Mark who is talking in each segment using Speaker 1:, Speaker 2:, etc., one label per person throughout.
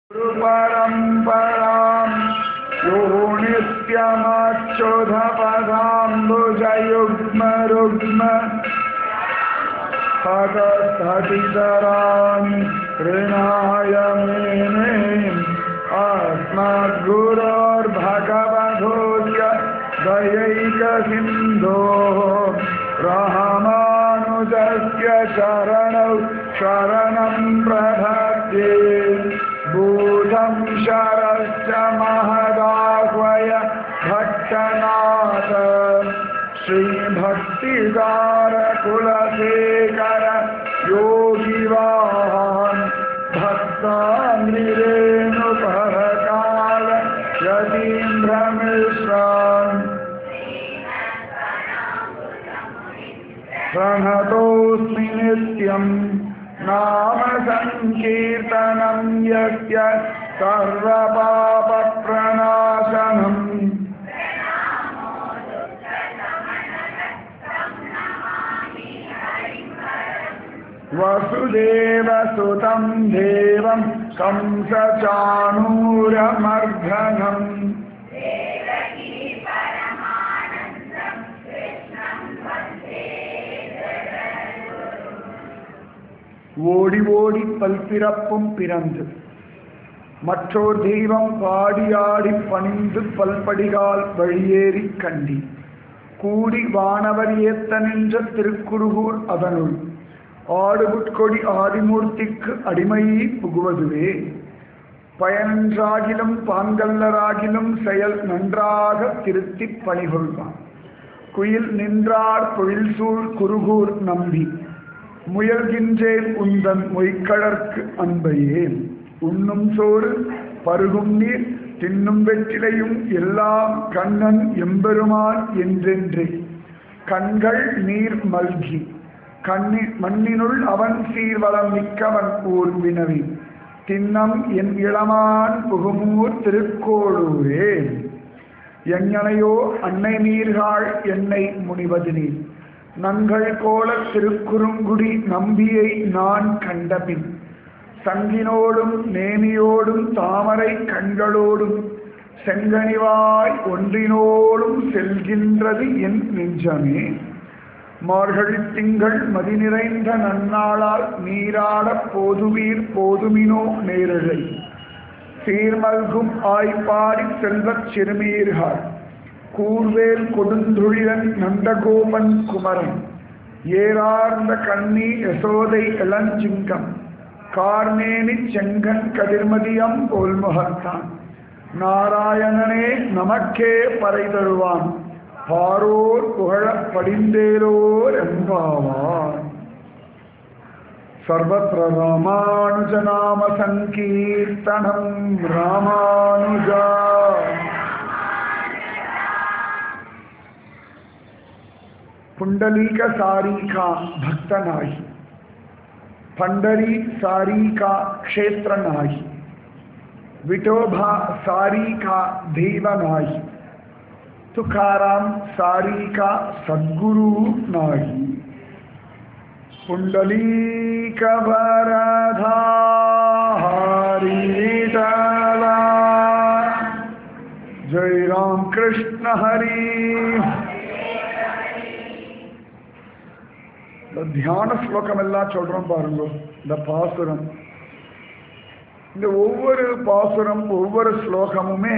Speaker 1: परम्परां यो नित्यमच्युधपदाम्बुजयुग्मरुग्म हतस्ततितरान् ऋणाय मेने अस्मद्गुरोर्भगवधोऽस्य दयैकसिन्धोः रामानुजस्य चरणौ शरणं प्रपद्ये भूतं शरश्च महदाह्वय भट्टनाथ श्रीभक्तिदारकुलशेखर योगिवान् भक्ताङ्गिरेणुपरकाल यतीन्द्रमिश्रान् प्रणतोऽस्मि नित्यम् नाम सङ्कीर्तनं यस्य सर्वपापप्रणाशनम् वसुदेवसुतं देवं कंसचाणूरमर्धनम् ஓடி ஓடி பல்பிறப்பும் பிறந்து மற்றோர் தெய்வம் பாடி ஆடி பணிந்து பல்படிகால் வழியேறி கண்டி கூடி வானவர் ஏத்த நின்ற திருக்குருகூர் அதனுள் ஆடுபுட்கொடி ஆதிமூர்த்திக்கு அடிமையை புகுவதுவே பயனன்றாகிலும் பாங்கல்லராகிலும் செயல் நன்றாக திருத்திப் பணிகொள்வான் குயில் நின்றார் பொழில் சூழ் குருகூர் நம்பி முயல்கின்றேன் உந்தன் மொய்க்கழற்கு அன்பையே உண்ணும் சோறு பருகும் நீர் தின்னும் வெற்றிலையும் எல்லாம் கண்ணன் எம்பெருமான் என்றென்றே கண்கள் நீர் மல்கி கண்ணி மண்ணினுள் அவன் சீர்வளம் மிக்கவன் ஊர் வினவி தின்னம் என் இளமான் புகுமூர் திருக்கோளூரே எங்கனையோ அன்னை நீர்காள் என்னை முனிவது நீர் நங்கள் கோல திருக்குறுங்குடி நம்பியை நான் கண்டபின் சங்கினோடும் நேமியோடும் தாமரை கண்களோடும் செங்கனிவாய் ஒன்றினோடும் செல்கின்றது என் நெஞ்சமே மார்கழி திங்கள் மதி நிறைந்த நன்னாளால் நீராடப் போதுவீர் போதுமினோ நேரழை சீர்மல்கும் ஆய்ப்பாடி செல்வச் சிறுமீர்கள் கூர்வேல் கொடுந்துழிலன் நந்தகோபன் குமரன் ஏறார்ந்த கண்ணி யசோதை இளஞ்சிங்கம் கார்மேனி செங்கன் கதிர்மதியம் போல்முகத்தான் நாராயணனே நமக்கே பறை தருவான் பாரோர் புகழப் படிந்தேலோர் என்பாவார் सर्वत्र रामानुजनाम सङ्कीर्तनं रामानुजा पुंडलीक सारी का भक्त नाही पंढरी सारी का क्षेत्र नाही विठोबा सारी का देव नाही तुकाराम सारी का सद्गुरु नाही पुंडलीक वरधा हरितला जय राम कृष्ण हरी இந்த தியான ஸ்லோகம் எல்லாம் சொல்றோம் பாருங்க இந்த பாசுரம் இந்த ஒவ்வொரு பாசுரம் ஒவ்வொரு ஸ்லோகமுமே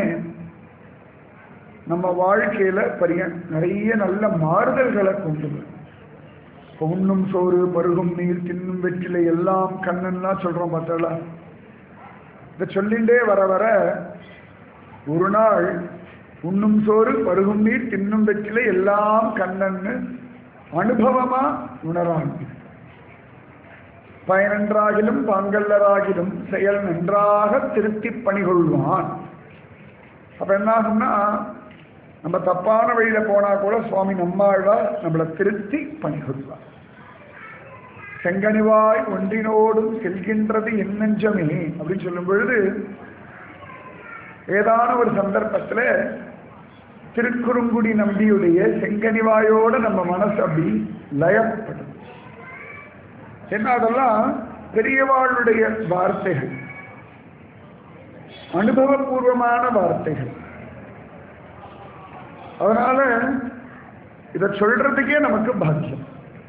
Speaker 1: நம்ம வாழ்க்கையில பெரிய நிறைய நல்ல மாறுதல்களை கொண்டு வரும் இப்போ உண்ணும் சோறு பருகும் நீர் தின்னும் வெற்றிலை எல்லாம் கண்ணன்லாம் சொல்றோம் பார்த்தா இதை சொல்லிண்டே வர வர ஒரு நாள் உண்ணும் சோறு பருகும் நீர் தின்னும் வெற்றிலை எல்லாம் கண்ணன்னு அனுபவமா உணராங்க பயனன்றாகிலும் பாங்கல்லராகிலும் செயல் நன்றாக திருத்தி பணிகொள்வான் அப்ப என்ன ஆகும்னா நம்ம தப்பான வழியில போனா கூட சுவாமி நம்மாழ்வா நம்மளை திருத்தி பணிகொள்வார் செங்கனிவாய் ஒன்றினோடும் செல்கின்றது என் நெஞ்சமே அப்படின்னு சொல்லும் பொழுது ஏதான ஒரு சந்தர்ப்பத்துல திருக்குறுங்குடி நம்பியுடைய செங்கனிவாயோட நம்ம மனசு அப்படி லயப்படும் என்ன அதெல்லாம் பெரியவாளுடைய வார்த்தைகள் அனுபவபூர்வமான வார்த்தைகள் அதனால இதை சொல்றதுக்கே நமக்கு பாக்கியம்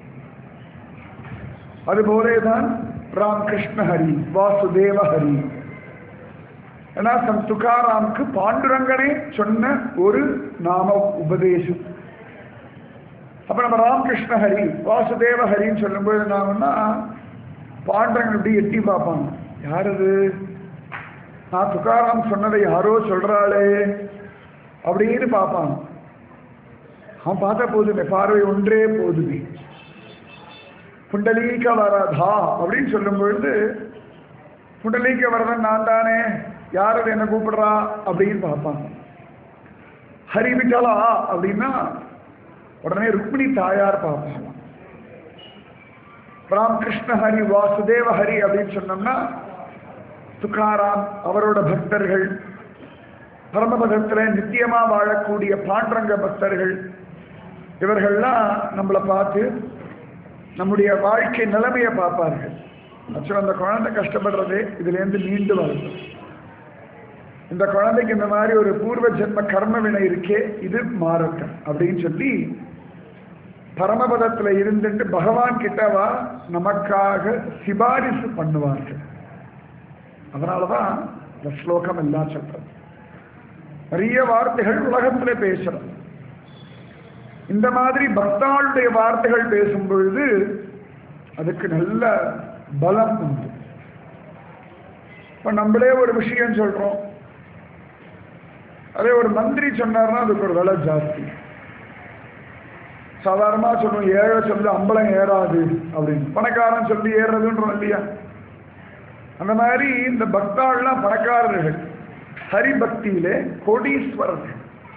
Speaker 1: அதுபோலேதான் ராம் கிருஷ்ண ஹரி வாசுதேவ ஹரி ஏன்னா சம் துகாராமுக்கு பாண்டுரங்கனே சொன்ன ஒரு நாம உபதேசம் அப்ப நம்ம ராமகிருஷ்ண ஹரி வாசுதேவ ஹரின்னு சொல்லும்போது என்ன ஆகும்னா பாண்டரங்கன் இப்படி எட்டி பார்ப்பாங்க யார் அது நான் துகாராம் சொன்னதை யாரோ சொல்றாளே அப்படின்னு பார்ப்பாங்க அவன் பார்த்தா போதுமே பார்வை ஒன்றே போதுமே புண்டலீக வரதா அப்படின்னு சொல்லும் பொழுது புண்டலீக வரதன் நான் தானே யார் அது என்ன கூப்பிடுறா அப்படின்னு பார்ப்பாங்க ஹரி விட்டலா அப்படின்னா உடனே ருக்மிணி தாயார் பார்ப்பாங்க ராமகிருஷ்ண ஹரி வாசுதேவ ஹரி அப்படின்னு சொன்னோம்னா துக்காராம் அவரோட பக்தர்கள் பரமபதத்தில் நித்தியமா வாழக்கூடிய பாண்டரங்க பக்தர்கள் இவர்கள்லாம் நம்மளை பார்த்து நம்முடைய வாழ்க்கை நிலைமையை பார்ப்பார்கள் ஆக்சுவலாக அந்த குழந்தை கஷ்டப்படுறதே இதுலேருந்து மீண்டு வரணும் இந்த குழந்தைக்கு இந்த மாதிரி ஒரு பூர்வ ஜென்ம கர்ம வினை இருக்கே இது மாறட்டும் அப்படின்னு சொல்லி பரமபதத்தில் இருந்துட்டு பகவான் கிட்டவா நமக்காக சிபாரிசு பண்ணுவார்கள் அதனாலதான் இந்த ஸ்லோகம் எல்லாம் சொல்றது நிறைய வார்த்தைகள் உலகத்துல பேசுறோம் இந்த மாதிரி பக்தாளுடைய வார்த்தைகள் பேசும் பொழுது அதுக்கு நல்ல பலம் உண்டு இப்ப நம்மளே ஒரு விஷயம் சொல்றோம் அதே ஒரு மந்திரி சொன்னார்னா அதுக்கு ஒரு விலை ஜாஸ்தி சாதாரணமா சொல்றோம் ஏழை சொல்லி அம்பளம் ஏறாது அப்படின்னு பணக்காரன் சொல்லி ஏறுறதுன்றோம் இல்லையா அந்த மாதிரி இந்த பக்தாள்லாம் பணக்காரர்கள் ஹரிபக்தியிலே கோடீஸ்வரர்கள்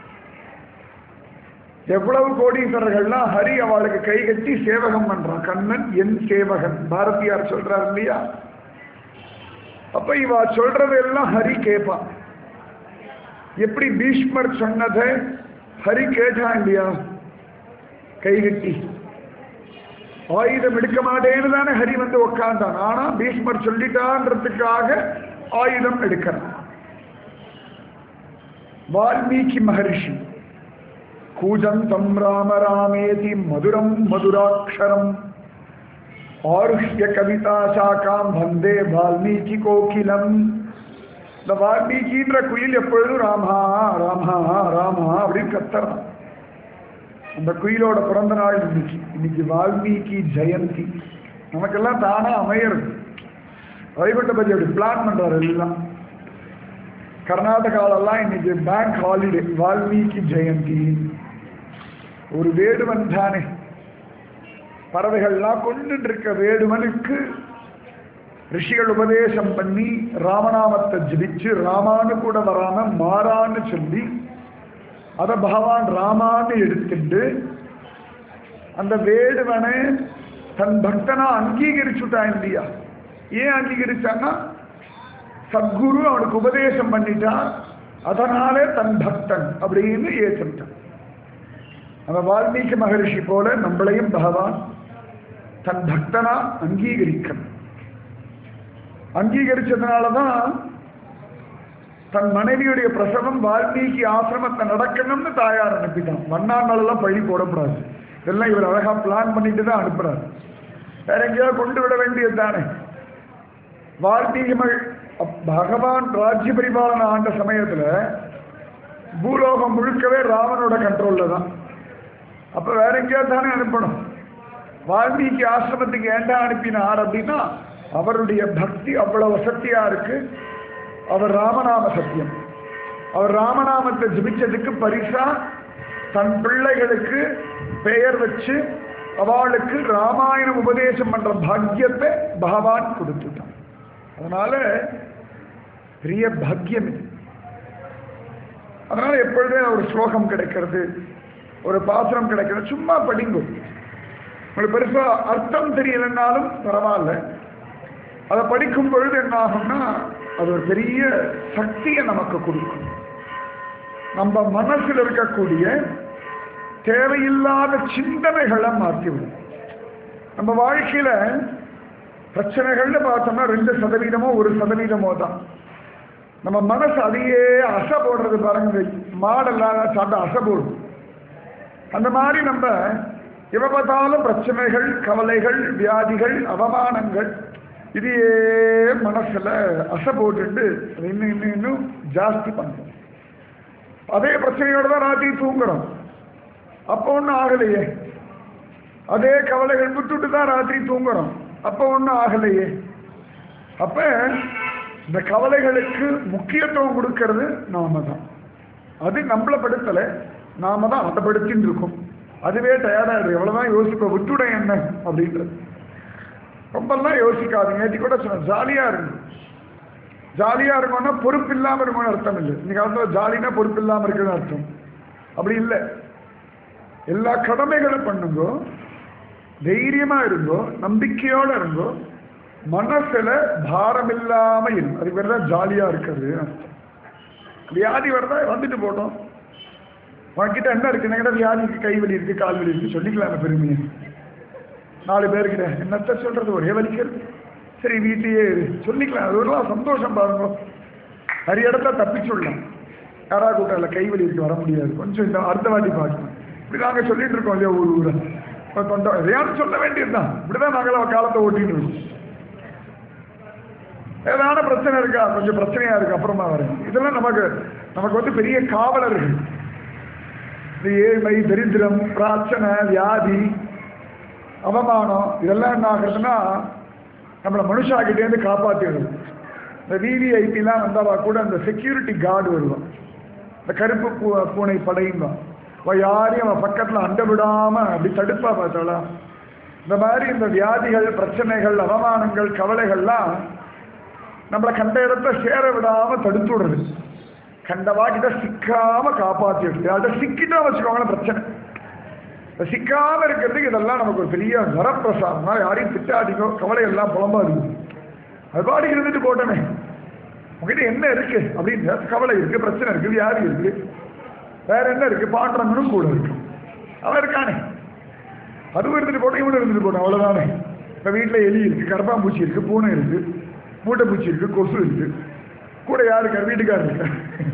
Speaker 1: எவ்வளவு கோடீஸ்வரர்கள்லாம் ஹரி அவளுக்கு கை கட்டி சேவகம் பண்றான் கண்ணன் என் சேவகன் பாரதியார் சொல்றார் இல்லையா அப்ப இவா சொல்றதெல்லாம் ஹரி கேட்பான் எப்படி பீஷ்மர் சொன்னதை ஹரி கேட்டான் இல்லையா கை கட்டி ஆயுதம் எடுக்க மாட்டேன்னு தானே ஹரி வந்து உட்கார்ந்தான் ஆனா பீஷ்மர் சொல்லிட்டான்றதுக்காக ஆயுதம் எடுக்கிறான் வால்மீகி மகர்ஷி கூஜந்தம் ராம ராமேதி மதுரம் மதுராட்சரம் ஆருஷ்ய கவிதா சாக்காம் வந்தே வால்மீகி கோகிலம் இந்த வால்மீகின்ற குயில் எப்பொழுதும் ராமா ராமா ராமா அப்படின்னு கத்துறான் அந்த குயிலோட பிறந்த நாள் இன்னைக்கு இன்னைக்கு வால்மீகி ஜெயந்தி நமக்கெல்லாம் தானா அமையிறது வைகுண்டபதி அப்படி பிளான் பண்றாரு எல்லாம் கர்நாடகாலெல்லாம் இன்னைக்கு பேங்க் ஹாலிடே வால்மீகி ஜெயந்தி ஒரு வேடுவன் தானே பறவைகள்லாம் கொண்டு இருக்க வேடுவனுக்கு ரிஷிகள் உபதேசம் பண்ணி ராமநாமத்தை ஜபிச்சு ராமான்னு கூட வராம மாறான்னு சொல்லி அதை பகவான் ராமான்னு எடுத்துட்டு அந்த வேடுவனை தன் பக்தனா அங்கீகரிச்சுட்டான் இல்லையா ஏன் அங்கீகரிச்சான்னா சத்குரு அவனுக்கு உபதேசம் பண்ணிட்டான் அதனாலே தன் பக்தன் அப்படின்னு ஏற்றுட்டான் அந்த வால்மீகி மகரிஷி போல நம்மளையும் பகவான் தன் பக்தனா அங்கீகரிக்கணும் அங்கீகரிச்சதுனாலதான் தன் மனைவியுடைய பிரசவம் வால்மீகி ஆசிரமத்தை நடக்கணும்னு தாயார் அனுப்பிட்டான் மண்ணாங்களெல்லாம் பழி போடக்கூடாது இதெல்லாம் இவர் அழகா பிளான் பண்ணிட்டு தான் அனுப்புறாரு வேற எங்கேயாவது கொண்டு விட வேண்டியது தானே வால்மீகி மகள் பகவான் ராஜ்ய பரிபாலன ஆண்ட சமயத்துல பூலோகம் முழுக்கவே ராவனோட கண்ட்ரோல்ல தான் அப்ப வேற எங்கேயாவது தானே அனுப்பணும் வால்மீகி ஆசிரமத்துக்கு ஏண்டா அனுப்பினார் அப்படின்னா அவருடைய பக்தி அவ்வளவு வசத்தியா இருக்கு அவர் ராமநாம சத்தியம் அவர் ராமநாமத்தை ஜபிச்சதுக்கு பரிசா தன் பிள்ளைகளுக்கு பெயர் வச்சு அவளுக்கு ராமாயணம் உபதேசம் பண்ற பாக்கியத்தை பகவான் கொடுத்துட்டான் அதனால பெரிய பாக்கியம் இது அதனால எப்பொழுதே ஒரு ஸ்லோகம் கிடைக்கிறது ஒரு பாத்திரம் கிடைக்கிறது சும்மா படிங்க உங்களுக்கு பெருசா அர்த்தம் தெரியலைன்னாலும் பரவாயில்ல அதை படிக்கும் பொழுது என்ன ஆகும்னா அது ஒரு பெரிய சக்தியை நமக்கு கொடுக்கும் நம்ம மனசில் இருக்கக்கூடிய தேவையில்லாத சிந்தனைகளை மாற்றிவிடும் நம்ம வாழ்க்கையில பிரச்சனைகள்னு பார்த்தோம்னா ரெண்டு சதவீதமோ ஒரு சதவீதமோ தான் நம்ம மனசு அதையே அசை போடுறது பாருங்க மாடெல்லாம் சாப்பிட்டு அசை போடும் அந்த மாதிரி நம்ம எப்ப பார்த்தாலும் பிரச்சனைகள் கவலைகள் வியாதிகள் அவமானங்கள் இதையே மனசுல அசை போட்டுட்டு அதை இன்னும் இன்னும் இன்னும் ஜாஸ்தி பண்றோம் அதே பிரச்சனையோட தான் ராத்திரி தூங்குறோம் அப்போ ஒன்றும் ஆகலையே அதே கவலைகள் விட்டுட்டு தான் ராத்திரி தூங்குறோம் அப்போ ஒன்றும் ஆகலையே அப்ப இந்த கவலைகளுக்கு முக்கியத்துவம் கொடுக்கறது நாம தான் அது நம்மளை படுத்தல நாம தான் அதை படுத்தின்னு இருக்கோம் அதுவே டயர்டாயிடு எவ்வளவுதான் யோசிப்ப விட்டுட என்ன அப்படின்றது ரொம்பலாம் யோசிக்காதீங்க நேற்று கூட சொன்னேன் ஜாலியா இருக்கும் ஜாலியா இருக்கணும்னா பொறுப்பு இல்லாம இருக்கணும்னு அர்த்தம் இல்லை இந்த காலத்துல ஜாலினா பொறுப்பு இல்லாம இருக்குன்னு அர்த்தம் அப்படி இல்லை எல்லா கடமைகளும் பண்ணுங்கோ தைரியமா இருங்கோ நம்பிக்கையோட இருங்கோ மனசுல பாரம் இல்லாம இருக்கும் அதுக்கு பேர் தான் ஜாலியா இருக்கிறது அர்த்தம் வியாதி வரதா வந்துட்டு போட்டோம் உனக்கிட்ட என்ன இருக்கு என்கிட்ட வியாதிக்கு கை வலி இருக்கு கால் வலி இருக்கு சொல்லிக்கலாம் பெருமையை நாலு பேர்கிட்ட என்னத்த சொல்றது ஒரே வலிக்கிறது சரி வீட்டையே இரு சொல்லிக்கலாம் அது ஒரு சந்தோஷம் பாருங்க நிறைய இடத்துல தப்பிச்சுடலாம் யாரா கூட்டால கை வலி இருக்கு வர முடியாது கொஞ்சம் இந்த அடுத்த வாட்டி பார்க்கணும் இப்படி நாங்க சொல்லிட்டு இருக்கோம் இல்லையா ஊர் ஊரா இப்ப தொண்டை எதையாவது சொல்ல வேண்டியதுதான் இப்படிதான் நாங்கள் காலத்தை ஓட்டிட்டு இருக்கோம் ஏதான பிரச்சனை இருக்கா கொஞ்சம் பிரச்சனையா இருக்கு அப்புறமா வரேன் இதெல்லாம் நமக்கு நமக்கு வந்து பெரிய காவலர்கள் இந்த ஏழ்மை தரித்திரம் பிரார்த்தனை வியாதி அவமானம் இதெல்லாம் என்ன ஆகுறதுன்னா நம்மளை மனுஷாக்கிட்டேருந்து காப்பாற்றிடுது இந்த விவிஐபிலாம் வந்தாவா கூட அந்த செக்யூரிட்டி கார்டு வருவான் இந்த கருப்பு பூ பூனை படையும்பான் அவன் யாரையும் அவன் பக்கத்தில் அண்ட விடாம அப்படி தடுப்பா பார்த்தாளா இந்த மாதிரி இந்த வியாதிகள் பிரச்சனைகள் அவமானங்கள் கவலைகள்லாம் நம்மளை கண்ட இடத்த சேர விடாம தடுத்து விடுறது கண்டவா கிட்ட சிக்காம காப்பாற்றிடுது அதை சிக்கிட்டா வச்சுக்கோங்களேன் பிரச்சனை இந்த சிக்காம இருக்கிறதுக்கு இதெல்லாம் நமக்கு ஒரு பெரிய வரப்பிரசாதம் தான் யாரையும் திட்டாடிக்கோ கவலை எல்லாம் புலம்பாது அது பாடி இருந்துட்டு போட்டோமே உங்ககிட்ட என்ன இருக்கு அப்படின்னு கவலை இருக்கு பிரச்சனை இருக்கு வியாதி இருக்கு வேற என்ன இருக்கு பாண்டவங்களும் கூட இருக்கு அவன் இருக்கானே அதுவும் இருந்துட்டு போட்டோம் இவனும் இருந்துட்டு போட்டோம் அவ்வளவுதானே இப்ப வீட்டுல எலி இருக்கு கரப்பாம்பூச்சி இருக்கு பூனை இருக்கு மூட்டைப்பூச்சி இருக்கு கொசு இருக்கு கூட யாரு இருக்கா வீட்டுக்காரர் இருக்கா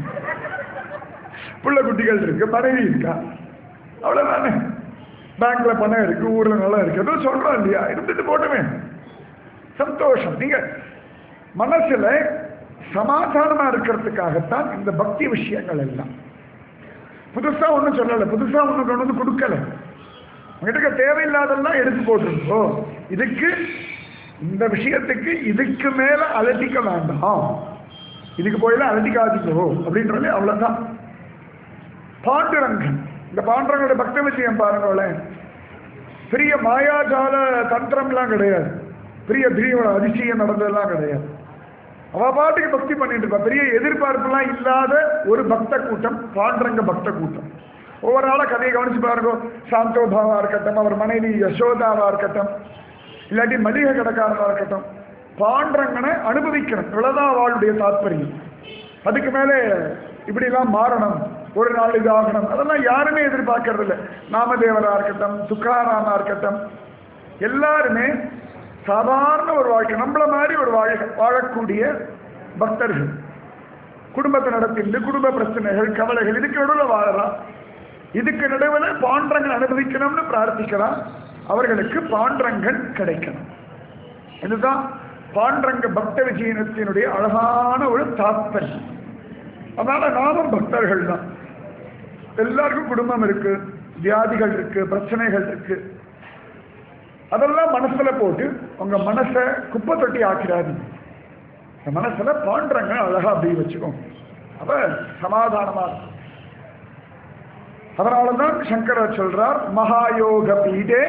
Speaker 1: புள்ள குட்டிகள் இருக்கு மனைவி இருக்கா அவ்வளவுதானே பேங்க்ல பணம் இருக்கு ஊர்ல நல்லா இருக்கு ஏதோ சொல்றோம் இல்லையா இருந்துட்டு போட்டுமே சந்தோஷம் நீங்க மனசுல சமாதானமா இருக்கிறதுக்காகத்தான் இந்த பக்தி விஷயங்கள் எல்லாம் புதுசா ஒண்ணும் சொல்லல புதுசா ஒண்ணும் கொண்டு வந்து கொடுக்கல உங்ககிட்ட தேவையில்லாதெல்லாம் எடுத்து போட்டுருக்கோ இதுக்கு இந்த விஷயத்துக்கு இதுக்கு மேல அலட்டிக்க வேண்டாம் இதுக்கு போயெல்லாம் அலட்டிக்காதீங்கோ அப்படின்றது அவ்வளவுதான் பாண்டுரங்கன் இந்த பாண்டவங்களோட பக்த விஷயம் பாருங்களேன் பெரிய மாயாஜால தந்திரம்லாம் கிடையாது பெரிய பெரிய அதிசயம் நடந்ததெல்லாம் கிடையாது அவ பாட்டுக்கு பக்தி பண்ணிட்டு இருப்பா பெரிய எதிர்பார்ப்புலாம் இல்லாத ஒரு பக்த கூட்டம் பாண்டரங்க பக்த கூட்டம் ஒவ்வொரு நாள கதையை கவனிச்சு பாருங்க சாந்தோபாவா இருக்கட்டும் அவர் மனைவி யசோதாவா இருக்கட்டும் இல்லாட்டி மளிகை கடைக்காரனா இருக்கட்டும் பாண்டரங்கனை அனுபவிக்கணும் இவ்வளவுதான் அவளுடைய தாற்பயம் அதுக்கு மேலே இப்படிலாம் மாறணும் ஒரு நாள் இதாகணும் அதெல்லாம் யாருமே எதிர்பார்க்கறது இல்லை நாமதேவரா இருக்கட்டும் துக்காராமா இருக்கட்டும் எல்லாருமே சாதாரண ஒரு வாழ்க்கை நம்மள மாதிரி ஒரு வாழ வாழக்கூடிய பக்தர்கள் குடும்பத்தை நடத்திட்டு குடும்ப பிரச்சனைகள் கவலைகள் இதுக்கு நடுவில் வாழலாம் இதுக்கு நடுவில் பாண்டங்கள் அனுபவிக்கணும்னு பிரார்த்திக்கலாம் அவர்களுக்கு பாண்டங்கள் கிடைக்கணும் இதுதான் பாண்டரங்க பக்த விஜயனத்தினுடைய அழகான ஒரு தாத்பரியம் அதனால நாமும் பக்தர்கள் தான் எல்லாருக்கும் குடும்பம் இருக்கு வியாதிகள் இருக்கு பிரச்சனைகள் இருக்கு அதெல்லாம் மனசுல போட்டு உங்க மனசை குப்பை தொட்டி ஆக்கிறாது இந்த மனசுல பாண்டரங்க அழகா அப்படி வச்சுக்கோங்க அப்ப சமாதானமா இருக்கும் அதனாலதான் சங்கரர் சொல்றார் மகாயோக பீடே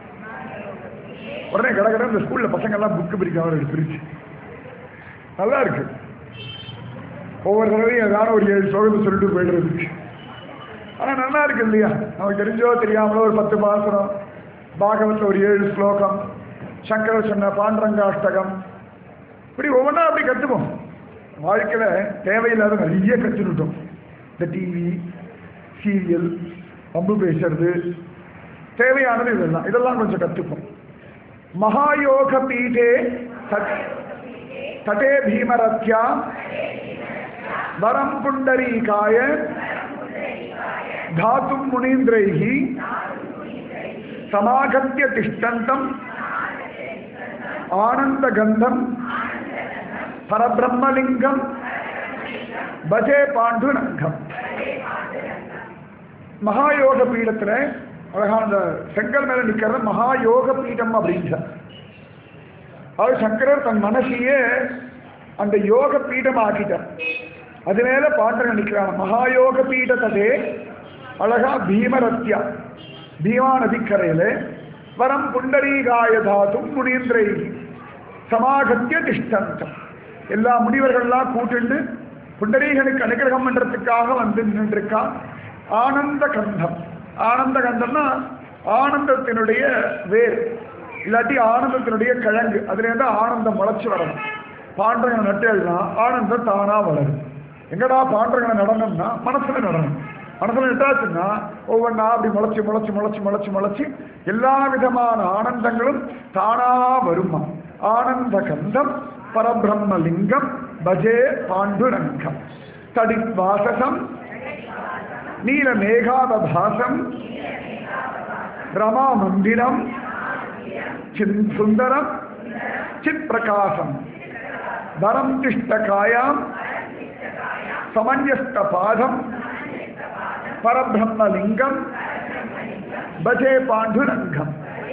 Speaker 1: உடனே கடகட இந்த ஸ்கூல்ல பசங்க எல்லாம் புக்கு பிரிக்க அவர்கள் பிரிச்சு நல்லா இருக்கு ஒவ்வொரு தடவையும் ஏதாவது ஒரு ஏழு ஸ்லோகத்தை சொல்லிட்டு போயிடுறது ஆனா நல்லா இருக்கு இல்லையா நமக்கு தெரிஞ்சோ தெரியாமலோ ஒரு பத்து பாசனம் பாகவத்தில் ஒரு ஏழு ஸ்லோகம் சங்கரர் சொன்ன பாண்டரங்காஷ்டகம் இப்படி ஒவ்வொன்றா அப்படி கற்றுப்போம் வாழ்க்கையில தேவையில்லாத நிறைய கற்றுக்கிட்டோம் இந்த டிவி சீரியல் அம்பு பேசுறது தேவையானது இதெல்லாம் இதெல்லாம் கொஞ்சம் கற்றுப்போம் மகாயோக பீடே தட்- தட்டே பீமரத்யா வரம் புண்டரீகாய தாத்தும் முனீந்திரைஹி சமாகத்திய திஷ்டந்தம் ஆனந்த கந்தம் பரபிரம்மலிங்கம் பஜே பாண்டுரங்கம் மகாயோக பீடத்துல அழகான அந்த செங்கல் மேல நிக்கிறது மகாயோக பீடம் அப்படின்ற அது சங்கரர் தன் மனசையே அந்த யோக பீடம் ஆக்கிட்டார் அது மேல பாண்டவன் நிற்கிறான் மகாயோக பீடத்ததே அழகா பீமரத்யா பீமா நதிக்கரையில வரம் புண்டரீகாய தாதும் முனீந்திரை சமாகத்திய திஷ்டந்தம் எல்லா முனிவர்கள்லாம் கூட்டிண்டு புண்டரீகனுக்கு அனுகிரகம் பண்றதுக்காக வந்து நின்றுருக்கா ஆனந்த கந்தம் ஆனந்த கந்தம்னா ஆனந்தத்தினுடைய வேர் இல்லாட்டி ஆனந்தத்தினுடைய கிழங்கு அதுல இருந்து ஆனந்தம் முளைச்சு வரணும் பாண்டவனை நட்டேன்னா ஆனந்தம் தானா வளரும் எங்கடா பாண்டவனை நடனம்னா மனசுல நடனம் மனசுல நட்டாச்சுன்னா ஒவ்வொன்றா அப்படி முளைச்சு முளைச்சு முளைச்சு முளைச்சு முளைச்சு எல்லா விதமான ஆனந்தங்களும் தானா வருமா ஆனந்த கந்தம் பரபிரம்மலிங்கம் பஜே பாண்டுரங்கம் தடிவாசசம் நீல மேகாதபாசம் ரமா மந்திரம் சின் சுந்தரம் சித் பிரகாசம் தரம் திஷ்டகாயாம் சமஞ்சஸ்த பாதம் பரபிரம்மலிங்கம் பஜே பாண்டுரங்கம்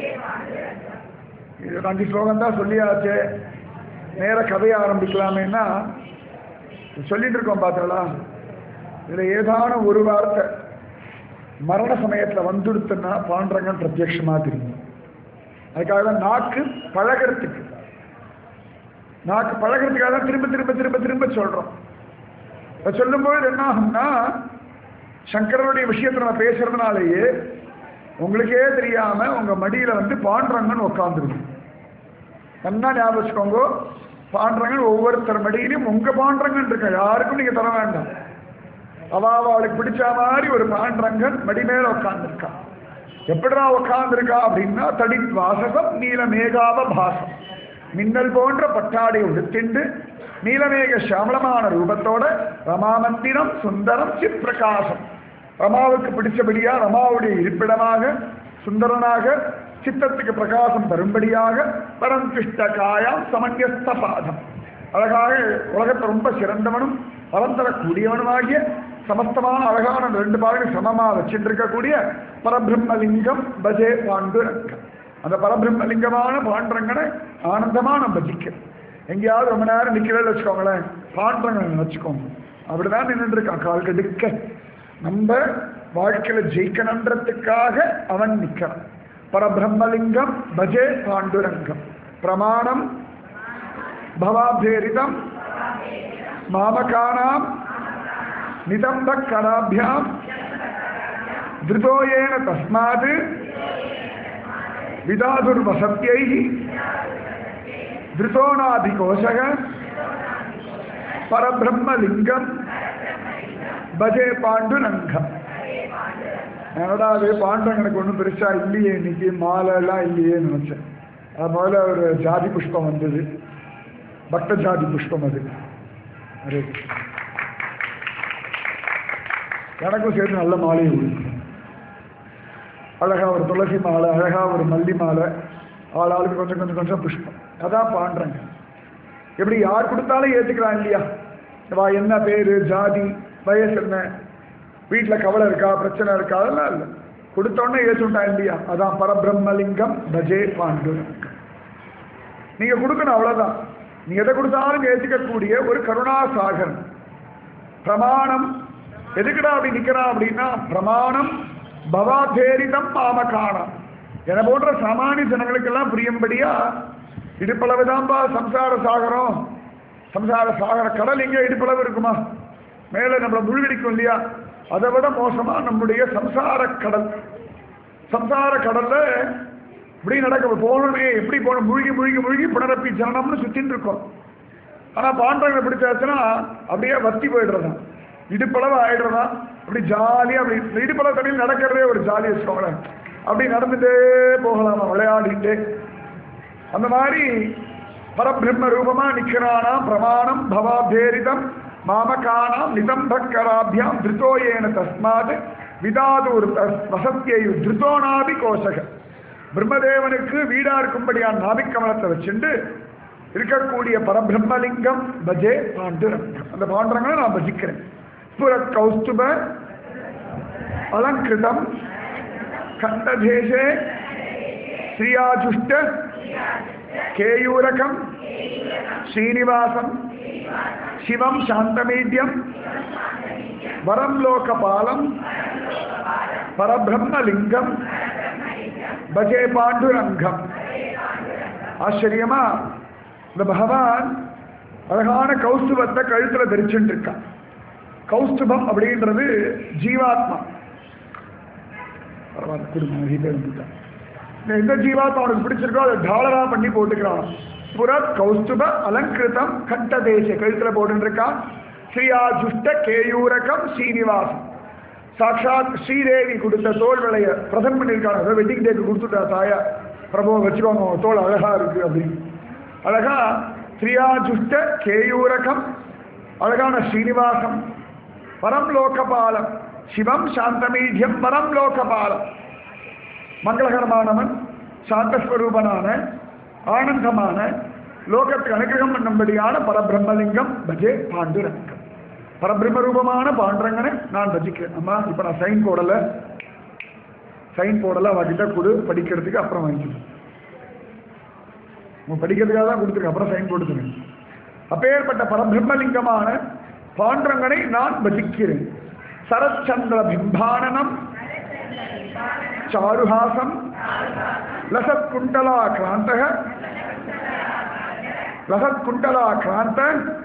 Speaker 1: இது அஞ்சு ஸ்லோகம் தான் சொல்லியாச்சு நேர கதையை ஆரம்பிக்கலாமேன்னா சொல்லிட்டு இருக்கோம் பார்த்தீங்களா இதுல ஏதான ஒரு வார்த்தை மரண சமயத்துல வந்துடுத்துன்னா பாண்டரங்கன் பிரத்யட்சமா தெரியும் அதுக்காக தான் நாக்கு பழகிறதுக்கு நாக்கு பழகிறதுக்காக தான் திரும்ப திரும்ப திரும்ப திரும்ப சொல்றோம் அதை சொல்லும்போது என்ன ஆகும்னா சங்கரனுடைய விஷயத்தை நம்ம பேசுறதுனாலேயே உங்களுக்கே தெரியாம உங்க மடியில வந்து பாண்டரங்கன் உட்காந்துருக்கும் நல்லா ஞாபகம் வச்சுக்கோங்க பாண்டரங்கன் ஒவ்வொருத்தர் மடியிலையும் உங்க பாண்டரங்கன் இருக்க யாருக்கும் நீங்க தர வேண்டாம் அவ அவளுக்கு பிடிச்ச மாதிரி ஒரு பாண்டரங்கன் மடி மேல உட்காந்துருக்கான் எப்படிடா உட்காந்துருக்கா அப்படின்னா தடி வாசகம் நீல மேகாவ பாசம் மின்னல் போன்ற பட்டாடை உடுத்திண்டு நீலமேக சாமளமான ரூபத்தோட ரமாமந்திரம் சுந்தரம் சிற்பிரகாசம் ரமாவுக்கு பிடிச்சபடியா ரமாவுடைய இருப்பிடமாக சுந்தரனாக சித்தத்துக்கு பிரகாசம் தரும்படியாக பரந்திஷ்ட காயாம் சமன்யஸ்த பாதம் அழகாக உலகத்தை ரொம்ப சிறந்தவனும் வளம் தரக்கூடியவனுமாகிய சமஸ்தமான அழகான அந்த ரெண்டு பாகங்கள் சமமா வச்சுட்டு இருக்கக்கூடிய பரபிரம்மலிங்கம் பஜே பாண்டுரங்கம் அந்த பரபிரம்மலிங்கமான பாண்டரங்கனை ஆனந்தமா நம்ம பஜிக்கிறோம் எங்கேயாவது ரொம்ப நேரம் நிக்கிறேன்னு வச்சுக்கோங்களேன் பாண்டரங்கனை வச்சுக்கோங்க அப்படிதான் நின்றுட்டு இருக்கான் கால் கெடுக்க நம்ம வாழ்க்கையில ஜெயிக்கணுன்றதுக்காக அவன் நிற்கிறான் பரபிரம்மலிங்கம் பஜே பாண்டுரங்கம் பிரமாணம் பவாபேரிதம் மாமகானாம் நிதம்ப கராபியாம் திருதோயேன தஸ்மாத் விதாதுர்வசத்யை திருதோணாதிகோஷக பரபிரம்மலிங்கம் பஜே பாண்டுரங்கம் என்னடா அது பாண்டவங்களுக்கு ஒன்றும் பெருசா இல்லையே இன்னைக்கு மாலை எல்லாம் இல்லையே நினைச்சேன் அது முதல்ல ஒரு ஜாதி புஷ்பம் வந்தது பக்த ஜாதி புஷ்பம் அது அது எனக்கும் சேர்த்து நல்ல மாலையை கொடுக்கும் அழகா ஒரு துளசி மாலை அழகா ஒரு மல்லி மாலை ஆள் ஆளுக்கு கொஞ்சம் கொஞ்சம் கொஞ்சம் புஷ்பம் அதான் பாண்டுறங்க எப்படி யார் கொடுத்தாலும் ஏற்றுக்கிறான் இல்லையா வா என்ன பேரு ஜாதி வயசு என்ன வீட்டில் கவலை இருக்கா பிரச்சனை இருக்கா அதெல்லாம் இல்லை கொடுத்தோடனே ஏற்றுட்டான் இல்லையா அதான் பரபிரம்மலிங்கம் பஜே பாண்டுரங்கம் நீங்க கொடுக்கணும் அவ்வளவுதான் நீ எதை கொடுத்தாலும் ஏற்றுக்கக்கூடிய ஒரு கருணாசாகரன் பிரமாணம் எதுக்குடா அப்படி நிக்கிறான் அப்படின்னா பிரமாணம் பவாதேரிதம் மாமகானம் என போன்ற சாமானிய ஜனங்களுக்கெல்லாம் புரியும்படியா இடுப்பளவுதான்பா சம்சார சாகரம் சம்சார சாகர கடல் எங்க இடுப்பளவு இருக்குமா மேல நம்மளை முழுகடிக்கும் இல்லையா அதை விட மோசமா நம்முடைய சம்சார கடல் சம்சார கடல்ல இப்படி நடக்க போகணுமே எப்படி போகணும் முழுகி முழுகி முழுகி புனரப்பி ஜனனம்னு சுத்தின்னு இருக்கோம் ஆனா பாண்டவங்களை பிடிச்சாச்சுன்னா அப்படியே வத்தி போயிடுறதான் இடுப்பளவு ஆயிடுறதா அப்படி ஜாலியா அப்படி இந்த இடுப்பளவு தண்ணியில் நடக்கிறதே ஒரு ஜாலி வச்சுக்கோங்களேன் அப்படி நடந்துட்டே போகலாமா விளையாடிட்டு அந்த மாதிரி பரபிரம்ம ரூபமா நிக்கிறானா பிரமாணம் பவாபேரிதம் மாமகானாம் நிதம்பக்கராபியாம் திருத்தோயேன தஸ்மாத் விதாதூர் வசத்தியை திருத்தோனாபி கோஷக பிரம்மதேவனுக்கு வீடா இருக்கும்படியான நாபிக்கமலத்தை வச்சுண்டு இருக்கக்கூடிய பரபிரம்மலிங்கம் பஜே பாண்டுரங்கம் அந்த பாண்டுரங்களை நான் பஜிக்கிறேன் புற கௌஸ்துப அலங்கிருதம் கண்டதேசே ஸ்ரீயாஜுஷ்ட கேயூரகம் ஸ்ரீனிவாசம் சிவம் சாந்தமீட்யம் வரம் லோகபாலம் பரபிரம்மலிங்கம் பஜே பாண்டுரங்கம் ஆச்சரியமா இந்த பகவான் அழகான கௌஸ்துபத்தை கழுத்துல தரிச்சுட்டு இருக்கான் கௌஸ்துபம் அப்படின்றது ஜீவாத்மா பரவாயில்ல குடும்பம் நிறைய பேர் வந்துட்டான் இந்த எந்த ஜீவாத்மா அவனுக்கு பிடிச்சிருக்கோ அதை டாலரா பண்ணி போட்டுக்கிறான் புற கௌஸ்துப அலங்கிருதம் கண்டதேச கழுத்துல போட்டு இருக்கான் ஸ்ரீயாஜுஷ்ட கேயூரகம் ஸ்ரீனிவாசம் சாட்சாத் ஸ்ரீதேவி கொடுத்த தோல் விலைய பிரசன்ட் பண்ணியிருக்காங்க அதாவது வெட்டிங் டேக்கு கொடுத்துட்டா தாயா பிரபு வச்சுக்கோங்க உங்க தோல் அழகா இருக்கு அப்படின்னு அழகா ஸ்ரீயாஜுஷ்ட கேயூரகம் அழகான ஸ்ரீனிவாசம் பரம் லோகபாலம் சிவம் சாந்தமீடியம் பரம் லோகபாலம் மங்களகரமானவன் சாந்தஸ்வரூபனான ஆனந்தமான லோகத்துக்கு அனுகிரகம் பண்ணும்படியான பரபிரம்மலிங்கம் பஜே பாண்டுரங்கம் பரபிரம்ம ரூபமான பாண்டுரங்கனை நான் பஜிக்கிறேன் அம்மா இப்போ நான் சைன் போடலை சைன் போடலை அவகிட்ட கொடு படிக்கிறதுக்கு அப்புறம் வாங்கிக்கணும் உங்க படிக்கிறதுக்காக தான் கொடுத்துருக்கேன் அப்புறம் சைன் போட்டுக்கிறேன் அப்பேற்பட்ட பரபிரம்மலிங்கமான பாண்டரங்கனை நான் பஜிக்கிறேன் சரச்சந்திர பிம்பானனம் சாருஹாசம் லசத் குண்டலா கிராந்தக லசத் குண்டலா கிராந்த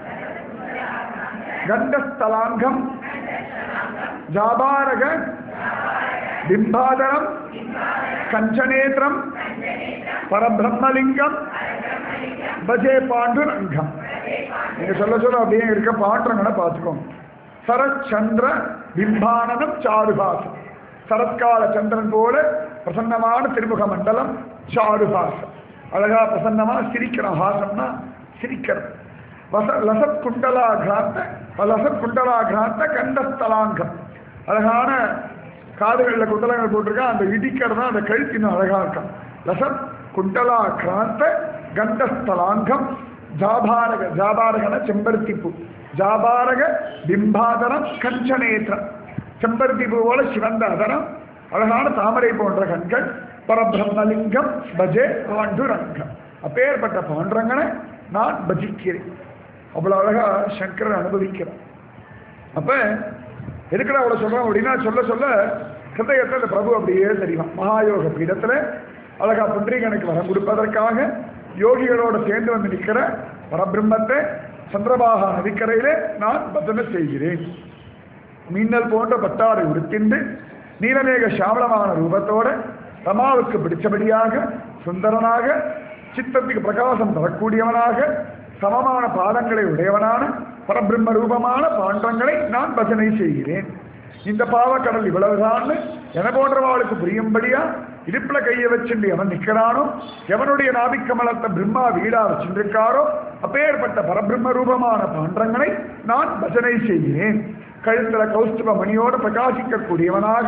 Speaker 1: கண்டஸ்தலாங்கம் ஜாபாரக பிம்பாதரம் கஞ்சநேத்திரம் பரபிரம்மலிங்கம் பஜே பாண்டுரங்கம் நீங்க சொல்ல சொல்ல அப்படியே இருக்க பாண்டுரங்கனை பார்த்துக்கோங்க சரச்சந்திர பிம்பானனம் சாருஹாசம் சரத்கால சந்திரன் போல பிரசன்னமான திருமுக மண்டலம் சாருஹாசம் அழகா பிரசன்னமா சிரிக்கிறான் ஹாசம்னா சிரிக்கிறது வச லசத் குண்டலா கிராந்த லசத் குண்டலா கிராந்த கண்டஸ்தலாங்கம் அழகான காதுகளில் குண்டலங்கள் போட்டிருக்கான் அந்த இடிக்கிறது தான் அந்த கழுத்து இன்னும் அழகா இருக்கான் லசத் குண்டலா கிராந்த கண்டஸ்தலாங்கம் ஜாபாரக ஜாபாரகன செம்பருத்தி பூ ஜாபாரக பிம்பாதனம் கஞ்சநேத்திரம் செம்பருத்தி பூ போல சிவந்த அதனம் அழகான தாமரை போன்ற கண்கள் பரபிரம்மலிங்கம் பஜே பாண்டுரங்கம் அப்பேற்பட்ட பாண்டுரங்கனை நான் பஜிக்கிறேன் அவ்வளோ அழகா சங்கரன் அனுபவிக்கிறான் அப்ப எதுக்குடா அவ்வளோ சொல்றோம் அப்படின்னா சொல்ல சொல்ல ஹிருதயத்தில் இந்த பிரபு அப்படியே தெரியும் மகாயோக பீடத்தில் அழகா புண்டரீகனுக்கு வரம் கொடுப்பதற்காக யோகிகளோட சேர்ந்து வந்து நிற்கிற பரபிரம்மத்தை சந்திரபாகா நதிக்கரையிலே நான் பஜனை செய்கிறேன் மின்னல் போன்ற பட்டாடை உடுத்திண்டு நீலமேக சாவளமான ரூபத்தோட ரமாவுக்கு பிடிச்சபடியாக சுந்தரனாக சித்தத்துக்கு பிரகாசம் தரக்கூடியவனாக சமமான பாதங்களை உடையவனான பரபிரம்ம ரூபமான பாண்டங்களை நான் பஜனை செய்கிறேன் இந்த பாவக்கடல் இவ்வளவுதான் என போன்றவாளுக்கு புரியும்படியா இடுப்புல கையை வச்சுட்டு எவன் நிற்கிறானோ எவனுடைய நாபிக்கமலத்தை பிரம்மா வீடா வச்சிருக்காரோ அப்பேற்பட்ட பரபிரம்ம ரூபமான பாண்டங்களை நான் பஜனை செய்கிறேன் கழுத்துல கௌஸ்துப மணியோடு பிரகாசிக்கக்கூடியவனாக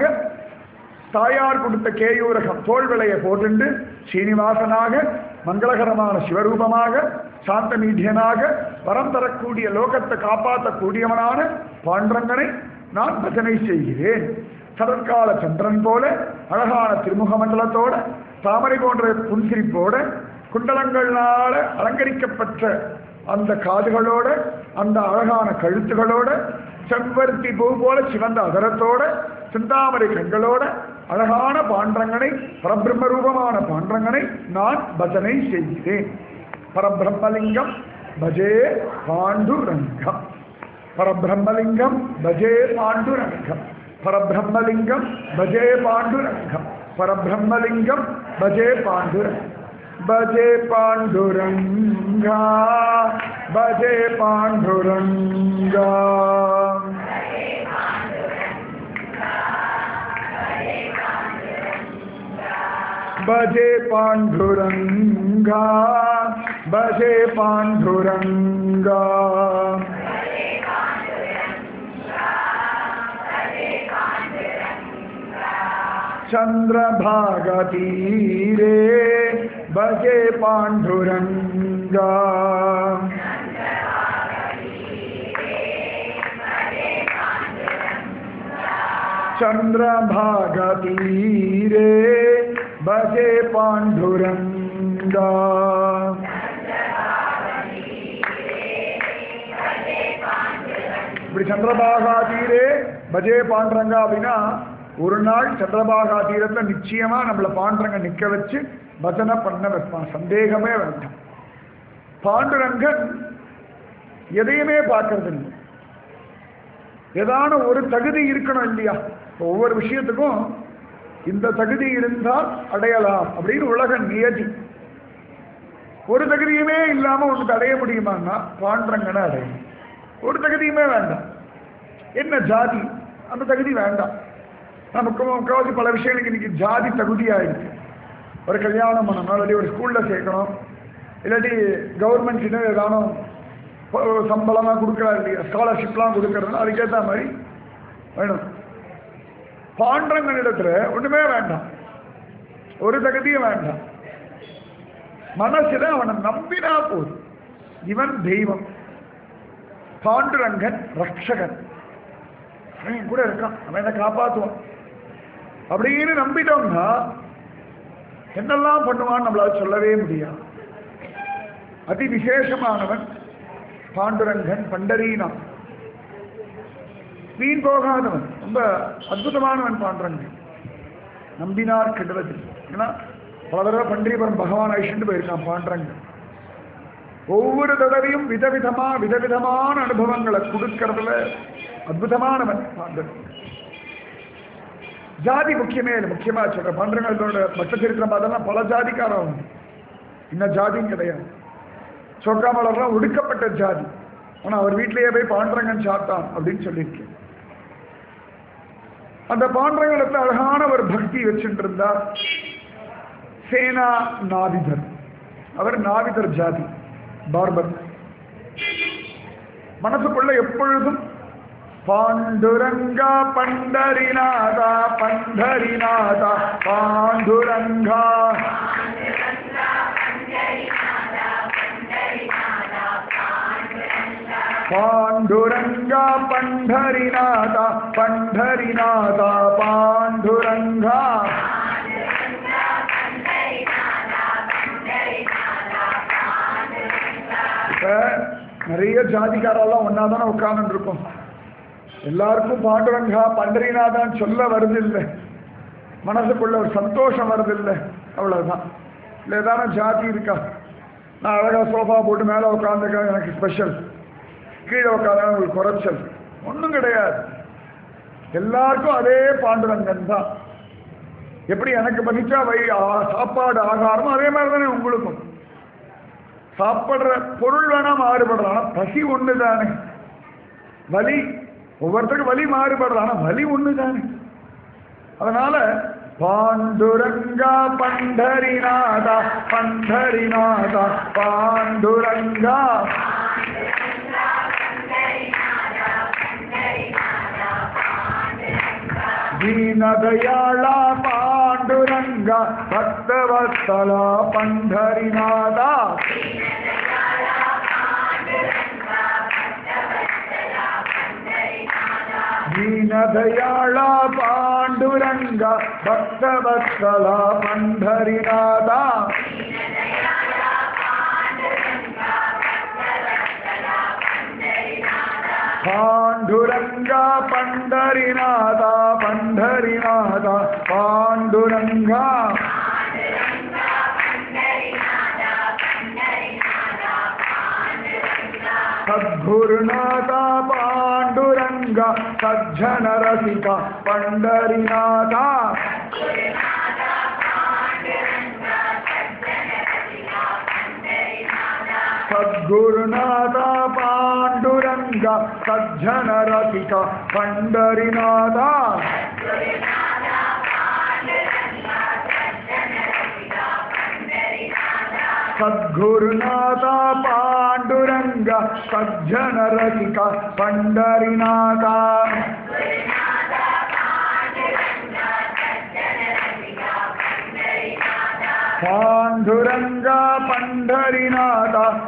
Speaker 1: தாயார் கொடுத்த கேயூரகம் தோல் விலையை போட்டுண்டு சீனிவாசனாக மங்களகரமான சிவரூபமாக சாந்த மீடியனாக வரம் தரக்கூடிய லோகத்தை காப்பாற்றக்கூடியவனான பாண்டரங்கனை நான் பஜனை செய்கிறேன் சரத்கால சந்திரன் போல அழகான திருமுக மண்டலத்தோட தாமரை போன்ற புன்சிரிப்போட குண்டலங்களால அலங்கரிக்கப்பட்ட அந்த காதுகளோட அந்த அழகான கழுத்துகளோட செவ்வருத்தி பூ போல சிவந்த அதரத்தோட சிந்தாமரை கண்களோட அழகான பாண்டரங்கனை பரபிரம்ம ரூபமான பாண்டரங்கனை நான் பஜனை செய்கிறேன் பரபிரம்மலிங்கம் பஜே பாண்டுரங்கம் பரபிரம்மலிங்கம் பஜே பாண்டுரங்கம் பரபிரம்மலிங்கம் பஜே பாண்டுரங்கம் பரபிரம்மலிங்கம் பஜே பாண்டுரங்கம் பஜே பாண்டுரங்கா பஜே பாண்டுரங்கா भजे पाण्डुरङ्गा भजे पाण्डुरङ्गा चन्द्रभागतीरे भजे पाण्डुरङ्गा चन्द्रभागतीरे भजे पाण्डुरङ्गा இப்படி சந்திரபாகா தீரே பஜே பாண்டரங்கா அப்படின்னா ஒரு நாள் சந்திரபாகா தீரத்துல நிச்சயமா நம்மள பாண்டரங்க நிக்க வச்சு பஜனை பண்ண வைப்பான் சந்தேகமே வேண்டாம் பாண்டுரங்கன் எதையுமே பார்க்கறது இல்லை ஏதான ஒரு தகுதி இருக்கணும் இல்லையா இப்போ ஒவ்வொரு விஷயத்துக்கும் இந்த தகுதி இருந்தால் அடையலாம் அப்படின்னு உலக நியதி ஒரு தகுதியுமே இல்லாம உனக்கு அடைய முடியுமான்னா பாண்டரங்கனை அடையணும் ஒரு தகுதியுமே வேண்டாம் என்ன ஜாதி அந்த தகுதி வேண்டாம் நமக்கு முக்கால்வாசி பல விஷயங்களுக்கு இன்னைக்கு ஜாதி தகுதியாயிருக்கு ஒரு கல்யாணம் பண்ணணும் இல்லாட்டி ஒரு ஸ்கூலில் சேர்க்கணும் இல்லாட்டி கவர்மெண்ட் கிட்ட ஏதானும் சம்பளமாக கொடுக்குறாரு இல்லையா ஸ்காலர்ஷிப்லாம் கொடுக்கறதுனா அதுக்கேற்ற மாதிரி வேணும் பாண்டங்களிடத்துல ஒன்றுமே வேண்டாம் ஒரு தகுதியும் வேண்டாம் மனசுல அவனை நம்பினா போதும் இவன் தெய்வம் பாண்டுரங்கன் ரக்ஷகன் அவன் என் கூட இருக்கான் அவன் என்னை காப்பாற்றுவான் அப்படின்னு நம்பிட்டோம்னா என்னெல்லாம் பண்ணுவான்னு நம்மளால சொல்லவே முடியாது அதி விசேஷமானவன் பாண்டுரங்கன் பண்டரீனான் வீண் போகாதவன் ரொம்ப அற்புதமானவன் பாண்டுரங்கன் நம்பினார் கெடுவது ஏன்னா பல தடவை பண்டீபுரம் பகவான் ஐஷண்டு போயிருக்கான் பாண்டுரங்கன் ஒவ்வொரு தடவையும் விதவிதமா விதவிதமான அனுபவங்களை கொடுக்கறதுல அற்புதமானவன் பாண்டவன் ஜாதி முக்கியமே இல்லை முக்கியமா சொல்ற பாண்டங்களோட பக்த சரித்திரம் பார்த்தோம்னா பல ஜாதிக்காரன் இந்த ஜாதியும் கிடையாது சொக்காமலர்லாம் ஒடுக்கப்பட்ட ஜாதி ஆனா அவர் வீட்டிலேயே போய் பாண்டரங்கன் சாத்தான் அப்படின்னு சொல்லியிருக்கேன் அந்த பாண்டரங்களுக்கு அழகான ஒரு பக்தி வச்சுட்டு இருந்தார் சேனா நாவிதர் அவர் நாவிதர் ஜாதி பார்பர் மனசுக்குள்ள எப்பொழுதும் பாண்டுரங்கா பண்டரிநாதா பண்டரிநாதா பாண்டுரங்கா பாண்டுரங்கா பண்டரிநாதா பண்டரிநாதா பாண்டுரங்கா இப்ப நிறைய ஜாதிக்காரெல்லாம் ஒன்னா தானே உட்கார்ந்து இருக்கும் எல்லாருக்கும் பாண்டுரங்கா பண்டரிநாதான் சொல்ல வருது இல்லை மனசுக்குள்ள ஒரு சந்தோஷம் வருது இல்லை அவ்வளவுதான் இல்லை ஏதான ஜாதி இருக்கா நான் அழகா சோஃபா போட்டு மேலே உட்காந்துக்க எனக்கு ஸ்பெஷல் கீழே உட்காந்து உங்களுக்கு குறைச்சல் ஒன்றும் கிடையாது எல்லாருக்கும் அதே பாண்டுரங்கன் தான் எப்படி எனக்கு பதிச்சா வை ஆ- சாப்பாடு ஆகாரமோ அதே மாதிரி தானே உங்களுக்கும் சாப்பிடுற பொருள் வேணா மாறுபடலாம் ஆனா பசி ஒன்று தானே வலி ஒவ்வொருத்தருக்கும் வலி மாறுபடலாம் ஆனா வலி ஒன்று தானே அதனால பாண்டுரங்கா பண்டரிநாதா பண்டரிநாதா பாண்டுரங்கா ದೀನದಯಾಳ ಪಾಂಡುರಂಗ ಭಕ್ತವತ್ಸಲ ಪಂಢರಿನಾಥ ದೀನದಯಾಳ ಪಾಂಡುರಂಗ ಭಕ್ತವತ್ಸಲ ಪಂಢರಿನಾಥ ಪಾಂಡುರಂಗ ಪಂಡರಿನಾಥ ಪಂಡರಿನಾಥ ಪಾಂಡುರಂಗ ಸದ್ಗುರುನಾಥ ಪಾಂಡುರಂಗ ಸಜ್ಜನ ರಸಿಕ ಪಂಡರಿನಾಥ ಸದ್ಗುರುನಾಥ ಪಾಂಡುರಂಗ ಸಜ್ಜನ ರಸಿಕ ಪಂಡರಿನಾಥ ಸದ್ಗುರುನಾಥ ಪಾಂಡುರಂಗ ಸಜ್ಜನ ರಸಿಕ ಪಂಡರಿನಾಥ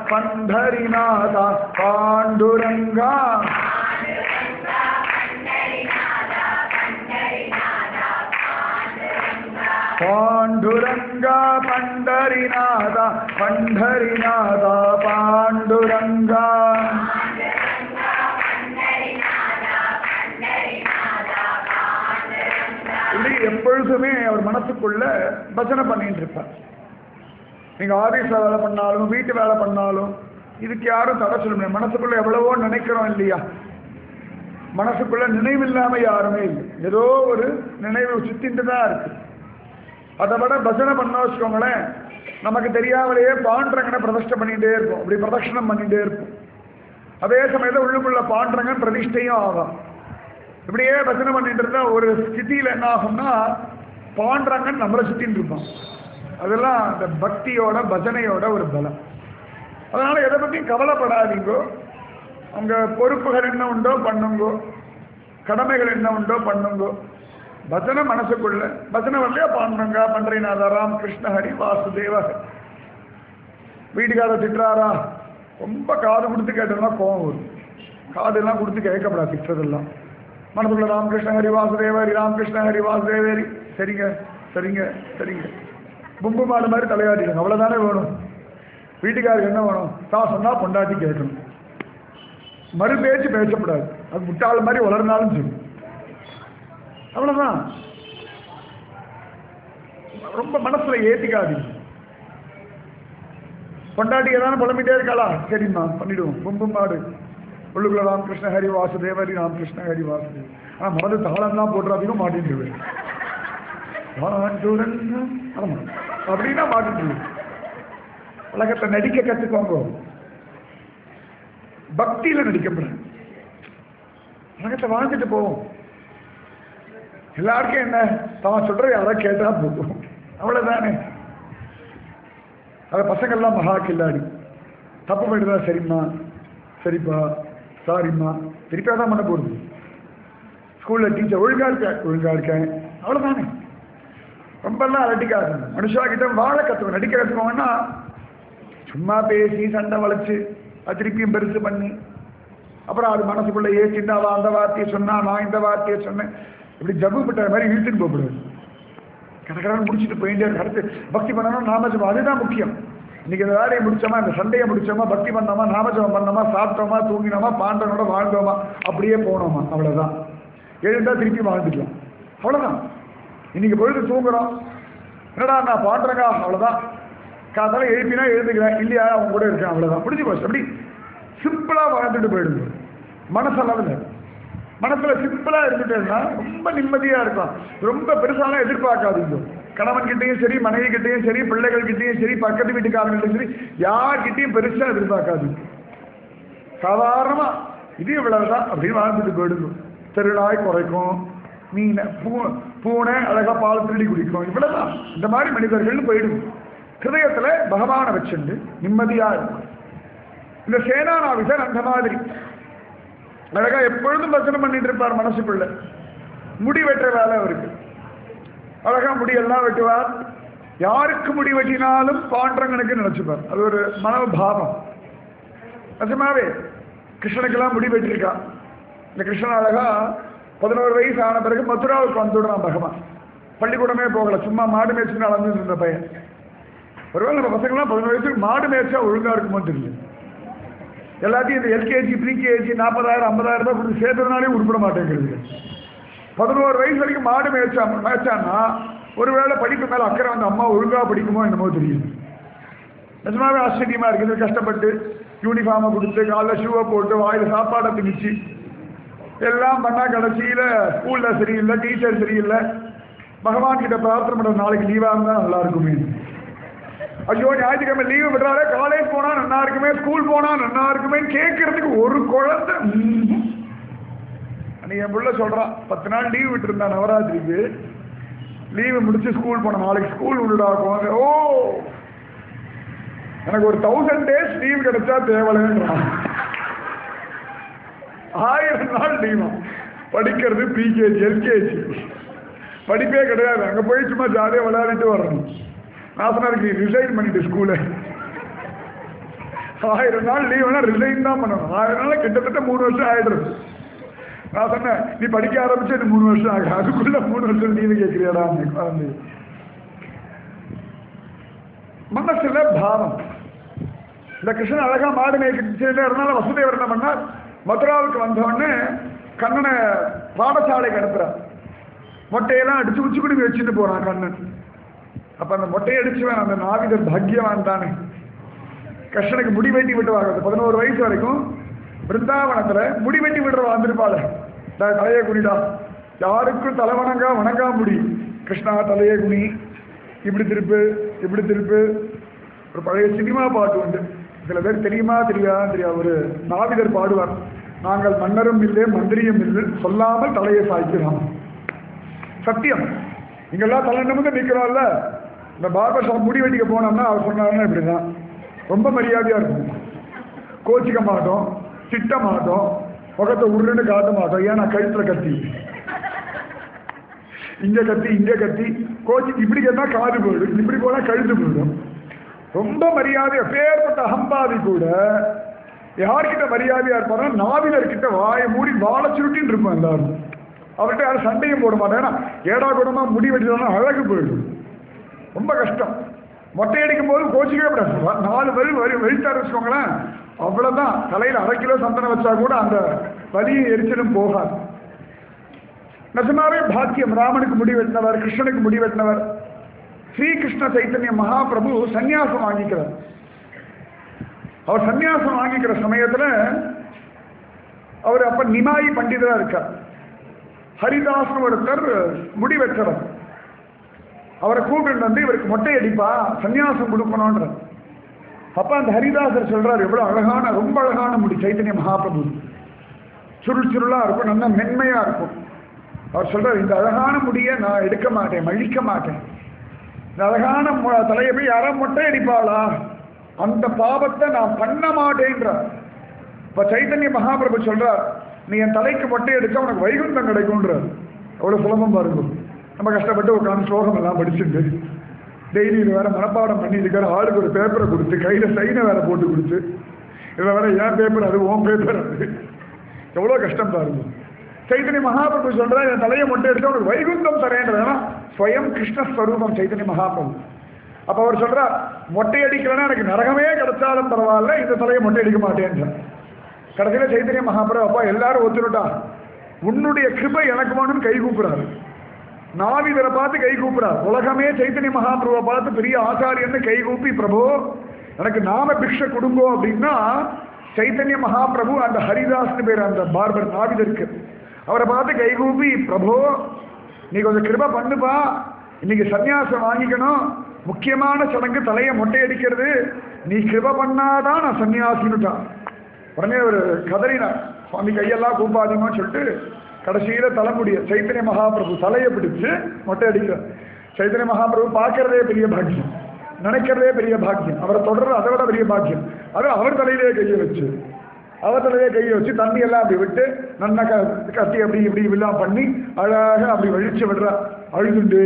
Speaker 1: பண்டரிநாத பாண்டுரங்கா பாண்டுரங்கா பண்டரிநாத பண்டரிநாத பாண்டுரங்கா இப்படி எப்பொழுதுமே அவர் மனசுக்குள்ள பஜனை பண்ணிட்டு இருப்பார் நீங்க ஆபீஸ் வேலை பண்ணாலும் வீட்டு வேலை பண்ணாலும் இதுக்கு யாரும் தடை சொல்ல முடியாது மனசுக்குள்ள எவ்வளவோ நினைக்கிறோம் இல்லையா மனசுக்குள்ள நினைவில்லாம யாருமே இல்லை ஏதோ ஒரு நினைவு சுத்திட்டு தான் இருக்கு அதை விட பஜனை பண்ண வச்சுக்கோங்களேன் நமக்கு தெரியாமலேயே பாண்டரங்கனை பிரதிஷ்டை பண்ணிட்டே இருக்கும் அப்படி பிரதட்சணம் பண்ணிட்டே இருக்கும் அதே சமயத்தில் உள்ளுக்குள்ள பாண்டரங்கன் பிரதிஷ்டையும் ஆகும் இப்படியே பஜனை பண்ணிட்டு இருந்தா ஒரு ஸ்திதியில என்ன ஆகும்னா பாண்டரங்கன் நம்மளை சுத்தின்னு இருப்பான் அதெல்லாம் அந்த பக்தியோட பஜனையோட ஒரு பலம் அதனால எதை பற்றியும் கவலைப்படாதீங்கோ உங்க பொறுப்புகள் என்ன உண்டோ பண்ணுங்கோ கடமைகள் என்ன உண்டோ பண்ணுங்கோ பஜனை மனசுக்குள்ள பஜனை வரலையா பாண்டங்க பண்டரிநாதா ராம் கிருஷ்ண ஹரி வாசுதேவ வீட்டுக்கார திட்டுறாரா ரொம்ப காது கொடுத்து கேட்டோம்னா கோவம் வரும் காதெல்லாம் கொடுத்து கேட்கப்படாது திட்டுறதெல்லாம் மனசுக்குள்ள ராமகிருஷ்ண ஹரி வாசுதேவ ஹரி ராமகிருஷ்ண ஹரி வாசுதேவ ஹரி சரிங்க சரிங்க சரிங்க பும்பு மாடு மாதிரி தலையாட்டிடுங்க அவ்வளோதானே வேணும் வீட்டுக்காருக்கு என்ன வேணும் தான் சொன்னால் பொண்டாட்டி கேட்கணும் மறு பேச்சு பேசக்கூடாது அது முட்டாள் மாதிரி வளர்னாலும் சரி அவ்வளோதான் ரொம்ப மனசுல ஏத்திக்காதீங்க பொண்டாட்டி ஏதாவது புலம்பிட்டே இருக்காளா சரிம்மா பண்ணிடுவோம் பும்பு மாடு உள்ளுக்குள்ள ராமகிருஷ்ண ஹரி வாசுதேவ ஹரி ராமகிருஷ்ண ஹரி வாசுதேவ் ஆனா முதல்ல தாளம்லாம் போட்டுறாதீங்க மாட்டின்டுவேன் ஆமா அப்படின்னா மாட்டின்டுவேன் உலகத்தை நடிக்க கத்துக்கோங்க பக்தியில நடிக்கப்படாது உலகத்தை வாழ்ந்துட்டு போவோம் எல்லாருக்கும் என்ன தான் சொல்ற யாராவது கேட்டா போதும் அவ்வளவுதானே அத பசங்கள்லாம் மகா கில்லாடி தப்பு பண்ணிட்டுதா சரிம்மா சரிப்பா சாரிம்மா திருப்பியா தான் பண்ண போகுது ஸ்கூல்ல டீச்சர் ஒழுங்கா இருக்க ஒழுங்கா இருக்கேன் அவ்வளவுதானே ரொம்பலாம் அலட்டிக்காது மனுஷா கிட்ட வாழ கத்துக்கணும் நடிக்க கத்துக்கோங்கன்னா சும்மா பேசி சண்டை வளைச்சு அது திருப்பியும் பெருசு பண்ணி அப்புறம் அது மனசுக்குள்ள ஏற்றிட்டு அவன் அந்த வார்த்தையை சொன்னா நான் இந்த வார்த்தையை சொன்னேன் இப்படி ஜபு பட்ட மாதிரி இழுத்துட்டு போகக்கூடாது கடற்கடன் முடிச்சுட்டு போயிட்டே இருக்கு அடுத்து பக்தி பண்ணணும் நாமஜபம் அதுதான் முக்கியம் இன்னைக்கு இந்த வேலையை முடிச்சோமா இந்த சண்டையை முடிச்சோமா பக்தி பண்ணோமா நாமஜபம் பண்ணோமா சாப்பிட்டோமா தூங்கினோமா பாண்டனோட வாழ்ந்தோமா அப்படியே போனோமா அவ்வளவுதான் எழுந்தா திருப்பி வாழ்ந்துக்கலாம் அவ்வளவுதான் இன்னைக்கு பொழுது தூங்குறோம் என்னடா நான் பாண்டுறேங்க அவ்வளவுதான் காத்தால எழுப்பினா எழுதுக்கிறேன் இல்லையா அவங்க கூட இருக்கேன் அவ்வளவுதான் முடிஞ்சு போச்சு அப்படி சிம்பிளா வாழ்ந்துட்டு போயிடுங்க மனசளவில் மனசுல சிம்பிளா இருந்துட்டேன்னா ரொம்ப நிம்மதியா இருக்கும் ரொம்ப பெருசாலாம் எதிர்பார்க்காதீங்க கணவன் கிட்டயும் சரி மனைவி கிட்டயும் சரி பிள்ளைகள் கிட்டயும் சரி பக்கத்து வீட்டுக்காரங்கள்ட்டையும் சரி யார்கிட்டயும் பெருசா எதிர்பார்க்காதீங்க சாதாரணமா இது இவ்வளவுதான் அப்படின்னு வாழ்ந்துட்டு போயிடுங்க திருநாய் குறைக்கும் மீனை பூ பூனை அழகா பால் திருடி குடிக்கும் இவ்வளவுதான் இந்த மாதிரி மனிதர்கள் போயிடும் ஹிருதயத்துல பகவானை வச்சுண்டு நிம்மதியா இருக்கும் இந்த சேனானாவிசர் அந்த மாதிரி அழகா எப்பொழுதும் பஜனை பண்ணிட்டு இருப்பார் மனசுக்குள்ள முடி வெட்டுற வேலை அவருக்கு அழகா முடியெல்லாம் வெட்டுவார் யாருக்கு முடி வெட்டினாலும் பாண்டரங்கனுக்கு நினைச்சுப்பார் அது ஒரு மனோபாவம் நிஜமாவே கிருஷ்ணனுக்கெல்லாம் முடி வெட்டிருக்கா இந்த கிருஷ்ணன் அழகா பதினோரு வயசு ஆன பிறகு மதுராவுக்கு வந்துடுறான் பகவான் பள்ளிக்கூடமே போகல சும்மா மாடு மேய்ச்சுன்னு அளந்துட்டு இருந்த பையன் ஒருவேளை நம்ம பசங்களாம் பதினோரு வயசுக்கு மாடு மேய்ச்சா ஒழுங்கா இருக்குமோ தெரியல எல்லாத்தையும் இந்த எல்கேஜி ப்ரீகேஜி நாற்பதாயிரம் ஐம்பதாயிரம் ரூபாய் கொடுத்து சேர்த்ததுனாலே உருப்பிட மாட்டேங்கிறது பதினோரு வயசு வரைக்கும் மாடு மேய்ச்சா மேய்ச்சான்னா ஒருவேளை படிப்பு மேலே அக்கறை வந்து அம்மா ஒழுங்கா படிக்குமோ என்னமோ தெரியும் நிஜமாவே ஆச்சரியமா இருக்குது கஷ்டப்பட்டு யூனிஃபார்மை கொடுத்து காலைல ஷூவை போட்டு வாயில் சாப்பாடை திணிச்சு எல்லாம் பண்ணா கடைசியில ஸ்கூல்ல சரியில்லை டீச்சர் சரியில்லை பகவான் கிட்ட பிரார்த்தனை பண்ண நாளைக்கு லீவா இருந்தா நல்லா இருக்குமே ஐயோ ஞாயிற்றுக்கிழமை லீவு விடுறாரு காலேஜ் போனா நல்லா இருக்குமே ஸ்கூல் போனா நல்லா இருக்குமே கேட்கறதுக்கு ஒரு குழந்தை ம்ஹும். அன்னைக்கு என் புள்ள சொல்றான் பத்து நாள் லீவு விட்டுருந்தா நவராத்திரிக்கு லீவு முடிச்சு ஸ்கூல் போன நாளைக்கு ஸ்கூல் விடுடாக்கும் ஓ எனக்கு ஒரு தௌசண்ட் டேஸ் லீவ் கிடைச்சா தேவலைன்றான் ஆயிரம் நாள் லீவா படிக்கிறது ப்ரீகேஜி எல்கேஜி படிப்பே கிடையாது அங்க போய் சும்மா ஜாலியாக விளையாடிட்டு வரணும் நான் சொன்னா இருக்கு ரிசைன் பண்ணிட்டு ஸ்கூலை ஆயிரம் நாள் லீவ்னா ரிசைன் தான் பண்ணணும் ஆயிரம் நாள் கிட்டத்தட்ட மூணு வருஷம் ஆயிடுறது நான் சொன்னேன் நீ படிக்க ஆரம்பிச்சு இது மூணு வருஷம் ஆகும் அதுக்குள்ள மூணு வருஷம் லீவு கேட்கிறியாடா அந்த குழந்தை மனசுல பாவம் இந்த கிருஷ்ணன் அழகா மாடு மேய்க்கிட்டு இருந்தாலும் வசுதேவர் என்ன பண்ணார் மதுராவுக்கு வந்தோடனே கண்ணனை பாடசாலைக்கு அனுப்புறார் மொட்டையெல்லாம் அடிச்சு உச்சி குடுமி வச்சுட்டு போறான் கண்ணன் அப்ப அந்த மொட்டையை அடிச்சுவேன் அந்த நாவிதர் பாக்கியவான் தானே கிருஷ்ணனுக்கு முடி வெட்டி விட்டுவாங்க பதினோரு வயசு வரைக்கும் பிருந்தாவனத்துல முடி வெட்டி விடுற வந்திருப்பாள் தலையை குனிடா யாருக்கும் தலை வணங்கா வணங்கா முடி கிருஷ்ணா தலையை குனி இப்படி திருப்பு இப்படி திருப்பு ஒரு பழைய சினிமா பாட்டு உண்டு சில பேர் தெரியுமா தெரியாதா தெரியாது ஒரு நாவிதர் பாடுவார் நாங்கள் மன்னரும் இல்லை மந்திரியும் இல்லை சொல்லாமல் தலையை சாய்க்கிறோம் சத்தியம் இங்கெல்லாம் தலை நிமிந்து நிற்கிறோம்ல இந்த பார்பர் ஷாப் முடி வெட்டிக்க போனோம்னா அவர் சொன்னாருன்னா இப்படிதான் ரொம்ப மரியாதையா இருக்கும் கோச்சிக்க மாட்டோம் திட்ட மாட்டோம் முகத்தை உருன்னு காட்ட மாட்டோம் ஏன்னா கழுத்துல கத்தி இங்க கத்தி இங்க கத்தி கோச்சி இப்படி கேட்டா காது போயிடும் இப்படி போனா கழுத்து போயிடும் ரொம்ப மரியாதை பேர்பட்ட அகம்பாதி கூட யார்கிட்ட மரியாதையா இருப்பாரோ நாவினர்கிட்ட வாயை மூடி வாழை சுருட்டின்னு இருப்போம் எல்லாரும் அவர்கிட்ட யாரும் சண்டையும் போட மாட்டோம் ஏன்னா ஏடா கூடமா முடி வெட்டினா அழகு போயிடும் ரொம்ப கஷ்டம் மொட்டை அடிக்கும் போது கோச்சிக்கவே கூடாது நாலு வரி வரி வெயிட்டார் வச்சுக்கோங்களேன் அவ்வளவுதான் தலையில் அரை கிலோ சந்தனம் வச்சா கூட அந்த வலியை எரிச்சலும் போகாது நிஜமாவே பாக்கியம் ராமனுக்கு முடி வெட்டினவர் கிருஷ்ணனுக்கு முடி வெட்டினவர் ஸ்ரீகிருஷ்ண சைத்தன்ய மகாபிரபு சந்நியாசம் வாங்கிக்கிறார் அவர் சந்நியாசம் வாங்கிக்கிற சமயத்துல அவர் அப்ப நிமாயி பண்டிதரா இருக்கார் ஹரிதாஸ் ஒருத்தர் முடி வெற்றவர் அவரை கூப்பிட்டு வந்து இவருக்கு மொட்டை அடிப்பா சன்னியாசம் கொடுக்கணும்ன்ற அப்ப அந்த ஹரிதாசர் சொல்றாரு எவ்வளவு அழகான ரொம்ப அழகான முடி சைத்தன்ய மகாபிரபு சுருள் சுருளா இருக்கும் நல்லா மென்மையா இருக்கும் அவர் சொல்றாரு இந்த அழகான முடியை நான் எடுக்க மாட்டேன் மழிக்க மாட்டேன் இந்த அழகான மு- தலையை போய் யாரா மொட்டை அடிப்பாளா அந்த பாவத்தை நான் பண்ண மாட்டேன்றார் இப்ப சைத்தன்ய மகாபிரபு சொல்றார் நீ என் தலைக்கு மொட்டை அடிச்சா உனக்கு வைகுந்தம் கிடைக்கும்ன்றார் அவ்வளவு சுலபம் பாருங்க நம்ம கஷ்டப்பட்டு உட்காந்து ஸ்லோகம் எல்லாம் படிச்சுட்டு டெய்லி இது வேற மனப்பாடம் பண்ணி இருக்கிற ஆளுக்கு ஒரு பேப்பரை கொடுத்து கையில சைனை வேற போட்டு கொடுத்து இதில் வேற ஏன் பேப்பர் அது ஓன் பேப்பர் அது எவ்வளோ கஷ்டம் பாருங்க சைத்தன்ய மகாபிரபு சொல்றா என் தலையை மொட்டை எடுத்து உனக்கு வைகுந்தம் தரேன்றது ஏன்னா ஸ்வயம் கிருஷ்ணஸ்வரூபம் சைத்தன்ய மகாபிரபு அப்ப அவர் சொல்றார் மொட்டை அடிக்கலன்னா எனக்கு நரகமே கிடைச்சாலும் பரவாயில்ல இந்த தலையை மொட்டை அடிக்க மாட்டேன் கடைசியில சைத்தன்ய மகாபிரபு அப்பா எல்லாரும் ஒத்துருட்டா உன்னுடைய கிருபை எனக்கு வேணும்னு கை கூப்புறாரு நாவிதரை பார்த்து கை கூப்புறார் உலகமே சைத்தன்ய மகாபிரபுவை பார்த்து பெரிய ஆச்சாரியன்னு கை கூப்பி பிரபு எனக்கு நாம பிக்ஷ கொடுங்கோ அப்படின்னா சைத்தன்ய மகாபிரபு அந்த ஹரிதாஸ்னு பேர் அந்த பார்பர் நாவிதருக்கு அவரை பார்த்து கை கூப்பி பிரபு நீ கொஞ்சம் கிருப பண்ணுப்பா இன்னைக்கு சன்னியாசம் வாங்கிக்கணும் முக்கியமான சடங்கு தலையை மொட்டை அடிக்கிறது நீ கிருப பண்ணாதான் நான் சன்னியாசின்னுட்டான் உடனே ஒரு கதறினார் சுவாமி கையெல்லாம் கூப்பாதீங்கன்னு சொல்லிட்டு கடைசியில தலைமுடிய சைத்தன்ய மகாபிரபு தலையை பிடிச்சு மொட்டை அடிக்கிறார் சைத்தன்ய மகாபிரபு பார்க்கறதே பெரிய பாக்கியம் நினைக்கிறதே பெரிய பாக்கியம் அவரை தொடர்றது அதை விட பெரிய பாக்கியம் அது அவர் தலையிலே கையை வச்சு அவர் தலையிலே கையை வச்சு தண்ணி எல்லாம் அப்படி விட்டு நல்லா க கத்தி அப்படி இப்படி இப்படிலாம் பண்ணி அழகாக அப்படி வழிச்சு விடுறா அழுதுண்டு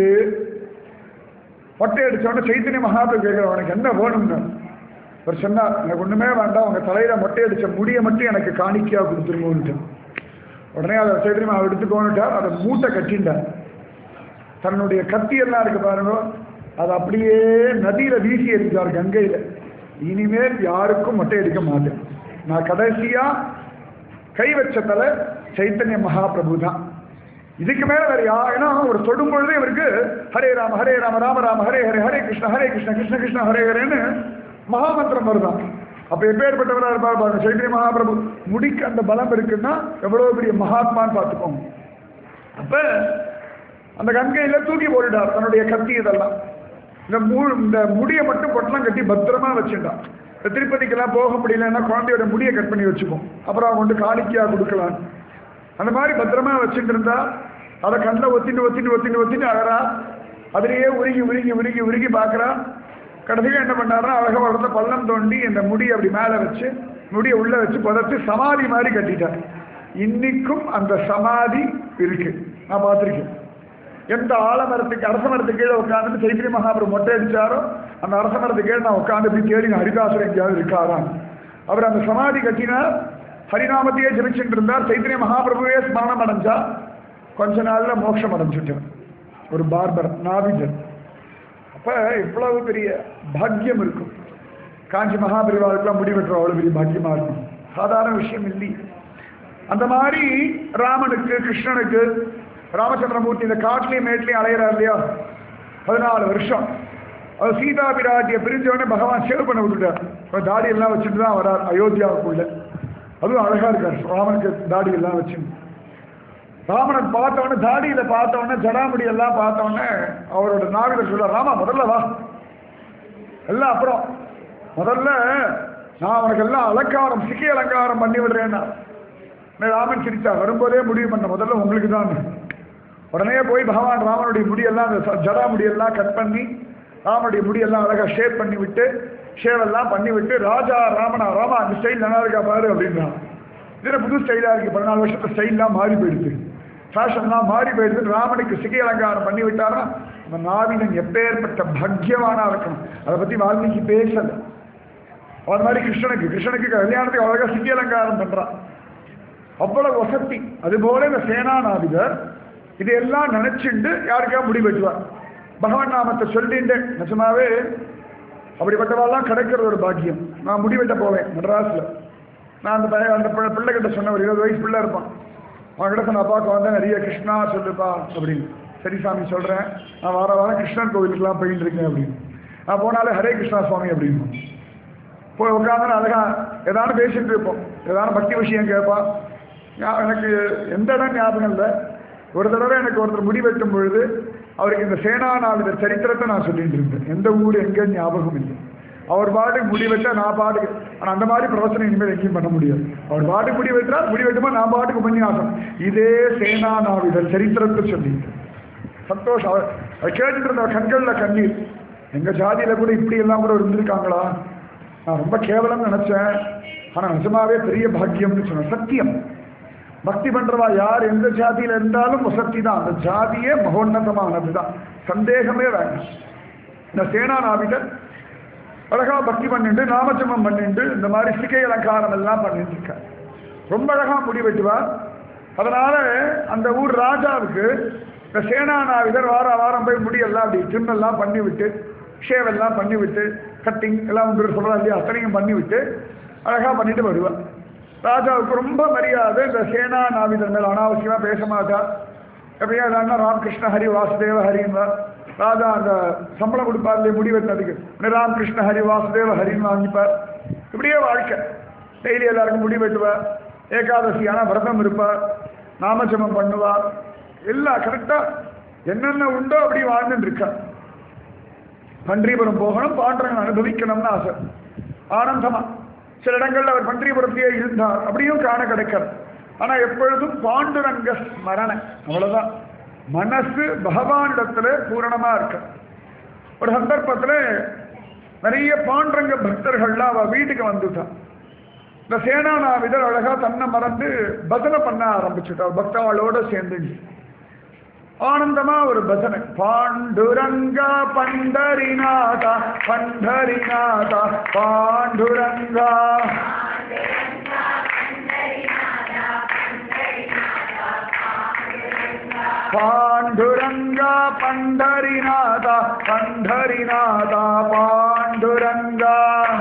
Speaker 1: மொட்டை அடிச்ச உடனே சைத்தன்ய மகாபிரபு கேட்கிற உனக்கு என்ன வேணும்னு அவர் சொன்னார் எனக்கு ஒண்ணுமே வேண்டாம் உங்க தலையில மொட்டை அடிச்ச முடியை மட்டும் எனக்கு காணிக்கையா கொடுத்துருங்கன்ட்டு உடனே அதை சைத்தன்ய மகா எடுத்துக்கோன்னுட்டார் அதை மூட்டை கட்டிண்டார் தன்னுடைய கத்தி எல்லாம் இருக்கு பாருங்க அதை அப்படியே நதியில வீசி எறிஞ்சார் கங்கையில இனிமேல் யாருக்கும் மொட்டை அடிக்க மாட்டேன் நான் கடைசியா கை வச்ச தலை சைத்தன்ய மகாபிரபு தான் இதுக்கு மேல வேற யா ஏன்னா ஒரு தொடும் பொழுதே இவருக்கு ஹரே ராம ஹரே ராம ராம ராம ஹரே ஹரே ஹரே கிருஷ்ண ஹரே கிருஷ்ண கிருஷ்ண கிருஷ்ண ஹரே ஹரேன்னு மகாமந்திரம் வருதான் அப்ப எப்பேற்பட்டவரா இருப்பார் பாருங்க சைத்தன்ய மகாபிரபு முடிக்கு அந்த பலம் இருக்குன்னா எவ்வளவு பெரிய மகாத்மான்னு பார்த்துக்கோங்க அப்ப அந்த கங்கையில தூக்கி போட்டுட்டார் தன்னுடைய கத்தி இதெல்லாம் இந்த மூ இந்த முடியை மட்டும் பொட்டலாம் கட்டி பத்திரமா வச்சுட்டான் இந்த திருப்பதிக்கெல்லாம் போக முடியலன்னா குழந்தையோட முடியை கட் பண்ணி வச்சுப்போம் அப்புறம் அவங்க கொண்டு காணிக்கையா கொடுக்கலாம் அந்த மாதிரி பத்திரமா வச்சுட்டு இருந்தா அதை கண்ணில் ஒத்திட்டு ஒத்திட்டு ஒத்திட்டு ஒத்திட்டு அழறா அதுலயே உருகி உருகி உருகி உருகி பார்க்கறா கடைசியில் என்ன பண்ணாருன்னா அழகா வளர்த்த பள்ளம் தோண்டி இந்த முடியை அப்படி மேலே வச்சு முடியை உள்ள வச்சு புதைச்சு சமாதி மாதிரி கட்டிட்டார் இன்னைக்கும் அந்த சமாதி இருக்கு நான் பார்த்திருக்கேன் எந்த ஆலமரத்துக்கு அரச மரத்துக்கு கீழே உட்காந்துட்டு சைத்திரி மகாபுரம் மொட்டை அடிச்சாரோ அந்த அரச மரத்துக்கு கீழே நான் உட்காந்து போய் தேடி ஹரிதாசர் எங்கேயாவது இருக்காராம் அவர் அந்த சமாதி கட்டினார் ஹரிநாமத்தையே ஜபிச்சுட்டு இருந்தார் சைத்தன்ய மகாபிரபுவே ஸ்மரணம் அடைஞ்சா கொஞ்ச நாள்ல மோட்சம் அடைஞ்சுட்டார் ஒரு பார்பர் நாவிதர் அப்ப இவ்வளவு பெரிய பாக்கியம் இருக்கும் காஞ்சி மகாபரிவாருக்குலாம் முடிவெட்டுற அவ்வளவு பெரிய பாக்கியமா இருக்கும் சாதாரண விஷயம் இல்லை அந்த மாதிரி ராமனுக்கு கிருஷ்ணனுக்கு ராமச்சந்திரமூர்த்தி இந்த காட்டிலையும் மேட்லையும் அலையிறார் இல்லையா பதினாலு வருஷம் அது சீதா பிராட்டியை பிரிஞ்ச உடனே பகவான் சேவ் பண்ண விட்டுட்டார் இப்ப தாடி எல்லாம் வச்சுட்டு தான் வரார் அயோத்தியாவுக்குள்ள அதுவும் அழகா இருக்கார் ராமனுக்கு தாடி எல்லாம் வச்சு ராமனை பார்த்தவொடனே தாடியில பார்த்தவொடனே ஜடாமுடி எல்லாம் பார்த்தவொடனே அவரோட நாவிதர் சொல்ல ராமா முதல்ல வா எல்லாம் அப்புறம் முதல்ல நான் உனக்கு எல்லாம் அலங்காரம் சிக்கி அலங்காரம் பண்ணி விடுறேன்னா உடனே ராமன் சிரிச்சா வரும்போதே முடிவு பண்ண முதல்ல உங்களுக்கு தான் உடனே போய் பகவான் ராமனுடைய முடியெல்லாம் அந்த ச- ஜடா முடியெல்லாம் கட் பண்ணி ராமனுடைய முடியெல்லாம் அழகா ஷேப் பண்ணி விட்டு ஷேவ் எல்லாம் பண்ணி விட்டு ராஜா ராமனா ராமா அந்த ஸ்டைல் நல்லா இருக்கா பாரு அப்படின்றான் இதில் புது ஸ்டைலாக இருக்கு பதினாலு வருஷத்து ஸ்டைல்லாம் மாறி போயிடுது ஃபேஷன்லாம் மாறி போயிடுது ராமனுக்கு சிகை அலங்காரம் பண்ணி விட்டாரா அந்த நாவினன் எப்பேற்பட்ட பக்யவானா இருக்கணும் அதை பற்றி வால்மீகி பேசலை அது மாதிரி கிருஷ்ணனுக்கு கிருஷ்ணனுக்கு கல்யாணத்துக்கு அழகா சிகை அலங்காரம் பண்றான் அவ்வளவு வசதி அதுபோல இந்த சேனாநாதிகர் இதையெல்லாம் நினைச்சுண்டு யாருக்கா முடி வெட்டுவார் பகவான் நாமத்தை சொல்லிட்டு நிஜமாவே அப்படிப்பட்டவாள்லாம் கிடைக்கிறது ஒரு பாக்கியம் நான் முடி வெட்ட போவேன் மெட்ராஸ்ல நான் அந்த பையன் அந்த பிள்ளை பிள்ளைகிட்ட சொன்ன ஒரு இருபது வயசு பிள்ளை இருப்பான் அவன் கிட்ட சொன்ன அப்பாவுக்கு வந்து நிறைய கிருஷ்ணா சொல்லுப்பா அப்படின்னு சரி சாமி சொல்றேன் நான் வார வாரம் கிருஷ்ணன் கோவிலுக்குலாம் போயிட்டு இருக்கேன் அப்படின்னு நான் போனாலே ஹரே கிருஷ்ணா சுவாமி அப்படின்னு போய் உட்காந்து அழகா ஏதாவது பேசிட்டு இருப்போம் ஏதாவது பக்தி விஷயம் கேட்பான் ஞா- எனக்கு எந்த இடம் ஞாபகம் இல்லை ஒரு தடவை எனக்கு ஒருத்தர் முடி வெட்டும் பொழுது அவருக்கு இந்த சேனாநாதர் சரித்திரத்தை நான் சொல்லிட்டு இருந்தேன் எந்த ஊர் எங்க ஞாபகம் இல்லை அவர் பாட்டுக்கு முடி வெட்ட நான் பாட்டுக்கு ஆனால் அந்த மாதிரி பிரவச்சனை இனிமேல் எங்கேயும் பண்ண முடியாது அவர் பாட்டுக்கு முடி வெட்டுறார் முடி வெட்டுமா நான் பாட்டுக்கு உபன்யாசம் இதே சேனாநாவிதர் சரித்திரத்தை சொல்லிட்டு சந்தோஷம் அவர் அவர் கேட்டுட்டு இருந்த கண்கள்ல கண்ணீர் எங்க ஜாதியில கூட இப்படி எல்லாம் கூட இருந்திருக்காங்களா நான் ரொம்ப கேவலம் நினைச்சேன் ஆனா நிஜமாவே பெரிய பாக்கியம்னு சொன்னேன் சத்தியம் பக்தி பண்றவா யார் எந்த ஜாதியில இருந்தாலும் வசதி தான் அந்த ஜாதியே மகோன்னதமானது தான் சந்தேகமே வேண்டாம் இந்த சேனாநாவிகர் அழகா பக்தி பண்ணிட்டு நாமஜபம் பண்ணிட்டு இந்த மாதிரி சிகை அலங்காரம் எல்லாம் பண்ணிட்டு இருக்கார் ரொம்ப அழகா முடி வெட்டுவார் அதனால அந்த ஊர் ராஜாவுக்கு இந்த சேனாநாவிகர் வார வாரம் போய் முடியெல்லாம் அப்படி trim எல்லாம் பண்ணி விட்டு ஷேவ் எல்லாம் பண்ணி விட்டு கட்டிங் எல்லாம் ஒன்று சொல்றா இல்லையா அத்தனையும் பண்ணி விட்டு அழகா பண்ணிட்டு வருவார் ராஜாவுக்கு ரொம்ப மரியாதை இந்த சேனா நாவிதர் மேல் அனாவசியமா பேச மாட்டார் எப்படியா இல்லைன்னா ராமகிருஷ்ண ஹரி வாசுதேவ ஹரின்வார் ராஜா அந்த சம்பளம் கொடுப்பார் இல்லையா முடி வெட்டினதுக்கு உடனே ராமகிருஷ்ண ஹரி வாசுதேவ ஹரின்னு வாங்கிப்பார் இப்படியே வாழ்க்கை டெய்லி எல்லாருக்கும் முடி வெட்டுவார் ஏகாதசியான விரதம் இருப்பார் நாமஜபம் பண்ணுவார் எல்லாம் கரெக்டா என்னென்ன உண்டோ அப்படி வாழ்ந்துட்டு இருக்கார் பன்றிபுரம் போகணும் பாண்டரங்கன் அனுபவிக்கணும்னு ஆசை ஆனந்தமா சில இடங்கள்ல அவர் பன்றிபுரத்திலே இருந்தார் அப்படியும் காண கிடைக்கிறது ஆனா எப்பொழுதும் பாண்டுரங்க ஸ்மரணை அவ்வளவுதான் மனசு பகவானிடத்துல பூரணமா இருக்கு ஒரு சந்தர்ப்பத்துல நிறைய பாண்டுரங்க பக்தர்கள்லாம் அவ வீட்டுக்கு வந்துட்டான் இந்த சேனாநாவிதர் அழகா தன்னை மறந்து பஜனை பண்ண ஆரம்பிச்சுட்டார் பக்தாளோட சேர்ந்து ஆனந்தமா ஒரு பஜனை பாண்டுரங்கா பண்டரிநாதா பண்டரிநாதா பாண்டுரங்கா பாண்டுரங்கா பண்டரிநாதா பண்டரிநாதா பாண்டுரங்கா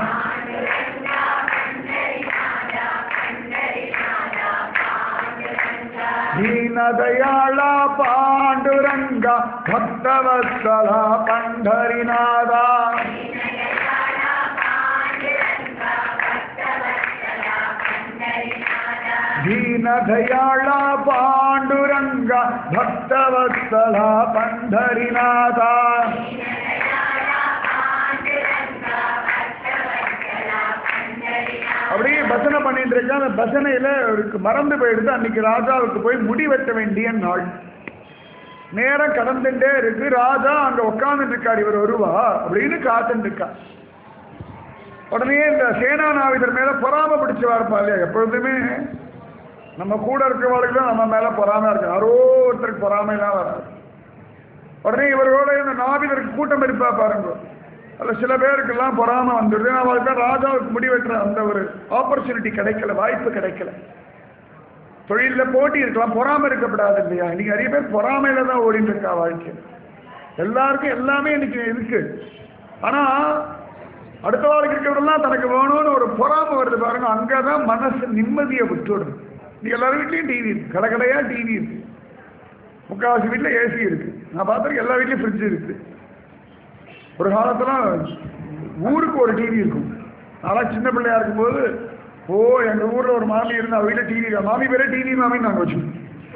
Speaker 1: ದೀನದಯಾಳ ಪಾಂಡುರಂಗ ಭಕ್ತವತ್ಸಲ ಪಂಢರಿನಾದ ದೀನದಯಾಳ ಪಾಂಡುರಂಗ ಭಕ್ತವತ್ಸಲ ಪಂಢರಿನಾದ அப்படியே பஜனை பண்ணிட்டு இருக்க அந்த பஜனையில அவருக்கு மறந்து போயிடுது அன்னைக்கு ராஜாவுக்கு போய் முடி வெட்ட வேண்டிய நாள் நேரம் கடந்துட்டே இருக்கு ராஜா அங்க உட்கார்ந்துட்டு இருக்காரு இவர் வருவா அப்படின்னு காத்துட்டு இருக்கா உடனே இந்த சேனாநாவிதர் மேல பொறாம பிடிச்சு வார்ப்பா இல்லையா எப்பொழுதுமே நம்ம கூட இருக்கிறவர்களுக்கு நம்ம மேல பொறாம இருக்கு யாரோ ஒருத்தருக்கு பொறாமைலாம் வராது உடனே இவரோட இந்த நாவிதருக்கு கூட்டம் இருப்பா பாருங்க அதில் சில பேருக்கெல்லாம் பொறாம வந்துடுது அவளுக்கு ராஜாவுக்கு முடி வெட்டுற அந்த ஒரு ஆப்பர்ச்சுனிட்டி கிடைக்கல வாய்ப்பு கிடைக்கல தொழிலில் போட்டி இருக்கலாம் பொறாம இருக்கப்படாது இல்லையா இன்னைக்கு நிறைய பேர் பொறாமையில தான் ஓடிட்டு இருக்கா வாழ்க்கை எல்லாருக்கும் எல்லாமே இன்னைக்கு இருக்கு ஆனா அடுத்த வாழ்க்கை இருக்கிறவரெல்லாம் தனக்கு வேணும்னு ஒரு பொறாமை வருது பாருங்க அங்கதான் மனசு நிம்மதியை விட்டுடுது இன்னைக்கு எல்லார் வீட்லயும் டிவி இருக்கு கடைக்கடையா டிவி இருக்கு முக்கால்வாசி வீட்டில் ஏசி இருக்கு நான் பார்த்துருக்கேன் எல்லா வீட்லயும் ஃப்ரிட்ஜ் இருக்கு ஒரு காலத்துல ஊருக்கு ஒரு டிவி இருக்கும் நான்லாம் சின்ன பிள்ளையா இருக்கும்போது ஓ எங்க ஊர்ல ஒரு மாமி இருந்தா அவ வீட்டுல டிவி மாமி பேரே டிவி மாமின்னு நாங்க வச்சோம்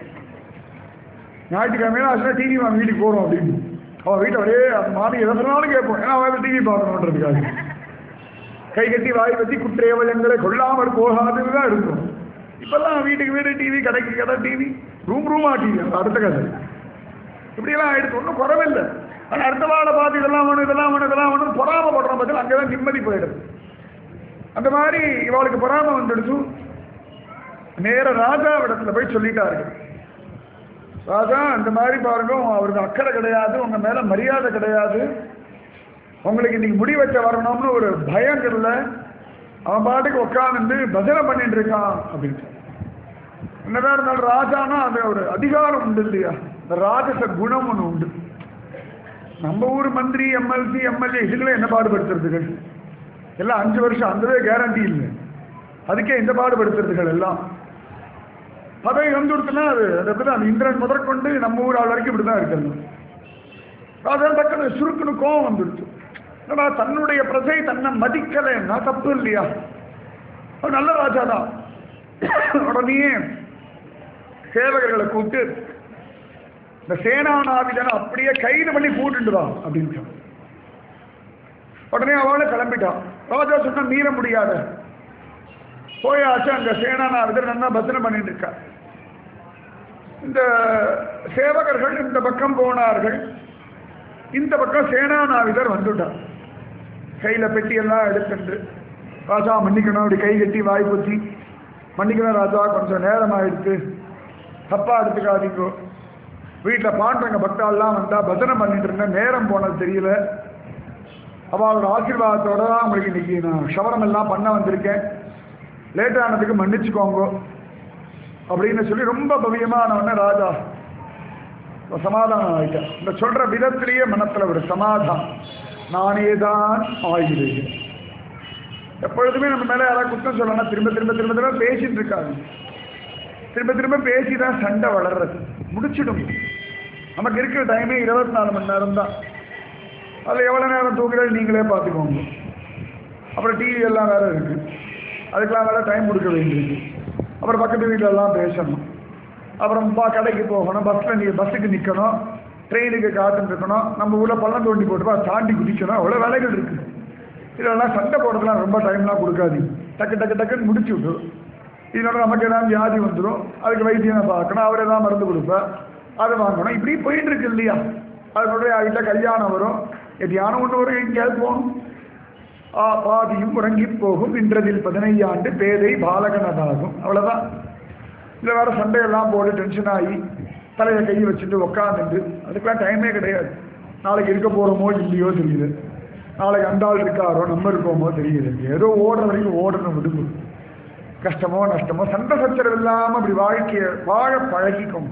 Speaker 1: ஞாயிற்றுக்கிழமையில ஆச்சுன்னா டிவி மாமி வீட்டுக்கு போறோம் அப்படின்னு அவன் வீட்டை அப்படியே அந்த மாமி எதை சொன்னாலும் கேட்போம் ஏன்னா அவன் டிவி பார்க்கணுன்றதுக்காக கை கட்டி வாய் கட்டி குற்றேவலங்களை கொள்ளாமல் போகாதுன்னு தான் இருக்கும் இப்பெல்லாம் வீட்டுக்கு வீடு டிவி கடைக்கு கடை டிவி ரூம் ரூமா டிவி அடுத்த கதை இப்படியெல்லாம் ஆயிடுச்சு ஒன்றும் குறவில்லை ஆனால் அடுத்த வாழை பார்த்து இதெல்லாம் வேணும் இதெல்லாம் வேணும் இதெல்லாம் வேணும் பொறாமப்படுறோம் பதில் அங்கே தான் நிம்மதி போயிடுது அந்த மாதிரி இவளுக்கு பொறாம வந்துடுச்சு நேர ராஜா இடத்துல போய் சொல்லிட்டார்கள் ராஜா இந்த மாதிரி பாருங்க அவருக்கு அக்கறை கிடையாது உங்க மேல மரியாதை கிடையாது உங்களுக்கு இன்னைக்கு முடி வச்ச வரணும்னு ஒரு பயம் இல்லை அவன் பாட்டுக்கு உட்காந்து பஜனை பண்ணிட்டு இருக்கான் அப்படின்ட்டு என்னதான் இருந்தாலும் ராஜானா அது ஒரு அதிகாரம் உண்டு இல்லையா இந்த ராஜச குணம் ஒன்று உண்டு நம்ம ஊர் மந்திரி எம்எல்சி எம்எல்ஏ இதுகளை என்ன பாடுபடுத்துறதுகள் எல்லாம் அஞ்சு வருஷம் அந்தவே கேரண்டி இல்லை அதுக்கே இந்த பாடுபடுத்துறதுகள் எல்லாம் பதவி வந்துடுத்துனா அது அது அப்படிதான் அந்த இந்திரன் முதற்கொண்டு நம்ம ஊர் ஆள் வரைக்கும் இப்படிதான் இருக்கிறது ராஜா டக்குன்னு சுருக்குன்னு கோவம் வந்துடுச்சு என்னடா தன்னுடைய பிரஜை தன்னை மதிக்கலைன்னா தப்பு இல்லையா அவர் நல்ல ராஜா தான் உடனே சேவகர்களை கூப்பிட்டு இந்த சேனாநாதிகனை அப்படியே கைது பண்ணி கூட்டுட்டு வா அப்படின்னு சொன்னான். உடனே அவளை கிளம்பிட்டான் ராஜா சொன்னா மீற முடியாத போயாச்சு அங்க சேனாநாதிகர் நல்லா பசனை பண்ணிட்டு இருக்கா இந்த சேவகர்கள் இந்த பக்கம் போனார்கள் இந்த பக்கம் சேனாநாவிதர் வந்துட்டார் கையில பெட்டி எல்லாம் எடுத்துட்டு ராஜா மன்னிக்கணும் அப்படி கை கட்டி வாய் பொத்தி மன்னிக்கணும் ராஜா கொஞ்சம் நேரம் ஆயிடுச்சு தப்பா எடுத்துக்காதீங்க வீட்டில் பாண்டவங்க பக்தாலாம் வந்தா பஜனை பண்ணிட்டு இருந்தேன் நேரம் போனது தெரியல அவளோட ஆசீர்வாதத்தோட தான் உங்களுக்கு இன்னைக்கு நான் ஷவரம் எல்லாம் பண்ண வந்திருக்கேன் லேட் ஆனதுக்கு மன்னிச்சுக்கோங்க அப்படின்னு சொல்லி ரொம்ப பவியமான உடனே ராஜா இப்ப சமாதானம் ஆயிட்டேன் இந்த சொல்ற விதத்திலேயே மனத்துல ஒரு சமாதானம் நானே தான் ஆகிறேன் எப்பொழுதுமே நம்ம மேல யாராவது குற்றம் சொல்லணும் திரும்ப திரும்ப திரும்ப திரும்ப பேசிட்டு இருக்காங்க திரும்ப திரும்ப பேசி தான் சண்டை வளர்றது முடிச்சிடும் நமக்கு இருக்கிற டைமே இருபத்தி நாலு மணி நேரம் தான் அதில் எவ்வளோ நேரம் தூங்குறது நீங்களே பார்த்துக்கோங்க அப்புறம் டிவி எல்லாம் வேற இருக்கு அதுக்கெல்லாம் வேற டைம் கொடுக்க வேண்டியிருக்கு அப்புறம் பக்கத்து வீட்டுல எல்லாம் பேசணும் அப்புறம் பா கடைக்கு போகணும் பஸ்ஸில் நீ பஸ்ஸுக்கு நிற்கணும் ட்ரெயினுக்கு காத்துட்டு இருக்கணும் நம்ம ஊரில் பள்ளம் தோண்டி போட்டு தாண்டி குதிக்கணும் அவ்வளோ வேலைகள் இருக்கு இதெல்லாம் சண்டை போடுறதுலாம் ரொம்ப டைம்லாம் கொடுக்காதீங்க டக்கு டக்கு டக்குன்னு முடிச்சு விட்டு இதனால நமக்கு ஏதாவது வியாதி வந்துடும் அதுக்கு வைத்தியம் பார்க்கணும் அவர் ஏதாவது மருந்து கொடுப்பேன் அதை வாங்கணும் இப்படி போயிட்டு இருக்கு இல்லையா அதுக்குடைய வீட்டில் கல்யாணம் வரும் எதையான ஒன்று வரும் எங்கேயாவது போகணும் ஆ பாதியும் உறங்கி போகும் இன்றதில் பதினையாண்டு பேதை பாலகனதாகும் அவ்வளோதான் இல்லை வேற சண்டையெல்லாம் போட்டு டென்ஷன் ஆகி தலையை கை வச்சுட்டு உக்காந்துட்டு அதுக்கெல்லாம் டைமே கிடையாது நாளைக்கு இருக்க போகிறோமோ இல்லையோ தெரியல நாளைக்கு அந்த ஆள் இருக்காரோ நம்ம இருக்கோமோ தெரியல ஏதோ ஓடுற வரைக்கும் ஓடணும் விடுங்க கஷ்டமோ நஷ்டமோ சண்டை சச்சரவு இல்லாமல் அப்படி வாழ்க்கையை வாழ பழகிக்கோங்க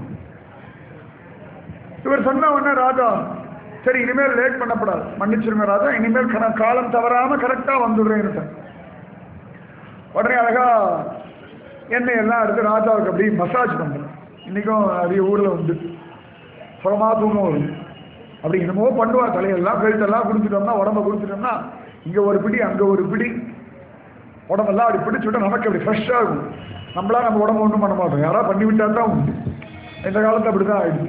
Speaker 1: இவர் சொன்ன உடனே ராஜா சரி இனிமேல் லேட் பண்ணப்படாது மன்னிச்சிருங்க ராஜா இனிமேல் கண- காலம் தவறாம கரெக்டா வந்துடுறேன் உடனே அழகா எண்ணெய் எல்லாம் எடுத்து ராஜாவுக்கு அப்படி மசாஜ் பண்றேன் இன்னைக்கும் நிறைய ஊர்ல உண்டு சுகமா தூக்கம் வரும் அப்படி என்னமோ பண்ணுவா தலையெல்லாம் கழுத்தெல்லாம் குடிச்சிட்டோம்னா உடம்ப குடிச்சிட்டோம்னா இங்க ஒரு பிடி அங்க ஒரு பிடி உடம்பெல்லாம் அப்படி பிடிச்சுட்டா நமக்கு அப்படி ஃப்ரெஷ்ஷாக இருக்கும் நம்மளா நம்ம உடம்பு ஒன்றும் பண்ண மாட்டோம் யாராவது பண்ணி விட்டா தான் உண்டு இந்த காலத்து அப்படி தான் ஆயிடுச்சு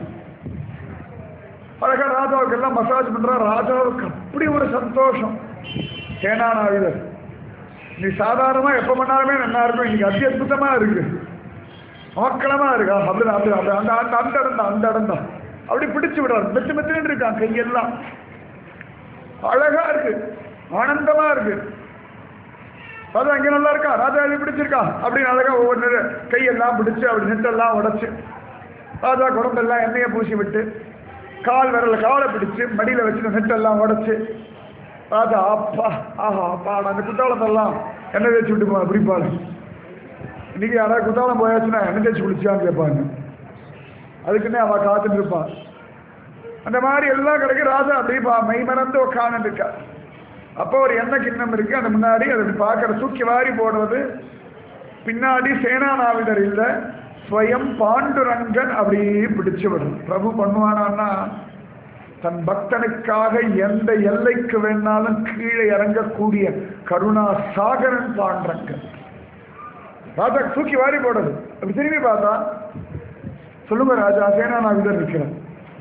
Speaker 1: அழகா ராஜாவுக்கு எல்லாம் மசாஜ் பண்றா ராஜாவுக்கு அப்படி ஒரு சந்தோஷம் சேனாநாவிதர் நீ சாதாரணமா எப்ப பண்ணாலுமே நல்லா இருக்கும் இன்னைக்கு அதி அற்புதமா இருக்கு மக்களமா இருக்கா அப்படி அப்படி அப்படி அந்த அந்த அந்த இடம் தான் அந்த இடம் தான் அப்படி பிடிச்சு விடுறாரு மெத்து மெத்துன்னு இருக்கான் கையெல்லாம் அழகா இருக்கு ஆனந்தமா இருக்கு ராஜா இங்க நல்லா இருக்கா ராஜா இது பிடிச்சிருக்கா அப்படின்னு அழகா ஒவ்வொரு கையெல்லாம் பிடிச்சு அப்படி நெட்டெல்லாம் உடைச்சு ராஜா குடம்பெல்லாம் எண்ணெயை பூசி விட்டு கால் விரல காலை பிடிச்சு மடியில வச்சு நெட்டெல்லாம் உடைச்சு ராஜா அப்பா ஆஹா அப்பா நான் அந்த குத்தாலத்தெல்லாம் எண்ணெய் தேய்ச்சி விட்டு போ பிடிப்பாள் இன்னைக்கு யாராவது குத்தாலம் போயாச்சுன்னா எண்ணெய் தேய்ச்சி குளிச்சான்னு கேட்பாங்க அதுக்குன்னே அவள் காத்துட்டு இருப்பான் அந்த மாதிரி எல்லாம் கிடைக்கும் ராஜா அப்படியே பா- மெய் மறந்து உட்காந்து இருக்கா அப்போ ஒரு எண்ணெய் கிண்ணம் இருக்கு அந்த முன்னாடி அதை இப்படி பார்க்கற தூக்கி வாரி போடுறது பின்னாடி சேனாநாவிதர் இல்லை ஸ்வயம் பாண்டுரங்கன் அப்படியே பிடிச்சு வரும் பிரபு பண்ணுவானான்னா தன் பக்தனுக்காக எந்த எல்லைக்கு வேணாலும் கீழே இறங்கக்கூடிய கருணா சாகரன் பாண்டரங்கன் ராஜா தூக்கி வாரி போடுறது அப்படி திரும்பி பார்த்தா சொல்லுங்க ராஜா சேனாநாவிதர் இருக்கிறார்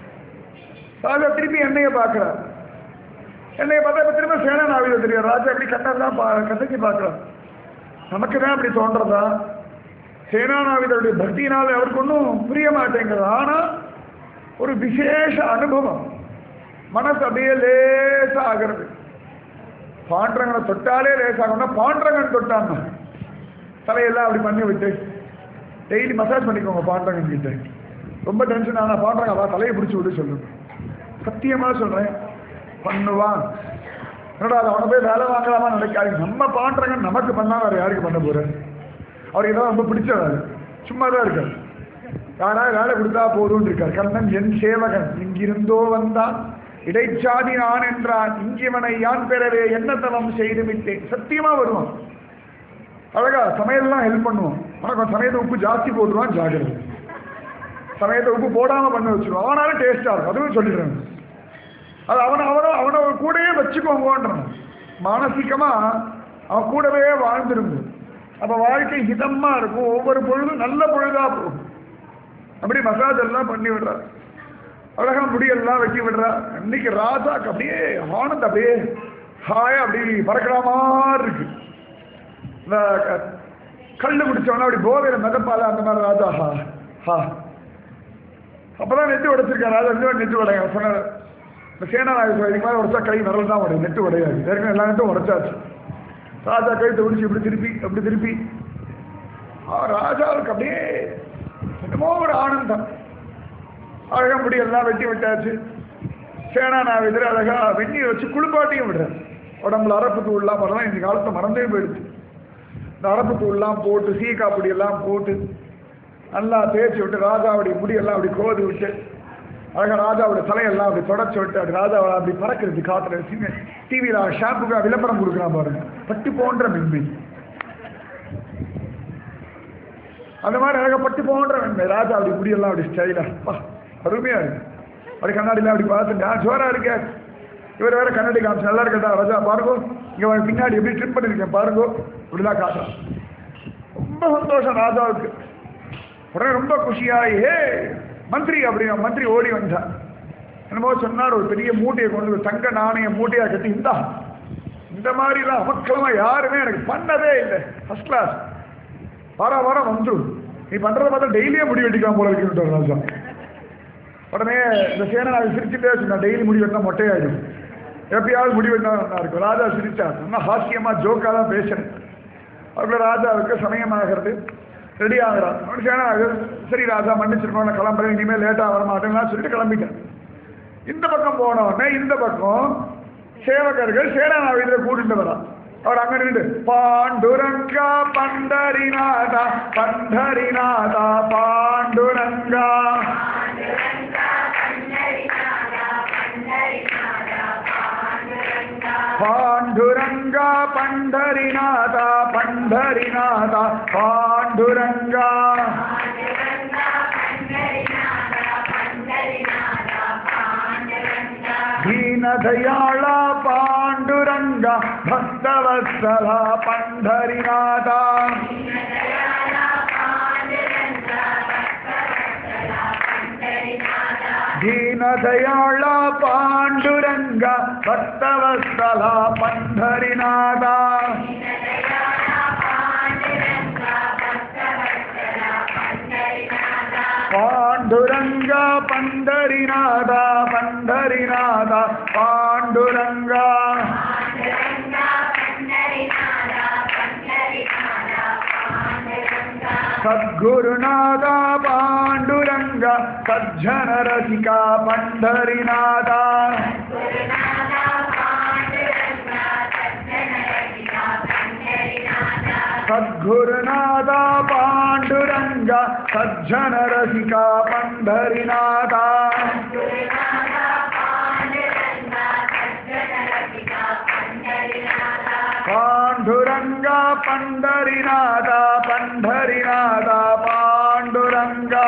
Speaker 1: ராஜா திருப்பி என்னைய பார்க்கிறார் என்னைய பார்த்தா இப்ப திரும்ப சேனாநாவிதர் தெரியும் ராஜா அப்படி கண்ணெல்லாம் பா கசக்கி பார்க்கிறார் நமக்கு தான் அப்படி தோன்றதா சேனாநாவிதருடைய பக்தியினால் அவருக்கு ஒன்றும் புரிய மாட்டேங்கிறது ஆனா ஒரு விசேஷ அனுபவம் மனசு அப்படியே லேசா ஆகிறது பாண்டரங்கனை தொட்டாலே லேசாகணும்னா பாண்டரங்கன் தொட்டான்னா தலையெல்லாம் அப்படி பண்ணி விட்டு டெய்லி மசாஜ் பண்ணிக்கோங்க பாண்டரங்கன் கிட்ட ரொம்ப டென்ஷன் ஆனா பாண்டரங்க வா தலையை பிடிச்சி விட்டு சொல்லுங்க சத்தியமா சொல்றேன் பண்ணுவான் என்னடா அது அவனை போய் வேலை வாங்கலாமா நினைக்காது நம்ம பாண்டரங்கன் நமக்கு பண்ணா வேற யாருக்கு பண்ண போற அவருக்கு ஏதாவது ரொம்ப பிடிச்ச வேலை சும்மா தான் இருக்காரு யாரா வேலை கொடுத்தா போதும்னு இருக்கார் கண்ணன் என் சேவகன் இங்கிருந்தோ வந்தான் இடைச்சாதி நான் என்றான் இங்கிவனை யான் பெறவே என்ன தவம் செய்து விட்டேன் சத்தியமா வருவான் அழகா சமையல்லாம் ஹெல்ப் பண்ணுவோம் உனக்கு சமையத்தை உப்பு ஜாஸ்தி போட்டுருவான் ஜாகிரதை சமயத்தை உப்பு போடாம பண்ண வச்சிருவான் அவனாலும் டேஸ்டா இருக்கும் அதுவும் சொல்லிடுறேன் அது அவனை அவனை அவனை கூடயே வச்சுக்கோங்கன்றான் மானசீகமா அவன் கூடவே வாழ்ந்துருங்க அப்ப வாழ்க்கை ஹிதமா இருக்கும் ஒவ்வொரு பொழுதும் நல்ல பொழுதா போகும் அப்படி மசாஜ் எல்லாம் பண்ணி விடுறார் அழகா முடியெல்லாம் வெட்டி விடுறா இன்னைக்கு ராஜாக்கு அப்படியே ஆனந்த் அப்படியே ஹாயா அப்படி பறக்கிற மாதிரி இருக்கு இந்த க- கல்லு குடிச்சவனா அப்படி போதையில மிதப்பால அந்த மாதிரி ராஜா ஹா ஹா அப்பதான் நெட்டு உடைச்சிருக்காரு ராஜா இந்த நெட்டு உடையா சொன்னார் இந்த சேனா நாயகம் இதுக்கு மேலே உடைச்சா கை விரல் தான் உடையும் நெட்டு உடையாது ஏற்கனவே எல்லா நெட்டும் உடைச்சாச்சு ராஜா கழுத்தை உடிச்சு இப்படி திருப்பி அப்படி திருப்பி ஆ, ராஜாவுக்கு அப்படியே என்னமோ ஒரு ஆனந்தம் அழகா முடி எல்லாம் வெட்டி விட்டாச்சு சேனா நாவிதர் அழகா வெந்நீர் வச்சு குளிப்பாட்டியும் விடுறாரு உடம்புல அரப்பு தூள்லாம் வரலாம் இந்த காலத்தை மறந்தே போயிடுச்சு இந்த அரப்பு தூள்லாம் போட்டு சீக்கா பொடி எல்லாம் போட்டு நல்லா தேய்ச்சி விட்டு ராஜாவுடைய முடியெல்லாம் அப்படி கோதி விட்டு அழகா ராஜாவுடைய தலையெல்லாம் அப்படி தொடச்சி விட்டு அப்படி ராஜாவை அப்படி பறக்கிறது காத்துல டிவியில் ஷாம்புக்கு விளம்பரம் கொடுக்குறான் பாருங்க பட்டு போன்ற மென்மை அந்த மாதிரி அழகா பட்டு போன்ற மென்மை ராஜா அப்படி முடியெல்லாம் அப்படி ஸ்டைலா பா அருமையா இருக்கு அப்படி கண்ணாடியில் அப்படி பார்த்து நான் ஜோரா இருக்கேன் இவர் வேற கண்ணாடி காமிச்சு நல்லா இருக்கட்டா ராஜா பாருங்க இங்க அவன் பின்னாடி எப்படி ட்ரிம் பண்ணிருக்கேன் பாருங்க இப்படிலாம் காட்டுறான் ரொம்ப சந்தோஷம் ராஜாவுக்கு உடனே ரொம்ப குஷியாகி ஹே மந்திரி அப்படின்னா மந்திரி ஓடி வந்தான் என்னமோ சொன்னார் ஒரு பெரிய மூட்டையை கொண்டு வந்து தங்க நாணய மூட்டையா கட்டி இந்தா இந்த மாதிரிலாம் அமக்கலமா யாருமே எனக்கு பண்ணதே இல்லை ஃபர்ஸ்ட் கிளாஸ் வார வாரம் வந்துடும் நீ பண்றத பார்த்தா டெய்லியே முடி வெட்டிக்கலாம் போல இருக்குன்னு ராஜா உடனே இந்த சேனை நான் சிரிச்சுட்டே சொன்னேன் டெய்லி முடி வெட்டினா மொட்டையாயிடும் எப்பயாவது முடி வெட்டினா நல்லா இருக்கும் ராஜா சிரிச்சார் நல்லா ஹாஸ்யமா ஜோக்காக தான் பேசுறேன் அதுக்குள்ள ராஜாவுக்கு சமயமாகிறது ரெடி ஆகிறான் அவனுக்கு சேனா சரி ராஜா மன்னிச்சிருக்கோம் நான் கிளம்புறேன் இனிமேல் லேட்டாக வர மாட்டேன்னு சொல்லிட்டு கிளம்பிட்டேன் இந்த பக்கம் போன உடனே இந்த பக்கம் சேவகர்கள் சேனாநாவிதரை கூட்டிட்டு வரான் அவர் அங்க நின்று பாண்டுரங்கா பண்டரிநாதா பண்டரிநாதா பாண்டுரங்கா பாண்டுரங்கா பண்டரிநாதா பண்டரிநாதா பாண்டுரங்கா ದೀನದಯಾಳ ಪಾಂಡುರಂಗ ಭಕ್ತವತ್ಸಲ ಪಂಢರಿನಾಥ ದೀನದಯಾಳ ಪಾಂಡುರಂಗ ಭಕ್ತವತ್ಸಲ ಪಂಢರಿನಾಥ ಪಾಂಡುರಂಗ ಪಂಡರಿನಾಥ ಪಂಡರಿನಾಥ ಪಾಂಡುರಂಗ ಸದ್ಗುರುನಾಥ ಪಾಂಡುರಂಗ ಸಜ್ಜನ ರಸಿಕ ಪಂಡರಿನಾಥ சத்குருநாதா பாண்டுரங்க சஜ்ஜன ரசிகா பண்டரிநாதா பாண்டுரங்கா பண்டரிநாதா பண்டரிநாதா பாண்டுரங்கா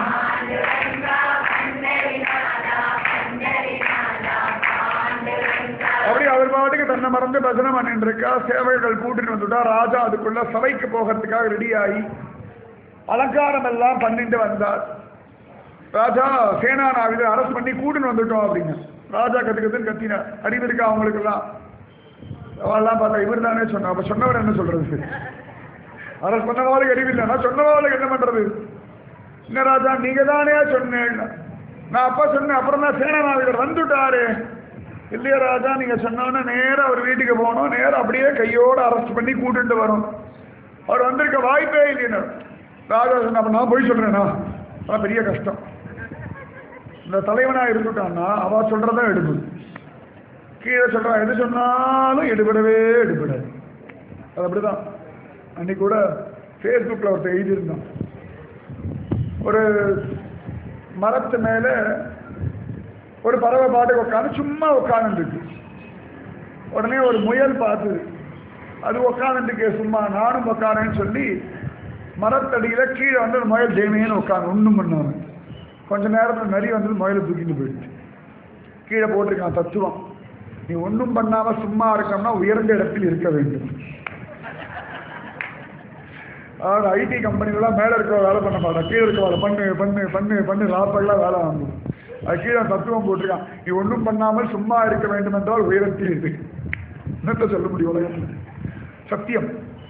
Speaker 1: அப்படி அவர் பாட்டுக்கு தன்னை மறந்து பஜனை பண்ணிட்டு இருக்கா சேவைகள் கூட்டிட்டு வந்துட்டா ராஜா அதுக்குள்ள சபைக்கு போகிறதுக்காக ரெடி ஆகி அலங்காரம் எல்லாம் பண்ணிட்டு வந்தார் ராஜா சேனானாவில அரசு பண்ணி கூட்டின்னு வந்துட்டோம் அப்படிங்க ராஜா கத்து கத்துன்னு கத்தினார் அறிவு இருக்கா அவங்களுக்கு எல்லாம் அவெல்லாம் பார்த்தா இவர் தானே சொன்னா அப்ப சொன்னவர் என்ன சொல்றது அரசு பண்ணவாளுக்கு அறிவு இல்லைன்னா சொன்னவாளுக்கு என்ன பண்றது என்ன ராஜா நீங்க தானே சொன்னேன் நான் அப்பா சொன்னேன் அப்புறம் தான் சேனானாவிகர் வந்துட்டாரு இல்லையா ராஜா நீங்க சொன்னோன்னே நேரா அவர் வீட்டுக்கு போகணும் நேரா அப்படியே கையோட அரெஸ்ட் பண்ணி கூட்டிட்டு வரும் அவர் வந்திருக்க வாய்ப்பே இல்லைன்னு ராஜா சொன்ன அப்ப நான் போய் சொல்றேனா அதான் பெரிய கஷ்டம் இந்த தலைவனா இருந்துட்டான்னா அவ சொல்றதான் எடுப்பு கீழே சொல்றா எது சொன்னாலும் எடுபடவே எடுபடாது அது அப்படிதான் அன்னைக்கு கூட ஃபேஸ்புக்கில் ஒருத்தர் எழுதியிருந்தான் ஒரு மரத்து மேல ஒரு பறவை பாட்டுக்கு உட்காந்து சும்மா உட்காந்துருக்கு உடனே ஒரு முயல் பார்த்துது அது உட்காந்துருக்கு சும்மா நானும் உட்காரேன்னு சொல்லி மரத்தடியில கீழே வந்து ஒரு முயல் தேமையன்னு உட்காந்து ஒன்றும் பண்ணாம கொஞ்ச நேரத்தில் நரி வந்து முயலை தூக்கிட்டு போயிடுச்சு கீழே போட்டிருக்கான் தத்துவம் நீ ஒன்றும் பண்ணாம சும்மா இருக்கணும்னா உயர்ந்த இடத்தில் இருக்க வேண்டும் அதாவது ஐடி கம்பெனிலாம் மேலே இருக்க வேலை பண்ண மாட்டான் கீழே இருக்க வேலை பண்ணு பண்ணு பண்ணு பண்ணு லாப்பெல்லாம் வேலை வாங்கும் அது கீழே தத்துவம் போட்டிருக்கான் நீ ஒன்றும் பண்ணாமல் சும்மா இருக்க வேண்டும் என்றால் உயரத்தில் இரு என்னத்த சொல்ல முடியும் உலகத்தில் சத்தியம்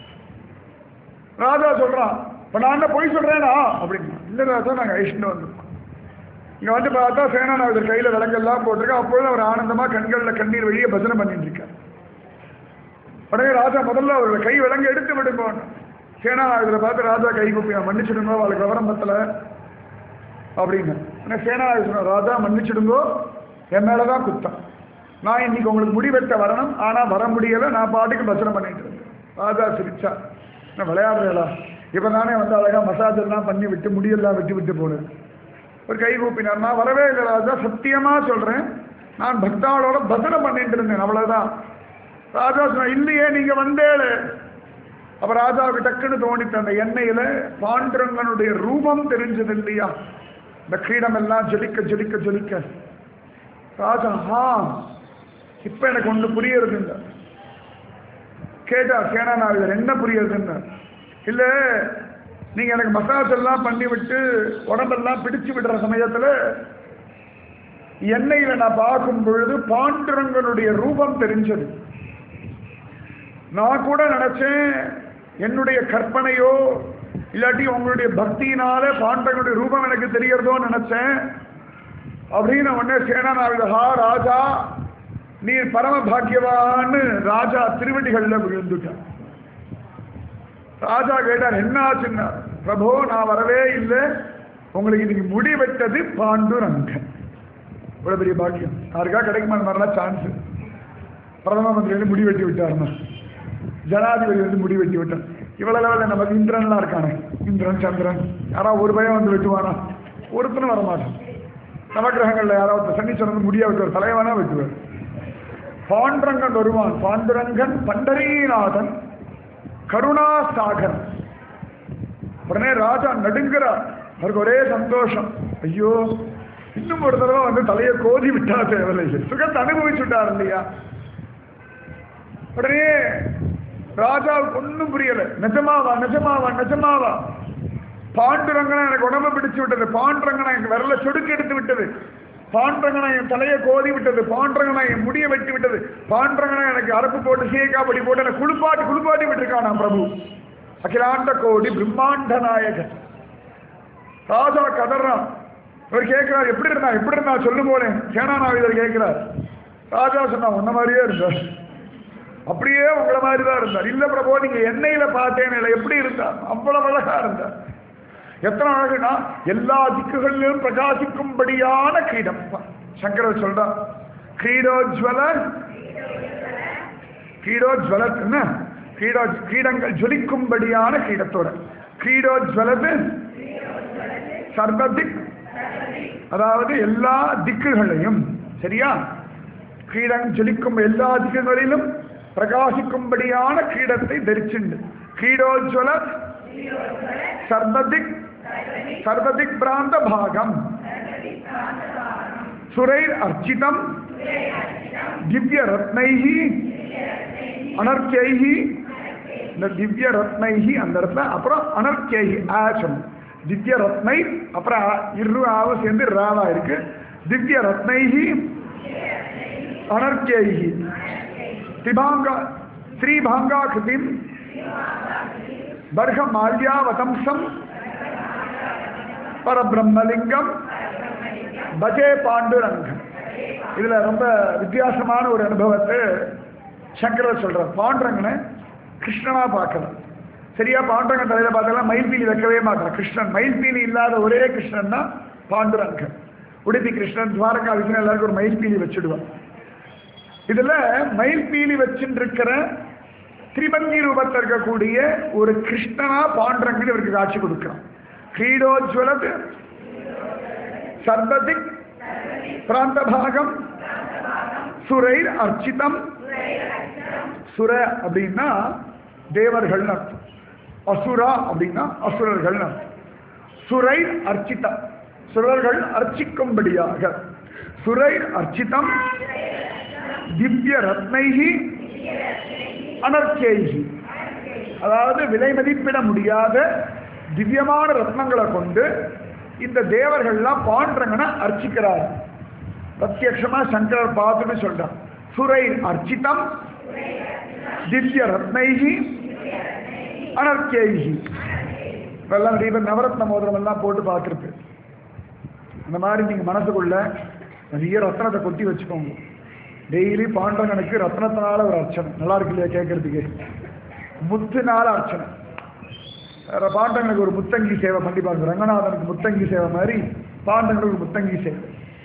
Speaker 1: ராஜா சொல்றான் இப்ப நான் என்ன பொய் சொல்றேனா அப்படின்னா இல்ல ராஜா நாங்க ஐஷ்ணு வந்திருக்கோம் இங்க வந்து பார்த்தா சேனாநாதர் கையில விலங்கெல்லாம் போட்டிருக்கா அப்பொழுது அவர் ஆனந்தமா கண்கள்ல கண்ணீர் வழியே பஜனை பண்ணிட்டு இருக்கார் உடனே ராஜா முதல்ல அவரோட கை விலங்கு எடுத்து விடுங்க சேனாநாயகரை பார்த்து ராஜா கை கூப்பி மன்னிச்சிடுங்க அவளுக்கு விவரம் பத்தல அப்படின்னு உடனே சேனாநாயகர் சொன்னார் ராஜா மன்னிச்சிடுங்கோ என் மேலதான் குத்தம் நான் இன்னைக்கு உங்களுக்கு முடி வெட்ட வரணும் ஆனா வர முடியல நான் பாட்டுக்கு பஜனை பண்ணிட்டு இருந்தேன் ராஜா சிரிச்சா என்ன விளையாடுறா இப்ப நானே வந்து அழகா மசாஜ் எல்லாம் பண்ணி விட்டு முடியெல்லாம் வெட்டி விட்டு போனேன் ஒரு கை கூப்பினார் நான் வரவே இல்லை ராஜா சத்தியமா சொல்றேன் நான் பக்தாவோட பஜனை பண்ணிட்டு இருந்தேன் அவ்வளவுதான் ராஜா சொன்ன இல்லையே நீங்க வந்தேளு அப்ப ராஜாவுக்கு டக்குன்னு தோணிட்டு அந்த எண்ணெயில பாண்டுரங்கனுடைய ரூபம் தெரிஞ்சது இல்லையா இந்த கிரீடம் எல்லாம் ஜொலிக்க ஜொலிக்க ஜொலிக்க ராஜா ஹா இப்ப எனக்கு ஒண்ணு புரியறது இல்லை கேட்டா சேனாநாயகர் என்ன புரியறதுன்னு இல்ல நீங்க எனக்கு மசாஜ் எல்லாம் பண்ணி விட்டு உடம்பெல்லாம் பிடிச்சு விடுற சமயத்துல எண்ணெயில நான் பார்க்கும் பொழுது பாண்டுரங்கனுடைய ரூபம் தெரிஞ்சது நான் கூட நினைச்சேன் என்னுடைய கற்பனையோ இல்லாட்டி உங்களுடைய பக்தியினால பாண்டவனுடைய ரூபம் எனக்கு தெரியறதோ நினைச்சேன் அப்படின்னு உடனே சேனாநாயகர் ஹா ராஜா நீர் பரம பாக்கியவான்னு ராஜா திருவடிகள்ல விழுந்துட்டான் ராஜா கேட்டார் என்ன ஆச்சுன்னா பிரபு நான் வரவே இல்லை உங்களுக்கு இன்னைக்கு முடி வெட்டது பாண்டுரங்கன் இவ்வளவு பெரிய பாக்கியம் யாருக்கா கிடைக்குமா அந்த மாதிரிலாம் சான்ஸ் பிரதம மந்திரி வந்து முடி வெட்டி விட்டாருன்னா ஜனாதிபதி வந்து முடி வெட்டி விட்டார் இவ்வளவு லெவலில் நமக்கு இந்திரன்லாம் இருக்கானே இந்திரன் சந்திரன் யாராவது ஒரு பையன் வந்து வெட்டுவானா ஒருத்தனும் வரமாட்டான் நவகிரகங்கள்ல யாராவது சனீஸ்வரன் வந்து முடியா வெட்டுவார் தலைவனா வெட்டுவார் பாண்டரங்கன் வருவான் பாண்டுரங்கன் பண்டரீநாதன் கருணா சாகர் உடனே ராஜா நடுங்கிறார் அவருக்கு ஒரே சந்தோஷம் ஐயோ இன்னும் ஒரு தடவை வந்து தலையை கோதி விட்டா தேவையில்லை சுகத்தை அனுபவிச்சு விட்டார் இல்லையா உடனே ராஜாவுக்கு ஒன்றும் புரியல நிஜமாவா நிஜமாவா நிஜமாவா பாண்டுரங்கனா எனக்கு உடம்பு பிடிச்சு விட்டது பாண்டுரங்கனா எனக்கு விரல சொடுக்கு எடுத்து விட்டது பாண்டரங்கனா என் தலையை கோதி விட்டது பாண்டரங்கனா என் முடியை வெட்டி விட்டது பாண்டரங்கனா எனக்கு அரப்பு போட்டு சீக்காப்படி போட்டு எனக்கு குளிப்பாட்டி குளிப்பாட்டி விட்டுருக்கானா பிரபு அகிலாண்ட கோடி பிரம்மாண்ட நாயகன் ராஜா கதறான் இவர் கேட்கிறார் எப்படி இருந்தா எப்படி இருந்தா சொல்லும் போனேன் சேனாநாயகர் கேட்கிறார் ராஜா சொன்னா உன்ன மாதிரியே இருந்தார் அப்படியே உங்களை மாதிரி தான் இருந்தார் இல்ல பிரபு நீங்க எண்ணெயில பார்த்தேன் இல்லை எப்படி இருந்தார் அவ்வளவு அழகா இருந்தார் எத்தனை அழகுனா எல்லா திக்குகளிலும் பிரகாசிக்கும்படியான கிரீடம் சங்கரர் சொல்றார் கிரீடோஜ்வல கிரீடோஜ்வல என்ன கீடோ கீடங்கள் ஜொலிக்கும்படியான கீடத்தோட கீடோஜ்வலது சர்வதிக் அதாவது எல்லா திக்குகளையும் சரியா கீடம் ஜொலிக்கும் எல்லா திக்குகளிலும் பிரகாசிக்கும்படியான கீடத்தை தரிச்சுண்டு கீடோஜ்வல சர்வதிக் சர்வதிக் பிராந்த பாகம் சுரைர் அர்ச்சிதம் திவ்ய ரத்னைஹி அனர்த்தியைஹி இந்த திவ்ய ரத்னைஹி அந்த இடத்துல அப்புறம் அனர்த்தியைஹி ஆச்சம் திவ்ய ரத்னை அப்புறம் இரு ஆவ சேர்ந்து ராவா இருக்கு திவ்ய ரத்னைஹி அனர்த்தியைஹி திபாங்கா ஸ்ரீபாங்கா கிருதிம் பர்க மால்யாவதம்சம் பரபிரம்மலிங்கம் பஜே பாண்டுரங்கம் இதுல ரொம்ப வித்தியாசமான ஒரு அனுபவத்தை சங்கரர் சொல்றார் பாண்டுரங்கனை கிருஷ்ணனா பார்க்கலாம் சரியா பாண்டுரங்க தலையில பார்த்தாலும் மயில்பீலி வைக்கவே மாட்டான் கிருஷ்ணன் மயில்பீலி இல்லாத ஒரே கிருஷ்ணன் தான் பாண்டுரங்கன் உடுப்பி கிருஷ்ணன் துவாரகா விஷ்ணு எல்லாருக்கும் ஒரு மயில்பீலி வச்சுடுவான் இதுல மயில்பீலி வச்சுட்டு இருக்கிற திரிபங்கி ரூபத்தில் இருக்கக்கூடிய ஒரு கிருஷ்ணனா பாண்டுரங்கன் இவருக்கு காட்சி கொடுக்கிறான் கிரீடோஜ்வலது சர்வதிக் பிராந்தபாகம் சுரைர் அர்ச்சிதம் சுர அப்படின்னா தேவர்கள் அர்த்தம் அசுரா அப்படின்னா அசுரர்கள் அர்த்தம் சுரை அர்ச்சிதம் சுரர்கள் அர்ச்சிக்கும்படியாக சுரை அர்ச்சிதம் திவ்ய ரத்னைகி அனர்ச்சேகி அதாவது விலை மதிப்பிட முடியாத திவ்யமான ரத்னங்களை கொண்டு இந்த தேவர்கள்லாம் பாண்டரங்கனை அர்ச்சிக்கிறார் பிரத்யக்ஷமா சங்கரர் பார்த்துட்டு சொல்றார் சுரை அர்ச்சிதம் திவ்ய ரத்னைகி அனர்த்தியைகி இப்பெல்லாம் நிறைய பேர் நவரத்ன மோதிரம் எல்லாம் போட்டு பார்த்துருக்கு அந்த மாதிரி நீங்க மனசுக்குள்ள நிறைய ரத்னத்தை கொட்டி வச்சுக்கோங்க டெய்லி பாண்டவனுக்கு ரத்னத்தினால ஒரு அர்ச்சனை நல்லா இருக்கு இல்லையா கேட்கறதுக்கு முத்துனால அர்ச்சனை வேற பாண்டவனுக்கு ஒரு முத்தங்கி சேவை பண்ணி பாருங்க ரங்கநாதனுக்கு முத்தங்கி சேவை மாதிரி பாண்டவனுக்கு முத்தங்கி சேவை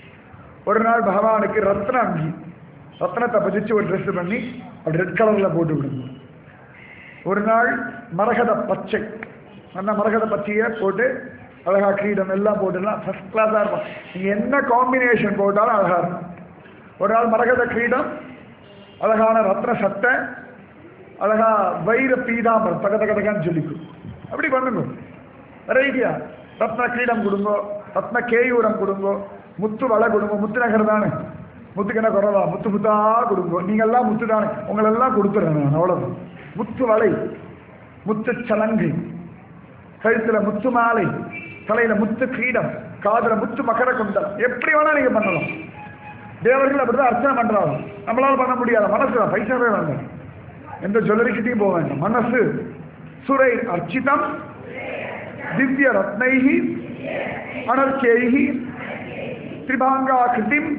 Speaker 1: ஒரு நாள் பகவானுக்கு ரத்ன அங்கி ரத்னத்தை பதிச்சு ஒரு ட்ரெஸ் பண்ணி அப்படி ரெட் கலர்ல போட்டு விடுங்க ஒரு நாள் மரகத பச்சை அந்த மரகத பச்சையை போட்டு அழகா கிரீடம் எல்லாம் போட்டுலாம் ஃபர்ஸ்ட் கிளாஸாக இருக்கும் நீங்கள் என்ன காம்பினேஷன் போட்டாலும் அழகா இருக்கும் ஒரு நாள் மரகத கிரீடம் அழகான ரத்ன சட்டை அழகா வைர பீதாம்பரம் தக தக தகன்னு சொல்லிக்கும் அப்படி பண்ணுங்க வெரைட்டியா ரத்ன கிரீடம் கொடுங்கோ ரத்ன கேயூரம் கொடுங்கோ முத்து வலை கொடுங்க முத்து நகர் தானே முத்துக்கு என்ன குறவா முத்து முத்தா கொடுங்கோ நீங்கெல்லாம் முத்து தானே உங்களெல்லாம் கொடுத்துறேன் நான் அவ்வளவு முத்து வலை முத்து சலங்கை கழுத்துல முத்து மாலை தலையில முத்து கிரீடம் காதுல முத்து மகர குண்டலம் எப்படி வேணா நீங்க பண்ணலாம் தேவர்கள் அப்படிதான் அர்ச்சனை பண்றாங்க நம்மளால பண்ண முடியாத மனசு தான், பைசாவே வேண்டாம் எந்த ஜுவல்லரிக்கிட்டையும் போக வேண்டாம் மனசு சுரை அர்ச்சிதம் திவ்ய ரத்னைகி அனர்ச்சேகி திரிபாங்கா கிருதிம்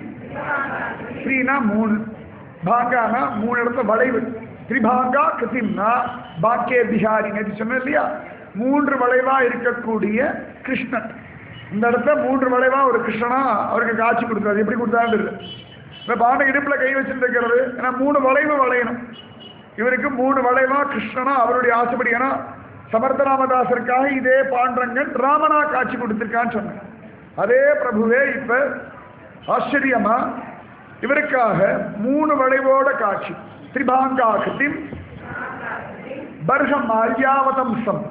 Speaker 1: ஸ்ரீனா மூணு பாங்கானா மூணு இடத்துல வளைவு திரிபாங்கா கிருதிம்னா பாக்கிய பிஹாரி நேற்று சொன்னேன் இல்லையா மூன்று வளைவா இருக்கக்கூடிய கிருஷ்ணன் இந்த இடத்துல மூன்று வளைவா ஒரு கிருஷ்ணனா அவருக்கு காட்சி கொடுத்தாரு எப்படி கொடுத்தாரு இந்த பாண்ட இடுப்புல கை வச்சுட்டு இருக்கிறது ஏன்னா மூணு வளைவு வளையணும் இவருக்கு மூணு வளைவா கிருஷ்ணனா அவருடைய ஆசைப்படி ஏன்னா சமர்த்தராமதாசருக்காக இதே பாண்டரங்கன் ராமனா காட்சி கொடுத்திருக்கான்னு சொன்னேன் அதே பிரபுவே இப்ப ஆச்சரியமா இவருக்காக மூணு வளைவோட காட்சி திரிபாங்காகிருதி பர்கமால்யாவதம்சம்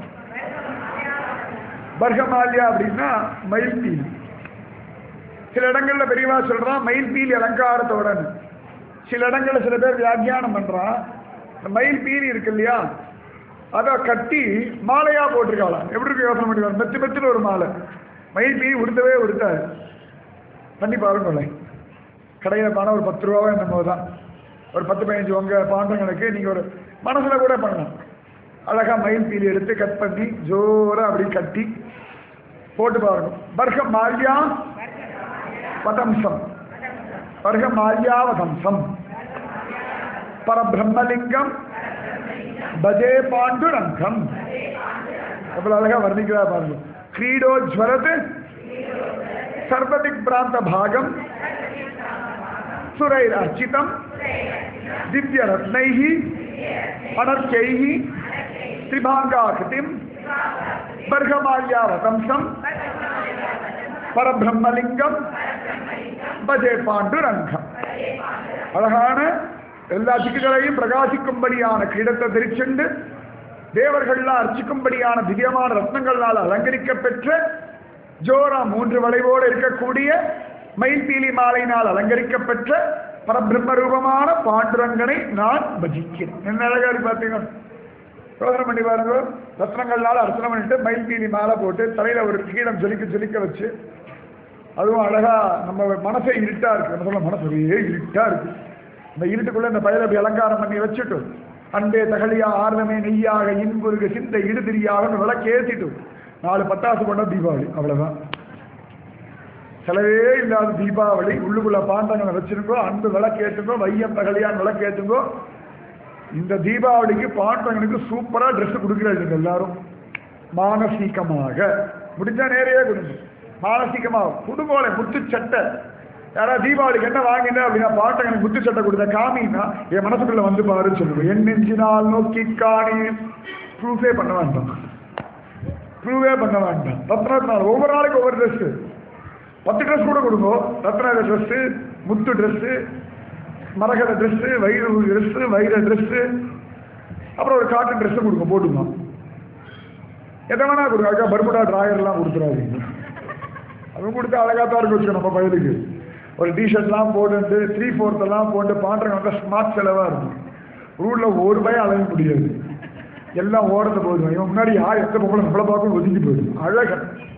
Speaker 1: பர்கமால்யா அப்படின்னா மயில்பீலி சில இடங்கள்ல பெரியவா சொல்றான் மயில்பீலி அலங்காரத்தோட சில இடங்கள்ல சில பேர் வியாக்கியானம் பண்றான் இந்த மயில்பீலி இருக்கு இல்லையா அதை கட்டி மாலையா போட்டிருக்காளாம் எப்படி இருக்கு யோசனை பண்ணி பாருங்க. மெத்து மெத்துன்னு ஒரு மாலை மயில்பீலி உடுத்தவே உடுத்தாது பண்ணி பாருங்களேன் கடையில் பணம் ஒரு பத்து ரூபாவோ என்னமோ தான் ஒரு பத்து பதினஞ்சு உங்க பாண்டங்களுக்கு நீங்க ஒரு மனசுல கூட பண்ணலாம் அழகா மயில் பீலி எடுத்து கட் பண்ணி ஜோரா அப்படி கட்டி போட்டு பாருங்க பர்க மால்யா பதம்சம் பர்க மால்யாவதம்சம் பரபிரம்மலிங்கம் பஜே பாண்டுரங்கம் அவ்வளவு அழகா வர்ணிக்கிறா பாருங்க கிரீடோஜ்வரத் சர்வதிக் பிராந்த பாகம் சுரைர் அர்ச்சிதம் திவ்ய ரத்னைஹி அனர்க்கைஹி திரிபாங்காகிருதிம் பர்கமால்யாவதம்சம் பரபிரம்மலிங்கம் பஜே பாண்டுரங்கம் அழகான எல்லா திக்குகளையும் பிரகாசிக்கும்படியான கிரீடத்தை தரிச்சுண்டு தேவர்கள்லாம் அர்ச்சிக்கும்படியான திவ்யமான ரத்னங்களால் அலங்கரிக்க பெற்ற ஜோரா மூன்று வளைவோடு இருக்கக்கூடிய மயில்பீலி மாலையினால் அலங்கரிக்கப்பெற்ற பரபிரம்ம ரூபமான பாண்டுரங்கனை நான் பஜிக்கிறேன் என்ன அழகா இருக்கு பார்த்தீங்க யோசனை பண்ணி பாருங்க ரத்னங்கள்னால அர்ச்சனை பண்ணிட்டு மயில்பீலி மாலை போட்டு தலையில ஒரு கீழம் ஜொலிக்க ஜொலிக்க வச்சு அதுவும் அழகா நம்ம மனசே இருட்டா இருக்கு நம்ம சொல்ல மனசு ஒரே இருட்டா இருக்கு இந்த இருட்டுக்குள்ள இந்த பயிரை அப்படி அலங்காரம் பண்ணி வச்சுட்டு அன்பே தகலியா ஆர்வமே நெய்யாக இன்புருக சிந்த இடுதிரியாக விளக்கேத்திட்டு நாலு பட்டாசு கொண்ட தீபாவளி அவ்வளவுதான் செலவே இல்லாத தீபாவளி உள்ளுக்குள்ள பாண்டங்களை வச்சிருக்கோ அன்பு விளக்கேற்றுங்கோ வையம் தகலியான் விளக்கேற்றுங்கோ இந்த தீபாவளிக்கு பாண்டவனுக்கு சூப்பரா ட்ரெஸ் கொடுக்குறாங்க எல்லாரும் மானசீகமாக முடிஞ்சா நேரையே கொடுங்க மானசீகமாக குடும்போல முத்து சட்டை யாராவது தீபாவளிக்கு என்ன வாங்கின அப்படின்னா பாட்டங்களுக்கு முத்து சட்டை கொடுத்த காமின்னா என் மனசுக்குள்ள வந்து பாருன்னு சொல்லுவேன் என் நெஞ்சினால் நோக்கி காணி ப்ரூஃபே பண்ண வேண்டாம் ப்ரூவே பண்ண வேண்டாம் ரத்னத்தினால் ஒவ்வொரு நாளைக்கு ஒவ்வொரு ட்ரெஸ்ஸு பத்து ட்ரெஸ் கூட கொடுங்க ரத்ன ட்ரெஸ்ஸு முத்து ட்ரெஸ்ஸு மரகத ட்ரெஸ்ஸு வைர ட்ரெஸ்ஸு வைர ட்ரெஸ்ஸு அப்புறம் ஒரு காட்டன் ட்ரெஸ்ஸு கொடுங்க போட்டுமா எதை வேணா கொடுங்க அதுக்காக பர்முடா ட்ராயர்லாம் கொடுத்துறாதீங்க அதுவும் கொடுத்து அழகாக தான் இருக்கு வச்சுக்கோ நம்ம பயிலுக்கு ஒரு டிஷர்ட்லாம் போட்டுட்டு த்ரீ ஃபோர்த்தெல்லாம் போட்டு பாண்டவங்க வந்து ஸ்மார்ட் செலவாக இருக்கும் ரூலில் ஒரு பயம் அழக முடியாது எல்லாம் ஓடந்து போயிடுவோம் இவன் முன்னாடி யார் எத்த பொம்பளை நம்மளை பார்க்கும் ஒதுங்கி போயிடும் அழகா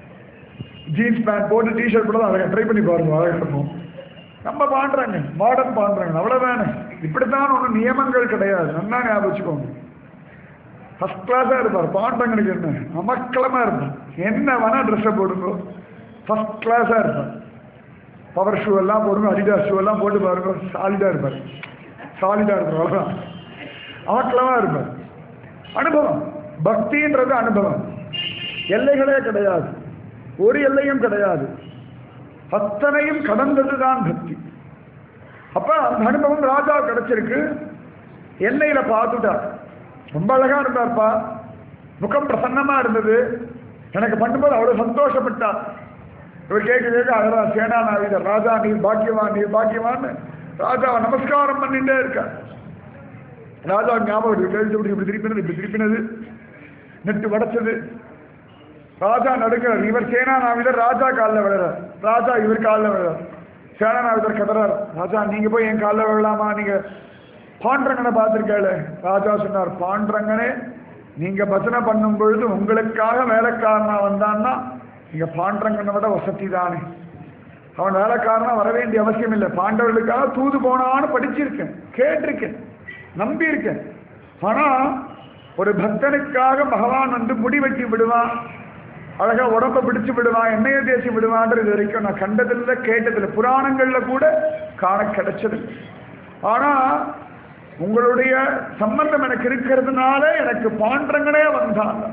Speaker 1: ஜீன்ஸ் பேண்ட் போட்டு டிஷர்ட் கூட அழகா ட்ரை பண்ணி பாருங்க அழகா இருக்கும் நம்ம பாண்டுறாங்க மாடர்ன் பாண்டுறாங்க அவ்வளோதானே இப்படித்தான் ஒன்றும் நியமங்கள் கிடையாது நல்லா ஞாபகம் வச்சுக்கோங்க ஃபர்ஸ்ட் கிளாஸாக இருப்பார் பாண்டங்களுக்கு என்ன அமக்களமாக இருப்பார் என்ன வேணா ட்ரெஸ்ஸை போடுங்க ஃபர்ஸ்ட் கிளாஸாக இருப்பார் பவர் ஷூ எல்லாம் போடுங்க அடிடாஸ் ஷூ எல்லாம் போட்டு பாருங்க சாலிடாக இருப்பார் சாலிடாக இருப்பார் அவ்வளோதான் அமக்களமாக இருப்பார் அனுபவம் பக்தின்றது அனுபவம் எல்லைகளே கிடையாது ஒரு எல்லையும் கிடையாது அத்தனையும் கடந்தது தான் பக்தி அப்ப அந்த அனுபவம் ராஜா கிடைச்சிருக்கு எல்லையில பார்த்துட்டார் ரொம்ப அழகா இருந்தார்ப்பா முகம் பிரசன்னமா இருந்தது எனக்கு பண்ணும்போது அவ்வளவு சந்தோஷப்பட்டார் இவர் கேட்க கேட்க அழகா சேனா நாவிதர் ராஜா நீர் பாக்கியவான் நீர் பாக்கியவான் ராஜாவை நமஸ்காரம் பண்ணிட்டே இருக்கார் ராஜா ஞாபகம் இருக்கு கேள்வி இப்படி இப்படி திருப்பினது இப்படி திருப்பினது நெட்டு வடைச்சது ராஜா நடுக்கிறார் இவர் சேனாநாவிதர் ராஜா காலில் விழுறார் ராஜா இவர் காலில் விழுறார் சேனாநாவிதர் கதறார் ராஜா நீங்க போய் என் காலில் விழலாமா நீங்க பாண்டரங்கனை பார்த்திருக்கல ராஜா சொன்னார் பாண்டரங்கனே நீங்க பஜனை பண்ணும் பொழுது உங்களுக்காக வேலைக்காரனா வந்தான்னா நீங்க பாண்டரங்கனை விட வசதி தானே அவன் வேலைக்காரனா வர வேண்டிய அவசியம் இல்லை பாண்டவர்களுக்காக தூது போனான்னு படிச்சிருக்கேன் கேட்டிருக்கேன் நம்பியிருக்கேன் ஆனா ஒரு பக்தனுக்காக பகவான் வந்து முடி வெட்டி விடுவான் அழகா உடம்ப பிடிச்சு விடுவான் எண்ணெயை தேய்ச்சி விடுவான்றது இது வரைக்கும் நான் கண்டதில்லை கேட்டதில்லை புராணங்கள்ல கூட காண கிடைச்சது ஆனா உங்களுடைய சம்பந்தம் எனக்கு இருக்கிறதுனால எனக்கு பாண்டங்களே வந்தாங்க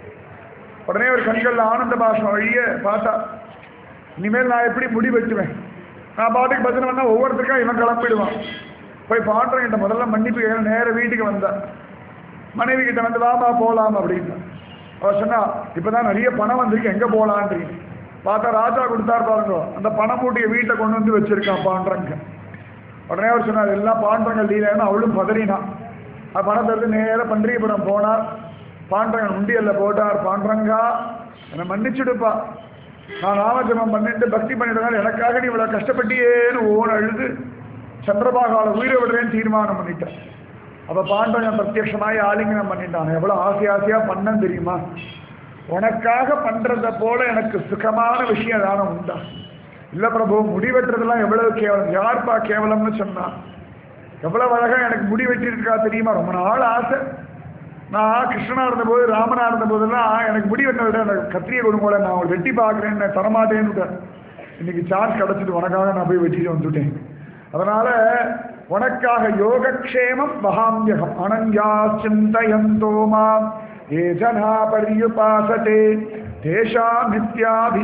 Speaker 1: உடனே ஒரு கண்கள்ல ஆனந்த பாஷம் வழிய பார்த்தா இனிமேல் நான் எப்படி முடி வெட்டுவேன் நான் பாட்டுக்கு பஜனை பண்ணா ஒவ்வொருத்தருக்கும் இவன் கிளம்பிடுவான் போய் பாண்டவங்கிட்ட முதல்ல மன்னிப்பு கேட்க நேர வீட்டுக்கு வந்தா மனைவி கிட்ட வந்து வாமா போலாம் அப்படின்னு அவ சொன்னா இப்பதான் நிறைய பணம் வந்திருக்கு எங்க போலான்றீங்க பார்த்தா ராஜா கொடுத்தார் பாருங்க அந்த பணம் மூட்டைய வீட்டை கொண்டு வந்து வச்சிருக்கான் பாண்டரங்க உடனே அவர் சொன்னார் எல்லாம் பாண்டரங்க லீலைன்னு அவளும் பதறினான் அது பணத்தை எடுத்து நேர பன்றியபுரம் போனார் பாண்டரங்கன் உண்டியல்ல போட்டார் பாண்டரங்கா என்னை மன்னிச்சுடுப்பா நான் நாமஜபம் பண்ணிட்டு பக்தி பண்ணிட்டதால் எனக்காக நீ இவ்வளவு கஷ்டப்பட்டியேன்னு ஓன அழுது சந்திரபாகால உயிரை விடுறேன்னு தீர்மானம் பண்ணிட்டேன் அப்ப பாண்டவன் பிரத்யட்சமாய் ஆலிங்கனம் பண்ணிட்டான் எவ்வளவு ஆசை ஆசையா பண்ணன்னு தெரியுமா உனக்காக பண்றத போல எனக்கு சுகமான விஷயம் தானே உண்டா இல்ல பிரபு முடி வெட்டுறதெல்லாம் எவ்வளவு கேவலம் யார்ப்பா கேவலம்னு சொன்னா எவ்வளவு அழகா எனக்கு முடி வெட்டியிருக்கா தெரியுமா ரொம்ப நாள் ஆசை நான் கிருஷ்ணனா இருந்தபோது ராமனா இருந்த போதெல்லாம் எனக்கு முடி வெட்ட விட எனக்கு கத்திரியை கொடுங்கோல நான் அவங்களை வெட்டி பார்க்குறேன்னு தரமாட்டேன்னு இன்னைக்கு சார்ஜ் கிடச்சிட்டு உனக்காக நான் போய் வெட்டிட்டு வந்துட்டேன் அதனால உனக்காக யோகக்ஷேமம் வகாமியகம் அனன்யா சிந்தயந்தோ மாம் ஏ ஜனா பரியுபாசதே தேஷாம்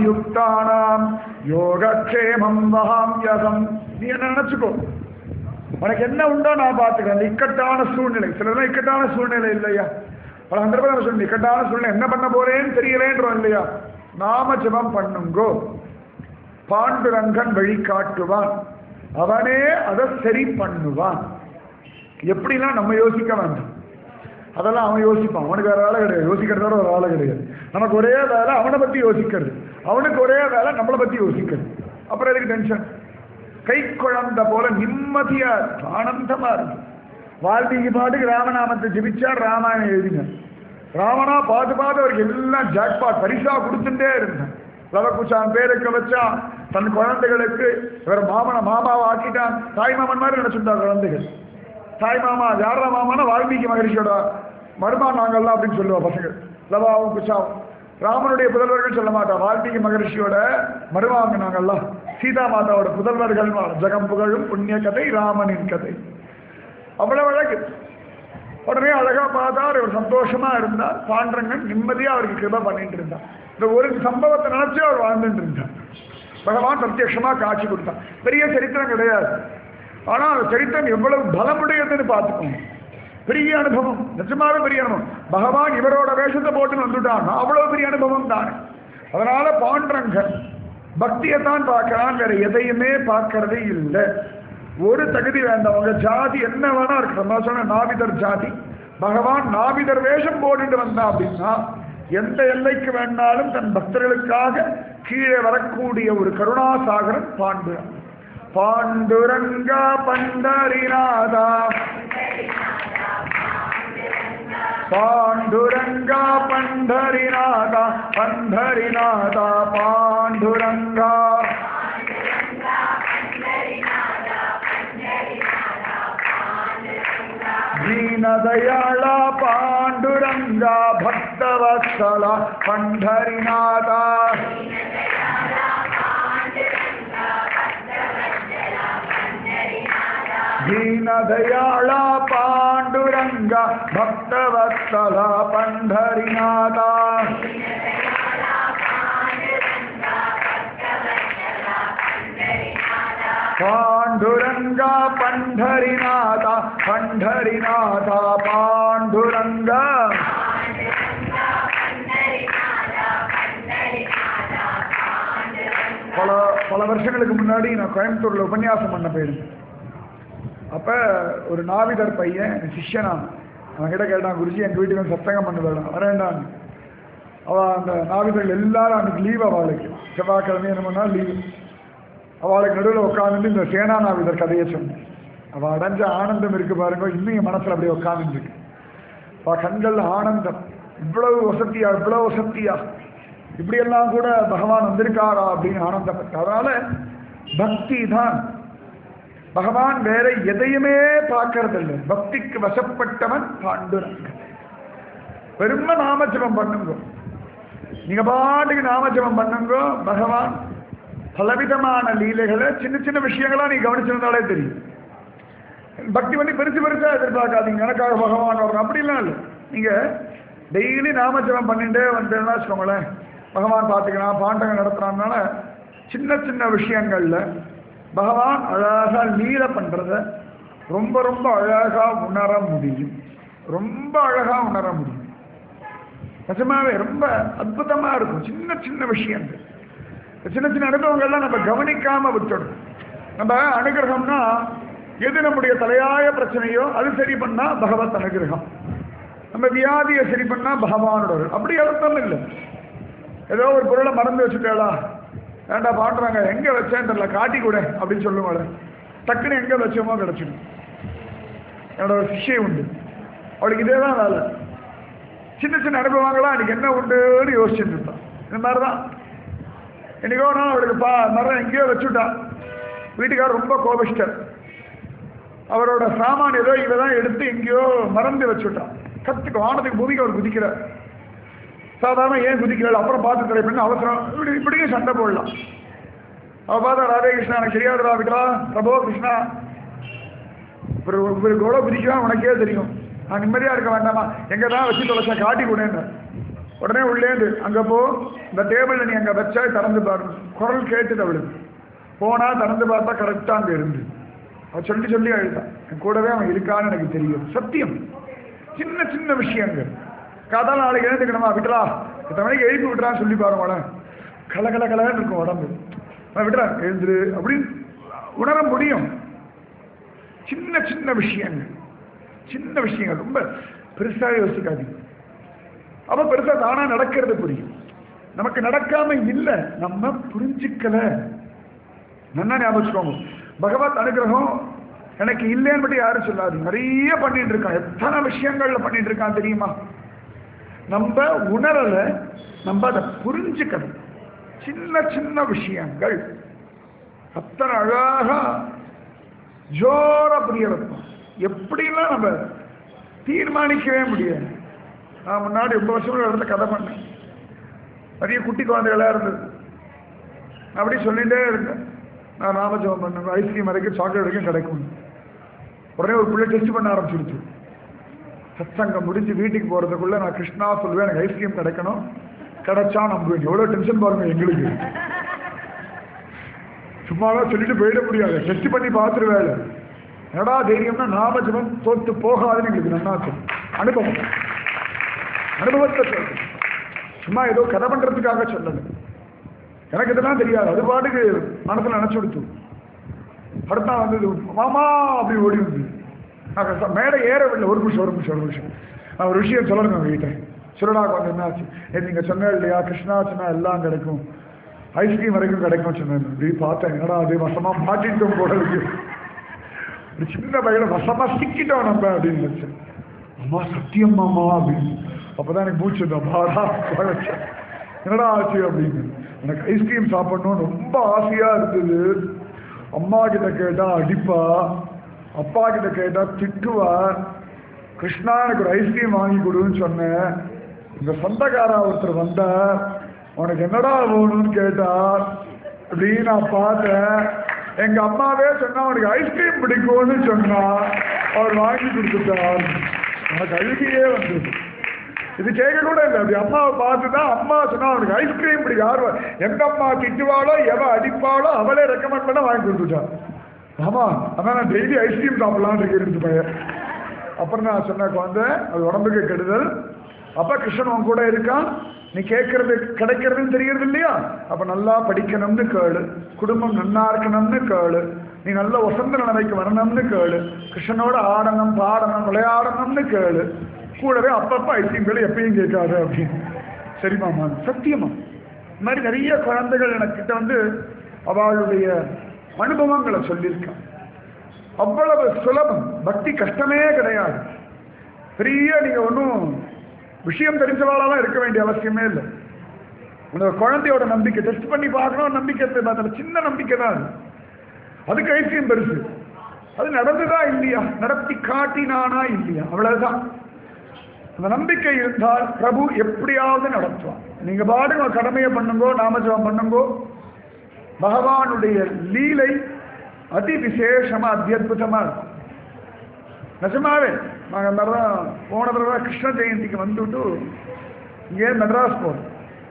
Speaker 1: நித்யாபியுக்தானாம் யோகக்ஷேமம் வகாமியகம் நீ என்ன நினைச்சுக்கோ உனக்கு என்ன உண்டோ நான் பார்த்துக்கிறேன் அந்த இக்கட்டான சூழ்நிலை சிலர்லாம் இக்கட்டான சூழ்நிலை இல்லையா பல சந்தர்ப்பம் சொல்லி இக்கட்டான சூழ்நிலை என்ன பண்ண போறேன்னு தெரியலேன்றோம் இல்லையா நாம ஜெபம் பண்ணுங்கோ பாண்டுரங்கன் வழி காட்டுவான் அவனே அதை சரி பண்ணுவான் எப்படிலாம் நம்ம யோசிக்க வேண்டாம் அதெல்லாம் அவன் யோசிப்பான் அவனுக்கு வேற வேலை கிடையாது யோசிக்கிறதோட ஒரு வேலை கிடையாது நமக்கு ஒரே வேலை அவனை பத்தி யோசிக்கிறது அவனுக்கு ஒரே வேலை நம்மளை பத்தி யோசிக்கிறது அப்புறம் எதுக்கு டென்ஷன் கை குழந்த போல நிம்மதியா இருக்கு ஆனந்தமா இருக்கு வால்மீகி பாட்டுக்கு ராமநாமத்தை ஜெபிச்சார் ராமாயணம் எழுதிங்க ராமனா பார்த்து பார்த்து அவருக்கு எல்லாம் ஜாக்பாட் பரிசா கொடுத்துட்டே இருந்தேன் லவகுச்சான் பேருக்கு வச்சான் தன் குழந்தைகளுக்கு இவர் மாமனை மாமாவை ஆக்கிட்டான் தாய் மாமன் மாதிரி நினைச்சுட்டார் குழந்தைகள் தாய் மாமா யாரா மாமானா வால்மீகி மகரிஷியோட மருமான் நாங்கள்லாம் அப்படின்னு சொல்லுவா பசங்க லவாவும் குச்சாவும் ராமனுடைய புதல்வர்கள் சொல்ல மாட்டா வால்மீகி மகரிஷியோட மருமாங்க நாங்கள்லாம் சீதா மாதாவோட புதல்வர்கள் ஜெகம் புகழும் புண்ணிய கதை ராமனின் கதை அவ்வளவு அழகு உடனே அழகா பார்த்தார் அவர் சந்தோஷமா இருந்தார் பாண்டரங்கன் நிம்மதியா அவருக்கு கிருப பண்ணிட்டு இருந்தார் இந்த ஒரு சம்பவத்தை நினைச்சு அவர் வாழ்ந்துட்டு இருந்தார் பகவான் பிரத்யட்சமா காட்சி கொடுத்தான் பெரிய சரித்திரம் கிடையாது ஆனா அந்த சரித்திரம் எவ்வளவு பலமுடையதுன்னு பார்த்துக்கோங்க பெரிய அனுபவம் நிஜமாவே பெரிய அனுபவம் பகவான் இவரோட வேஷத்தை போட்டு வந்துட்டான் அவ்வளவு பெரிய அனுபவம் தானே அதனால பாண்டரங்கன் பக்தியை தான் பார்க்கறான் வேற எதையுமே பார்க்கறதே இல்லை ஒரு தகுதி வேண்டாம் உங்க ஜாதி என்ன வேணா இருக்கு நான் சொன்ன நாவிதர் ஜாதி பகவான் நாவிதர் வேஷம் போட்டுட்டு வந்தான் அப்படின்னா எந்த எல்லைக்கு வேணாலும் தன் பக்தர்களுக்காக கீழே வரக்கூடிய ஒரு கருணாசாகரன் பாண்டுரன் பாண்டுரங்கா பண்டரிநாதா பாண்டுரங்கா பண்டரிநாதா பண்டரிநாதா பாண்டுரங்கா ದೀನದಯಾಳ ಪಾಂಡುರಂಗ ಭಕ್ತವತ್ಸಲ ಪಂಢರಿನಾಥ ದೀನದಯಾಳ ಪಾಂಡುರಂಗ ಭಕ್ತವತ್ಸಲ ಪಂಢರಿನಾಥ ಪಾಂಡುರಂಗ ಪಂಢರಿನಾಥ ಪಂಢರಿನಾಥ ಪಾಂಡುರಂಗ பல பல வருஷங்களுக்கு முன்னாடி நான் கோயம்புத்தூர்ல உபன்யாசம் பண்ண போயிருந்தேன் அப்ப ஒரு நாவிதர் பையன் என் சிஷ்யனா அவன் கிட்ட கேட்டான் குருஜி எங்க வீட்டுக்கு வந்து சத்தங்கம் பண்ண வேண்டாம் வரேன்டான் அவ அந்த நாவிதர்கள் எல்லாரும் அன்னைக்கு லீவ் அவளுக்கு செவ்வாய்க்கிழமை என்ன பண்ணா லீவு அவளுக்கு நடுவில் உட்காந்துட்டு இந்த சேனாநாவிதர் கதையை சொன்னேன் அவள் அடைஞ்ச ஆனந்தம் இருக்கு பாருங்க இன்னும் என் மனசுல அப்படியே உட்காந்துருக்கு அவ கண்கள் ஆனந்தம் இவ்வளவு வசதியா இவ்வளவு வசதியா இப்படியெல்லாம் கூட பகவான் வந்திருக்காரா அப்படின்னு ஆனந்தப்பட்ட அதனால பக்தி தான் பகவான் வேற எதையுமே பார்க்கறதில்லை பக்திக்கு வசப்பட்டவன் பாண்டுரங்க பெருமை நாமஜபம் பண்ணுங்க நீங்க பாட்டுக்கு நாமஜபம் பண்ணுங்க பகவான் பலவிதமான லீலைகளை சின்ன சின்ன விஷயங்களா நீ கவனிச்சிருந்தாலே தெரியும் பக்தி பண்ணி பெருசு பெருசா எதிர்பார்க்காதீங்க எனக்காக பகவான் வரணும் அப்படிலாம் இல்லை நீங்க டெய்லி நாமஜபம் பண்ணிட்டே வந்தேன்னா வச்சுக்கோங்களேன் பகவான் பார்த்துக்கலாம் பாண்டங்க நடத்துறான்னால சின்ன சின்ன விஷயங்கள்ல பகவான் அழகா லீல பண்றத ரொம்ப ரொம்ப அழகா உணர முடியும் ரொம்ப அழகா உணர முடியும் நிஜமாவே ரொம்ப அற்புதமா இருக்கும் சின்ன சின்ன விஷயங்கள் சின்ன சின்ன அனுபவங்கள்லாம் நம்ம கவனிக்காம விட்டுடும் நம்ம அனுகிரகம்னா எது நம்முடைய தலையாய பிரச்சனையோ அது சரி பண்ணா பகவத் அனுகிரகம் நம்ம வியாதியை சரி பண்ணா பகவானோட அருள். அப்படி அர்த்தம் இல்லை ஏதோ ஒரு பொருளை மறந்து வச்சுட்டேளா ஏன்டா பாண்டுறாங்க எங்க வச்சேன் தெரியல காட்டி கூட அப்படின்னு சொல்லுவாள் டக்குன்னு எங்க வச்சோமோ கிடைச்சிடும் என்னோட ஒரு சிஷ்யை உண்டு அவளுக்கு இதே தான் வேலை சின்ன சின்ன அனுபவங்களா அன்னைக்கு என்ன உண்டுன்னு யோசிச்சுட்டு இருந்தான் இந்த மாதிரி தான் என்னைக்கோ நான் அவளுக்கு பா மரம் எங்கேயோ வச்சுட்டா வீட்டுக்காரர் ரொம்ப கோபிஷ்டர் அவரோட சாமான் ஏதோ இவ தான் எடுத்து எங்கேயோ மறந்து வச்சுட்டான் கத்துக்கு வானத்துக்கு பூமிக்கு அவர் குதிக்கிறார் சாதாரண ஏன் குதிக்கிறாள் அப்புறம் பார்த்து தடை பண்ணி அவசரம் இப்படி இப்படியும் சண்டை போடலாம் அவ பார்த்தா ராதே கிருஷ்ணா எனக்கு தெரியாதுடா விட்டா பிரபோ கிருஷ்ணா ஒரு ஒரு கூட குதிக்கலாம் உனக்கே தெரியும் நான் நிம்மதியா இருக்க வேண்டாமா எங்க தான் வச்சு தொலைச்சா காட்டி கொடுன்னு உடனே உள்ளேந்து அங்க போ இந்த டேபிள்ல நீ அங்க வச்சா திறந்து பாரு குரல் கேட்டுது அவளுக்கு போனா திறந்து பார்த்தா கரெக்டா அங்க இருந்து அவன் சொல்லி சொல்லி அழுதான் என் கூடவே அவன் இருக்கான்னு எனக்கு தெரியும் சத்தியம் சின்ன சின்ன விஷயங்கள் காதால் நாளைக்கு எழுந்துக்கணுமா விட்டலா இத்தனை மணிக்கு எழுப்பி விட்டுறான்னு சொல்லி பாருங்களேன் கல கல கலன்னு இருக்கும் உடம்பு அவன் விட்டுறா எழுந்துரு அப்படின்னு உணர முடியும் சின்ன சின்ன விஷயங்கள் சின்ன விஷயங்கள் ரொம்ப பெருசா யோசிக்காதீங்க அப்ப பெருசா தானா நடக்கிறது புரியும் நமக்கு நடக்காம இல்ல நம்ம புரிஞ்சுக்கல நல்லா ஞாபகம் வச்சுக்கோங்க பகவத் அனுகிரகம் எனக்கு இல்லைன்னு மட்டும் யாரும் சொல்லாது நிறைய பண்ணிட்டு இருக்கான் எத்தனை விஷயங்கள்ல பண்ணிட்டு இருக்கான் தெரியுமா நம்ம உணரல நம்ம அதை புரிஞ்சுக்கணும் சின்ன சின்ன விஷயங்கள் அத்தனை அழகா ஜோரா புரிய வைப்போம் எப்படிலாம் நம்ம தீர்மானிக்கவே முடியாது நான் முன்னாடி ரொம்ப வருஷம் இடத்துல கதை பண்ணேன் நிறைய குட்டி குழந்தைகளா இருந்தது நான் அப்படி சொல்லிட்டே இருக்கேன் நான் நாமஜபம் பண்ணணும் ஐஸ்கிரீம் வரைக்கும் சாக்லேட் வரைக்கும் கிடைக்கும் உடனே ஒரு பிள்ளை டெஸ்ட் பண்ண ஆரம்பிச்சிருச்சு சத்சங்கம் முடிஞ்சு வீட்டுக்கு போறதுக்குள்ள நான் கிருஷ்ணா சொல்லுவேன் எனக்கு ஐஸ்கிரீம் கிடைக்கணும் கிடைச்சா நம்புவேன் எவ்வளவு டென்ஷன் பாருங்க எங்களுக்கு சும்மாதான் சொல்லிட்டு போயிட முடியாது டெஸ்ட் பண்ணி பார்த்துருவேல என்னடா தைரியம்னா நாமஜபம் தோத்து போகாதுன்னு எங்களுக்கு நன்னா தெரியும் அனுபவம் அனுபவத்தை சொல்றேன் சும்மா ஏதோ கதை பண்றதுக்காக சொல்லல எனக்கு இதெல்லாம் தெரியாது அது பாட்டுக்கு மனசுல நினைச்சு கொடுத்து அடுத்தா வந்தது மாமா அப்படி ஓடி வந்து நான் கஷ்டம் மேடை ஏறவில்லை ஒரு நிமிஷம் ஒரு நிமிஷம் ஒரு நிமிஷம் நான் ஒரு விஷயம் சொல்லணும் உங்ககிட்ட சொல்லடா கொஞ்சம் என்னாச்சு நேத்து நீங்க சொன்ன இல்லையா கிருஷ்ணா சொன்னா எல்லாம் கிடைக்கும் ஐஸ்கிரீம் வரைக்கும் கிடைக்கும் சொன்னேன் அப்படி பார்த்தேன் என்னடா அது வசமா மாட்டிட்டோம் போல இருக்கு ஒரு சின்ன பையனை வசமா சிக்கிட்டோம் நம்ம அப்படின்னு நினைச்சேன் அம்மா சத்தியம் மாமா அப்படின்னு அப்பதான் எனக்கு மூச்சு வந்தோம் பாரா வச்சேன் என்னடா ஆச்சு அப்படின்னு எனக்கு ஐஸ்கிரீம் சாப்பிடணும்னு ரொம்ப ஆசையா இருந்தது அம்மா கிட்ட கேட்டா அடிப்பா அப்பா கிட்ட கேட்டா திட்டுவா கிருஷ்ணா எனக்கு ஒரு ஐஸ்கிரீம் வாங்கி கொடுன்னு சொன்னேன் இந்த சொந்தக்காரா ஒருத்தர் வந்தார் உனக்கு என்னடா வேணும்னு கேட்டார் அப்படின்னு நான் பார்த்தேன் எங்க அம்மாவே சொன்னா உனக்கு ஐஸ்கிரீம் பிடிக்கும்னு சொன்னா அவர் வாங்கி கொடுத்துட்டார் எனக்கு அழுகியே வந்தது இது கேட்க கூட இல்லை அப்படி அம்மாவை பார்த்து தான் அம்மா சொன்னா அவனுக்கு ஐஸ்கிரீம் பிடிக்கும் ஆர்வம் எந்த அம்மா திட்டுவாளோ எவ அடிப்பாளோ அவளே ரெக்கமெண்ட் பண்ண வாங்கி கொடுத்துட்டான் ஆமா அதான் நான் டெய்லி ஐஸ்கிரீம் சாப்பிடலான்னு இருக்கிறது பையன் அப்புறம் நான் சொன்ன குழந்தை அது உடம்புக்கு கெடுதல் அப்ப கிருஷ்ணன் உன் கூட இருக்கான் நீ கேட்கறது கிடைக்கிறதுன்னு தெரியறது இல்லையா அப்ப நல்லா படிக்கணும்னு கேளு குடும்பம் நன்னா இருக்கணும்னு கேளு நீ நல்ல வசந்த நிலைமைக்கு வரணும்னு கேளு கிருஷ்ணனோட ஆடணும் பாடணும் விளையாடணும்னு கேளு கூடவே அப்பப்ப ஐஸ்கிரீம்கள் எப்பயும் கேட்காது அப்படின்னு சரிமாமா சத்தியமா இந்த மாதிரி நிறைய குழந்தைகள் எனக்கிட்ட வந்து அவளுடைய அனுபவங்களை சொல்லியிருக்கான் அவ்வளவு சுலபம் பக்தி கஷ்டமே கிடையாது பெரிய நீங்க ஒன்றும் விஷயம் தெரிஞ்சவாளாலாம் இருக்க வேண்டிய அவசியமே இல்லை உங்க குழந்தையோட நம்பிக்கை டெஸ்ட் பண்ணி பார்க்கணும் நம்பிக்கை பார்த்தா சின்ன நம்பிக்கை தான் அது அதுக்கு ஐசியம் பெருசு அது நடந்துதா இல்லையா நடத்தி காட்டினானா இல்லையா அவ்வளவுதான் அந்த நம்பிக்கை இருந்தால் பிரபு எப்படியாவது நடத்துவான் நீங்க பாட்டுங்க உங்க கடமையை பண்ணுங்கோ நாமஜபம் பண்ணுங்கோ பகவானுடைய லீலை அதி விசேஷமா அத்தியுதமா இருக்கும் நிஜமாவே நாங்கள் அந்த மாதிரி தான் போன தடவை கிருஷ்ண ஜெயந்திக்கு வந்துட்டு இங்கே மெட்ராஸ் போகிறோம்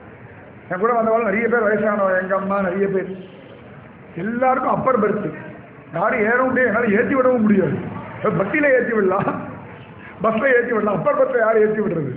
Speaker 1: என் கூட வந்தவாள் நிறைய பேர் வயசானவங்க எங்கள் அம்மா நிறைய பேர் எல்லாருக்கும் அப்பர் பர்த்து யாரும் ஏற முடியாது என்னால் ஏற்றி விடவும் முடியாது பஸ்ஸில் ஏற்றி விடலாம் பஸ்ஸில் ஏற்றி விடலாம் அப்பர் பஸ்ஸில் யாரும் ஏற்றி விடுறது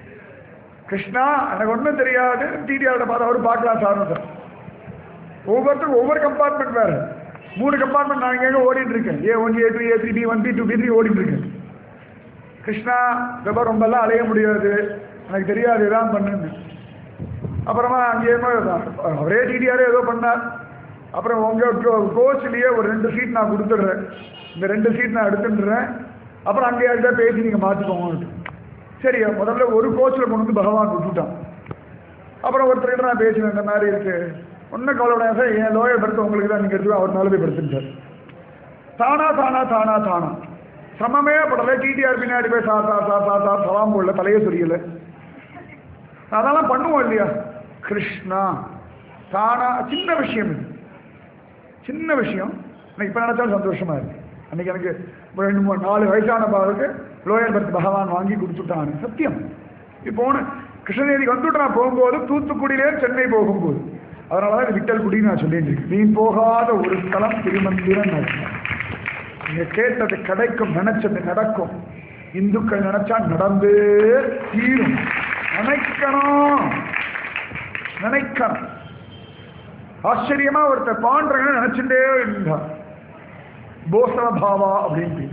Speaker 1: கிருஷ்ணா எனக்கு ஒன்றும் தெரியாது டிடிஆரோட பார்த்து அவர் பார்க்கலாம் சார் சார் ஒவ்வொருத்தருக்கும் ஒவ்வொரு கம்பார்ட்மெண்ட் வேறு மூணு கம்பார்ட்மெண்ட் நான் எங்கே ஓடிட்டு இருக்கேன் A one A two A three B one B two B three ஓடிட்டு இருக்கேன் கிருஷ்ணா ரொம்ப ரொம்பலாம் அலைய முடியாது எனக்கு தெரியாது இதான் பண்ணுன்னு அப்புறமா அங்கேயே அவரே டிடிஆரே ஏதோ பண்ணார் அப்புறம் உங்கள் கோச்சிலேயே ஒரு ரெண்டு சீட் நான் கொடுத்துட்றேன் இந்த ரெண்டு சீட் நான் எடுத்துட்டுறேன் அப்புறம் அங்கே யார்கிட்ட பேசி நீங்கள் மாற்றிக்கோங்க சரி முதல்ல ஒரு கோச்சில் கொண்டு வந்து பகவான் விட்டுட்டான் அப்புறம் ஒருத்தர்கிட்ட நான் பேசினேன் இந்த மாதிரி இருக்கு ஒன்றும் கவலைப்படாத சார் என் லோயர் படுத்து உங்களுக்கு தான் நீங்கள் எடுத்து அவர் மேலே போய் படுத்துட்டார் தானா தானா தானா தானா சமமே படலை டிடிஆர் பின்னாடி போய் சா சா சா சா சா சலாம் போடல தலையே சொரியல அதெல்லாம் பண்ணுவோம் இல்லையா கிருஷ்ணா தானா சின்ன விஷயம் இது சின்ன விஷயம் எனக்கு இப்போ நினைச்சாலும் சந்தோஷமா இருக்கு அன்னைக்கு எனக்கு ஒரு ரெண்டு மூணு நாலு வயசான பாவுக்கு லோயர் பர்த் பகவான் வாங்கி கொடுத்துட்டான் சத்தியம் இப்போ போன கிருஷ்ணநேதிக்கு வந்துட்டு நான் போகும்போது தூத்துக்குடியிலே சென்னை போகும்போது அதனால தான் விட்டல் குடின்னு நான் சொல்லிட்டு இருக்கேன் நீ போகாத ஒரு ஸ்தலம் திருமந்திரம் நான் நீங்க கேட்டது கிடைக்கும் நினைச்சது நடக்கும் இந்துக்கள் நினைச்சா நடந்தே தீரும் நினைக்கணும் நினைக்கணும் ஆச்சரியமா ஒருத்தர் பாண்டவங்க நினைச்சுட்டே இருந்தார் போசல பாவா அப்படின்னு பேர்.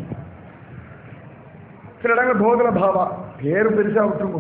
Speaker 1: சில இடங்கள் போதல பாவா பேரு பெருசா விட்டுருங்க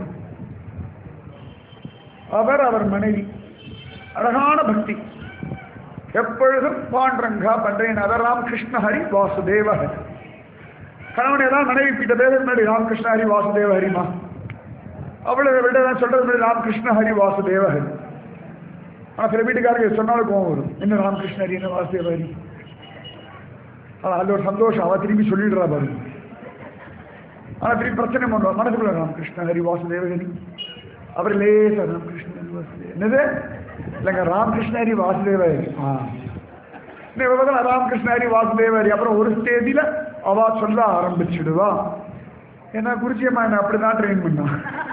Speaker 1: அவர் அவர் மனைவி அழகான பக்தி எப்பொழுதும் பாண்டரங்கா பண்றேன் ராம் கிருஷ்ணஹரி வாசுதேவ ஹரி கணவன் ஏதாவது மனைவி கிட்ட பேர் முன்னாடி ராம் கிருஷ்ண ஹரி வாசுதேவ ஹரிமா அவ்வளவு விட நான் சொல்றது முன்னாடி ராம் கிருஷ்ண ஹரி வாசுதேவ ஹரி ஆனா சில வீட்டுக்காரங்க சொன்னாலும் கோவம் வரும் என்ன ராம் கிருஷ்ண ஹரி என்ன வாசுதேவ ஹரி ஆனா அது ஒரு சந்தோஷம் அவ திரும்பி சொல்லிடுறா பாருங்க ஆனா திரும்பி பிரச்சனை பண்ணுவா மனசுக்குள்ள ராம் கிருஷ்ண ஹரி வாசுதேவ ஹரி அவர் லேசா ராம் கிருஷ்ண ஹரி வாசுதேவ என்னது இல்லைங்க ராமகிருஷ்ண ஹரி வாசுதேவ ஹரி ஆ இவங்க ராமகிருஷ்ண ஹரி வாசுதேவ ஹரி அப்புறம் ஒரு ஸ்டேஜில் அவ சொல்ல ஆரம்பிச்சிடுவா ஏன்னா குறிச்சியம்மா என்ன அப்படிதான் ட்ரெயின் பண்ணா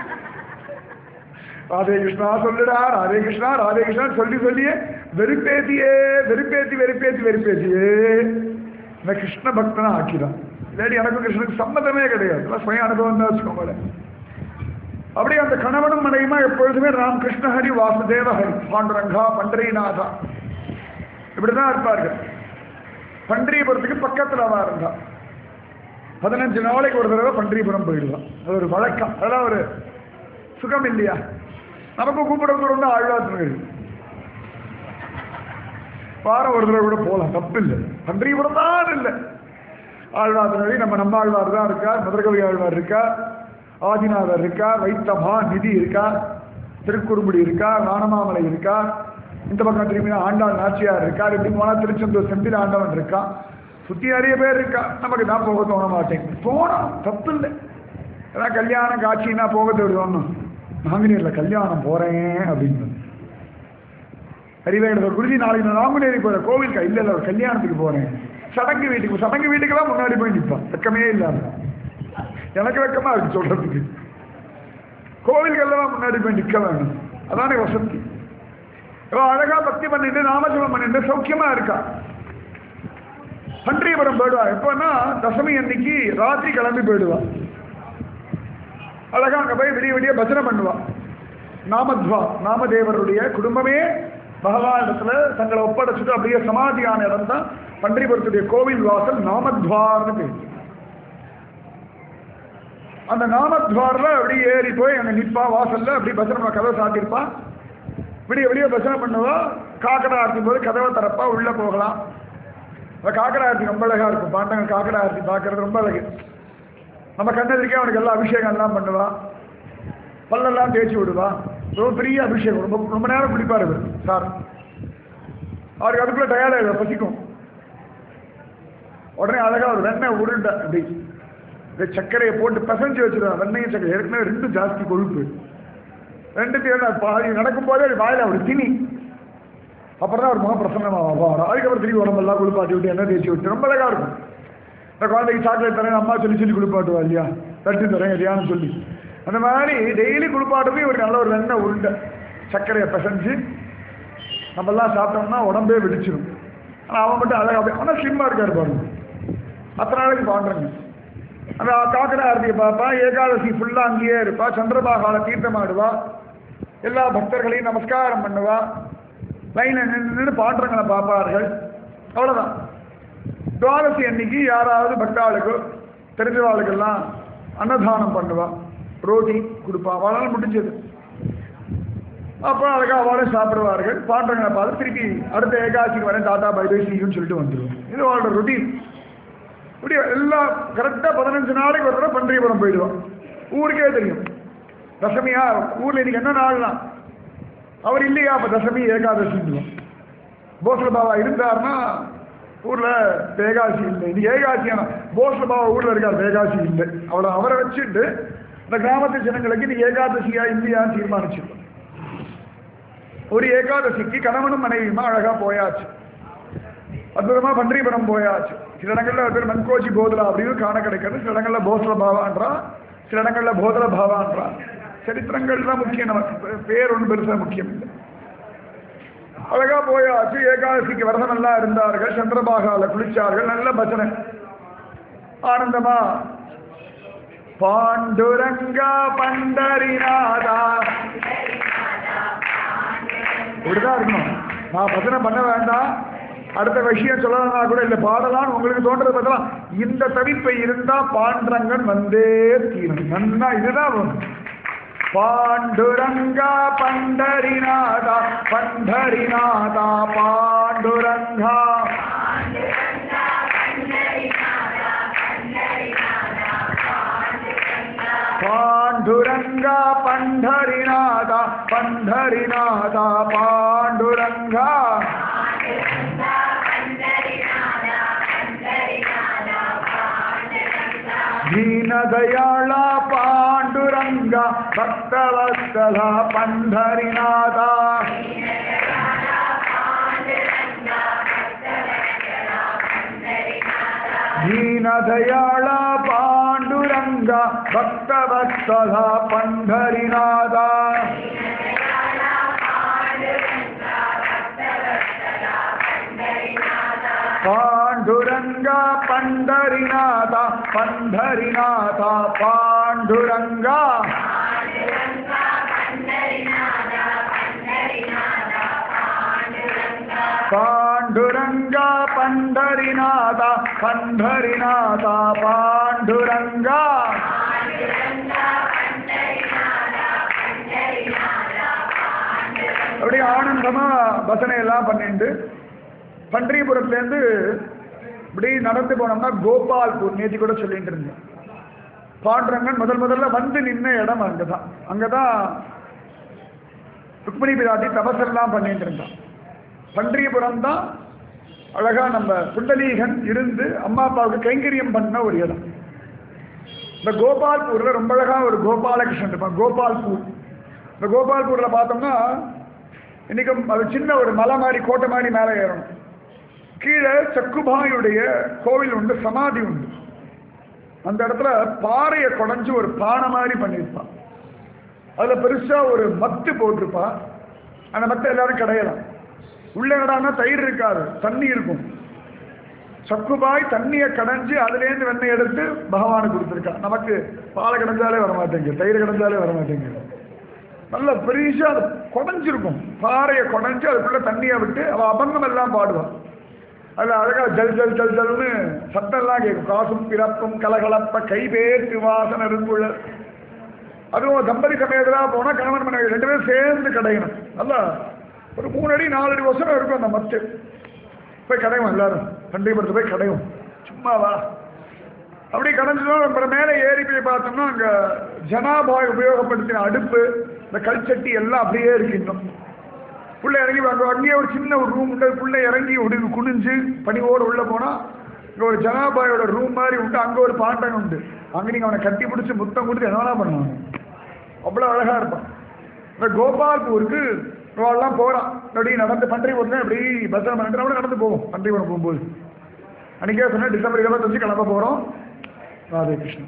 Speaker 1: ராதே கிருஷ்ணா சொல்லுடா ராதே கிருஷ்ணா ராதே கிருஷ்ணா சொல்லி சொல்லியே வெறுப்பேத்தியே வெறுப்பேத்தி வெறுப்பேத்தி வெறுப்பேத்தியே இந்த கிருஷ்ண பக்தனா ஆக்கிதான் இல்லாட்டி எனக்கும் கிருஷ்ணனுக்கு சம்மதமே கிடையாது இதெல்லாம் சுய அனுபவம் தான் வச்சுக்கோங்களேன் அப்படியே அந்த கணவனும் மனைவியுமா எப்பொழுதுமே ராம் கிருஷ்ண ஹரி வாசுதேவ ஹரி பாண்டுரங்கா பண்டரிநாதா இப்படிதான் இருப்பார்கள் பண்டரிபுரத்துக்கு பக்கத்துல அவ இருந்தா பதினஞ்சு நாளைக்கு ஒரு தடவை பண்டரிபுரம் போயிடுவான் அது ஒரு வழக்கம் அதெல்லாம் ஒரு சுகம் இல்லையா நமக்கு கூப்பிட தூரம் தான் ஆழ்வார்கள் வாரம் ஒரு தடவை கூட போகலாம் தப்பு இல்லை பண்டரிபுரம் தான் இல்லை ஆழ்வார் நம்ம நம்ம ஆழ்வார் தான் இருக்கார் மதுரகவி ஆழ்வார் இருக்கார் ஆதிநாதர் இருக்கா வைத்தமா நிதி இருக்கா திருக்குறுங்குடி இருக்கா ராணமாமலை இருக்கா இந்த பக்கம் திரும்பினா ஆண்டாள் நாச்சியார் இருக்கா இப்படி போனால் திருச்செந்தூர் செந்தில் ஆண்டவன் இருக்கா சுற்றி நிறைய பேர் இருக்கா நமக்கு தான் போக தோண மாட்டேங்குது போனோம் தப்பு இல்லை ஏதாவது கல்யாணம் காட்சின்னா போக தேடுவோம் நாங்குநேரில் கல்யாணம் போகிறேன் அப்படின்னு ஹரிவேண குருஜி நாளைக்கு நான் நாங்குநேரி போகிறேன் கோவிலுக்கா இல்லை இல்லை ஒரு கல்யாணத்துக்கு போகிறேன் சடங்கு வீட்டுக்கு சடங்கு வீட்டுக்கு தான் முன்னாடி போய் நிற்பான் வெக்கமே இல்லாமல் எனக்கு வெக்கமா இருக்கு சொல்றதுக்கு கோவில்கள்லாம் முன்னாடி போய் நிக்க வேணும் அதானே வசதி இவன் அழகா பக்தி பண்ணிட்டு நாமஜபம் பண்ணிட்டு சௌக்கியமா இருக்கா பன்றியபுரம் போயிடுவா எப்பன்னா தசமி அன்னைக்கு ராத்திரி கிளம்பி போயிடுவா அழகா அங்க போய் விடிய விடிய பஜனை பண்ணுவா நாமத்வா நாமதேவருடைய குடும்பமே பகவானிடத்துல தங்களை ஒப்படைச்சிட்டு அப்படியே சமாதியான இடம் தான் பன்றிபுரத்துடைய கோவில் வாசல் நாமத்வார்னு பேர் அந்த நாமத்வாரில் அப்படி ஏறி போய் அங்கே நிற்பா வாசல்ல அப்படி பஜனை கதவை சாத்திருப்பா விடிய விடிய பஜனை பண்ணுவா காக்கடா ஆர்த்தி போது கதவை திறப்பா உள்ள போகலாம் அந்த காக்கடா ஆர்த்தி ரொம்ப அழகா இருக்கும் பாண்டங்க காக்கடா ஆர்த்தி பார்க்கறது ரொம்ப அழகு நம்ம கண்ணெதிரிக்கே அவனுக்கு எல்லாம் அபிஷேகம் எல்லாம் பண்ணுவா பல்லெல்லாம் தேய்ச்சி விடுவா ரொம்ப பெரிய அபிஷேகம் ரொம்ப ரொம்ப நேரம் குடிப்பார் இவர் சார் அவருக்கு அதுக்குள்ள டயர்டாக பசிக்கும் உடனே அழகா ஒரு வெண்ணெய் உருண்டை அப்படி இந்த சர்க்கரையை போட்டு பிசைஞ்சு வச்சிருவான் வெண்ணையும் சர்க்கரை ஏற்கனவே ரெண்டு ஜாஸ்தி கொழுப்பு ரெண்டுத்தையும் பாதி நடக்கும் போதே அது வாயில ஒரு திணி அப்புறம் தான் ஒரு முகம் பிரசன்னமாக வரும் அதுக்கப்புறம் திரும்பி உடம்பெல்லாம் குளிப்பாட்டி விட்டு எண்ணெய் தேய்ச்சி விட்டு ரொம்ப அழகா இருக்கும் இந்த குழந்தைக்கு சாக்லேட் தரேன் அம்மா சொல்லி சொல்லி குளிப்பாட்டுவா இல்லையா தட்டு தரேன் எதையான்னு சொல்லி அந்த மாதிரி டெய்லி குளிப்பாட்டுமே ஒரு நல்ல ஒரு வெண்ணெய் உருண்டை சர்க்கரையை பிசைஞ்சு நம்மெல்லாம் சாப்பிட்டோம்னா உடம்பே வெடிச்சிடும் ஆனால் அவன் மட்டும் அழகா அப்படியே ஆனால் ஸ்லிம்மாக இருக்காரு பாருங்க அத்தனை நாளைக்கு பாடுறேங்க அந்த காக்கடா ஆர்த்தியை பார்ப்பா ஏகாதசி ஃபுல்லாக அங்கேயே இருப்பா சந்திரபாகால தீர்த்தமாடுவா எல்லா பக்தர்களையும் நமஸ்காரம் பண்ணுவா லைனில் நின்று பாடுறங்களை பார்ப்பார்கள் அவ்வளோதான் துவாதசி அன்னைக்கு யாராவது பக்தாளுக்கு தெரிஞ்சவாளுக்கெல்லாம் அன்னதானம் பண்ணுவா ரோட்டி கொடுப்பா அவளால் முடிஞ்சது அப்போ அழகாக அவளே சாப்பிடுவார்கள் பாண்டங்களை பார்த்து திருப்பி அடுத்த ஏகாதசிக்கு வரேன் டாட்டா பை பை சீக்குன்னு சொல்லிட்டு வந்துடுவோம் இது அவளோட ருட்டீன் இப்படி எல்லாம் கரெக்டாக பதினஞ்சு நாளைக்கு ஒரு தடவை பன்றியபுரம் போயிடுவான் ஊருக்கே தெரியும் தசமியா ஊரில் இன்னைக்கு என்ன நாள்னா அவர் இல்லையா அப்போ தசமி ஏகாதசின்னுவோம் போஸ்ல பாபா இருந்தார்னா ஊரில் ஏகாசி இல்லை இது ஏகாசியான போஸ்ல பாபா ஊரில் இருக்கார் ஏகாசி இல்லை அவளை அவரை வச்சுட்டு இந்த கிராமத்து ஜனங்களுக்கு இது ஏகாதசியா இல்லையான்னு தீர்மானிச்சிருக்கோம் ஒரு ஏகாதசிக்கு கணவனும் மனைவியுமா அழகா போயாச்சு அற்புதமா பன்றிபுரம் போயாச்சு சில இடங்கள்ல பேர் மன்கோச்சி போதலா அப்படின்னு காண கிடைக்கிறது சில இடங்கள்ல போசல பாவான்றா சில இடங்கள்ல போதல பாவான்றா சரித்திரங்கள் தான் முக்கியம் நமக்கு பேர் ஒன்றும் பெருசா முக்கியம் இல்லை அழகா போயாச்சு ஏகாதசிக்கு விரதம் எல்லாம் இருந்தார்கள் சந்திரபாகால குளிச்சார்கள் நல்ல பஜனை ஆனந்தமா பாண்டுரங்கா பண்டரிநாதா இப்படிதான் இருக்கணும் நான் பஜனை பண்ண வேண்டாம் அடுத்த விஷயம் சொல்லணும்னா கூட இல்லை பாடலாம் உங்களுக்கு தோன்றது பார்த்தலாம் இந்த தவிப்பை இருந்தா பாண்டரங்கன் வந்தே தீரும் நன்னா இதுதான் வேணும் பாண்டுரங்கா பண்டரிநாதா பண்டரிநாதா பாண்டுரங்கா பாண்டுரங்கா பண்டரிநாதா பண்டரிநாதா பாண்டுரங்கா ದೀನದಯಾಳ ಪಾಂಡುರಂಗ ಭಕ್ತವತ್ಸಲ ಪಂಢರಿನಾಥ ದೀನದಯಾಳ ಪಾಂಡುರಂಗ ಭಕ್ತವತ್ಸಲ ಪಂಢರಿನಾಥ ಪಾಂಡುರಂಗ ಪಂಡರಿನಾಥ ಪಂಡರಿನಾಥ ಪಾಂಡುರಂಗ ಪಾಂಡುರಂಗ ಪಂಡರಿನಾಥ ಪಂಡರಿನಾಥ ಪಾಂಡುರಂಗ அப்படி ஆனந்தமா பசனை எல்லாம் பண்ணிட்டு பன்றியபுரத்துலேருந்து இப்படி நடந்து போனோம்னா கோபால்பூர் நேற்று கூட சொல்லிட்டு இருந்தேன் பாண்டுரங்கன் முதல் முதல்ல வந்து நின்ன இடம் அங்கதான் அங்கதான் ருக்மிணி பிராட்டி தபசெல்லாம் பண்ணிட்டு இருந்தான் பன்றியபுரம் தான் அழகா நம்ம புண்டலீகன் இருந்து அம்மா அப்பாவுக்கு கைங்கரியம் பண்ண ஒரு இடம் இந்த கோபால்பூர்ல ரொம்ப அழகா ஒரு கோபாலகிருஷ்ணன் இருப்பான் கோபால்பூர் இந்த கோபால்பூர்ல பார்த்தோம்னா இன்னைக்கும் அது சின்ன ஒரு மலை மாதிரி கோட்டை மாதிரி மேலே ஏறணும் கீழே சக்குபாயுடைய கோவில் உண்டு சமாதி உண்டு அந்த இடத்துல பாறையை குடஞ்சு ஒரு பானை மாதிரி பண்ணியிருப்பான் அதில் பெருசா ஒரு மத்து போட்டிருப்பா அந்த மத்தை எல்லாரும் கிடையலாம் உள்ள என்னடான்னா தயிர் இருக்காது தண்ணி இருக்கும் சக்குபாய் தண்ணியை கடைஞ்சு அதுலேருந்து வெண்ணெய் எடுத்து பகவானுக்கு கொடுத்துருக்கா நமக்கு பாலை கடைஞ்சாலே வர மாட்டேங்குது தயிர் கடைஞ்சாலே வர மாட்டேங்குது நல்ல பெருசா அது குடஞ்சிருக்கும் பாறையை குடஞ்சு அதுக்குள்ள தண்ணியை விட்டு அவள் அபங்கம் எல்லாம் பாடுவான் அதில் அழகா ஜல் ஜல் ஜல் ஜல்னு சத்தம்லாம் கேட்கும் காசும் பிறப்பும் கலகலப்ப கைபேற்று வாசன இருக்குள்ள அதுவும் தம்பதி சமயத்தில் போனால் கணவன் மனைவி ரெண்டு பேரும் சேர்ந்து கடையணும் நல்லா ஒரு மூணு அடி நாலு அடி வருஷம் இருக்கும் அந்த மத்து போய் கடையும் எல்லாரும் பண்டிகைப்படுத்த போய் கடையும் சும்மாவா அப்படி கடைஞ்சதும் அப்புறம் மேலே ஏறி போய் பார்த்தோம்னா அங்கே ஜனாபாய் உபயோகப்படுத்தின அடுப்பு இந்த கல்சட்டி எல்லாம் அப்படியே இருக்கு இன்னும் புள்ள இறங்கி அங்கே அங்கேயே ஒரு சின்ன ஒரு ரூம் உண்டு புள்ள இறங்கி உடு குனிஞ்சு பனிவோடு உள்ளே போனால் இங்கே ஒரு ஜனாபாயோட ரூம் மாதிரி உண்டு அங்கே ஒரு பாண்டன் உண்டு அங்கே நீங்கள் அவனை கட்டி பிடிச்சி முத்தம் கொடுத்து என்ன வேணா பண்ணுவாங்க அவ்வளோ அழகாக இருப்பான் இந்த கோபால்பூருக்கு இவெல்லாம் போகிறான் அப்படி நடந்து பன்றிபுரத்தில் அப்படி பஸ்ஸில் பண்ணிட்டு நம்ம நடந்து போவோம் பன்றிபுரம் போகும்போது அன்றைக்கே சொன்னேன் டிசம்பர் இருபத்தஞ்சு கிளம்ப போகிறோம் ராதே கிருஷ்ணன்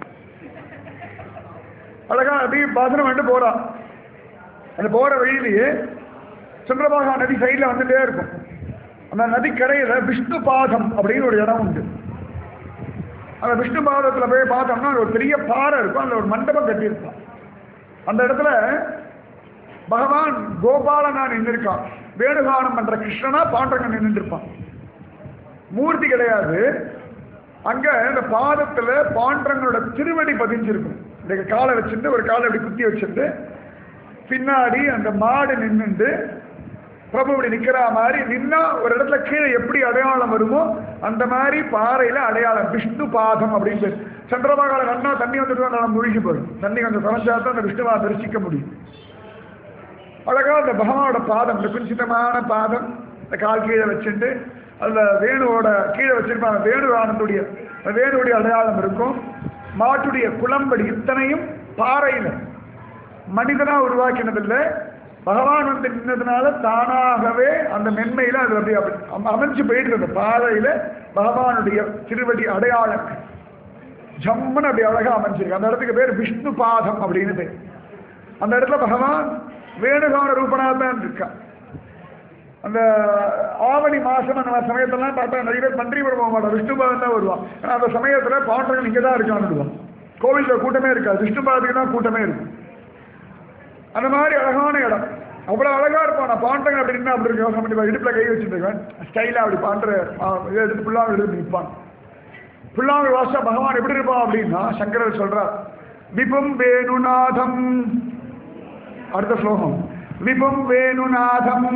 Speaker 1: அழகா அப்படி பாசனம் பண்ணிட்டு போகிறான் அந்த போகிற வழியிலேயே சந்திரபாகா நதி சைடில் வந்துட்டே இருக்கும் அந்த நதி கரையில் விஷ்ணு பாதம் அப்படின்னு ஒரு இடம் உண்டு அந்த விஷ்ணு பாதத்தில் போய் பார்த்தோம்னா ஒரு பெரிய பாறை இருக்கும் அதில் ஒரு மண்டபம் கட்டியிருப்பான் அந்த இடத்துல பகவான் கோபாலனா நின்றுருக்கான் வேணுகானம் பண்ற கிருஷ்ணனா பாண்டரங்கன் நின்றுருப்பான் மூர்த்தி கிடையாது அங்க இந்த பாதத்துல பாண்டரங்கனோட திருவடி பதிஞ்சிருக்கும் இந்த காலை வச்சுட்டு ஒரு காலை இப்படி குத்தி வச்சுட்டு பின்னாடி அந்த மாடு நின்னுண்டு பிரபு இப்படி நிக்கிற மாதிரி நின்னா ஒரு இடத்துல கீழே எப்படி அடையாளம் வருமோ அந்த மாதிரி பாறையில அடையாளம் விஷ்ணு பாதம் அப்படின்னு பேர் சந்திரபாகால நன்னா தண்ணி வந்துட்டு நம்ம முழுகி போயிடும் தண்ணி கொஞ்சம் குறைஞ்சா தான் அந்த விஷ்ணுவா தரிசிக்க முடியும் அழகா அந்த பகவானோட பாதம் இந்த குஞ்சிதமான பாதம் இந்த கால் கீழே வச்சுட்டு அதுல வேணுவோட கீழே வச்சிருப்பாங்க வேணு ஆனந்துடைய அந்த வேணுடைய அடையாளம் இருக்கும் மாட்டுடைய குளம்படி இத்தனையும் பாறையில மனிதனா உருவாக்கினதில்லை பகவான் வந்து நின்னதுனால தானாகவே அந்த மென்மையில அது அப்படி அப்படி அம- அமைஞ்சு போயிட்டு அந்த பாறையில பகவானுடைய திருவடி அடையாளம் ஜம்முன்னு அப்படி அழகா அமைஞ்சிருக்கு அந்த இடத்துக்கு பேர் விஷ்ணு பாதம் அப்படின்னு பேர் அந்த இடத்துல பகவான் வேணுகான ரூபனா தான் இருக்கான் அந்த ஆவணி மாசம் அந்த மாதிரி சமயத்தெல்லாம் பார்த்தா நிறைய பேர் பன்றிபுரம் போக மாட்டான் விஷ்ணு பவன் தான் வருவான் ஏன்னா அந்த சமயத்துல பாண்டவன் இங்கே தான் இருக்கான்னு கோவிலில் கூட்டமே இருக்காது விஷ்ணு பாவத்துக்கு தான் கூட்டமே இருக்கும் அந்த மாதிரி அழகான இடம் அவ்வளோ அழகா இருப்பான் நான் பாண்டங்க அப்படி நின்னா அப்படி இருக்கு யோசனை பண்ணி இடுப்புல கை வச்சுருக்கேன் ஸ்டைலா அப்படி பாண்ட இதை எடுத்து புல்லாங்க எடுத்து நிற்பான் புல்லாங்க வாசா பகவான் எப்படி இருப்பான் அப்படின்னா சங்கரர் சொல்றார் விபும் வேணுநாதம் அடுத்த ஸ்லோகம் விபும் வேணுநாதம்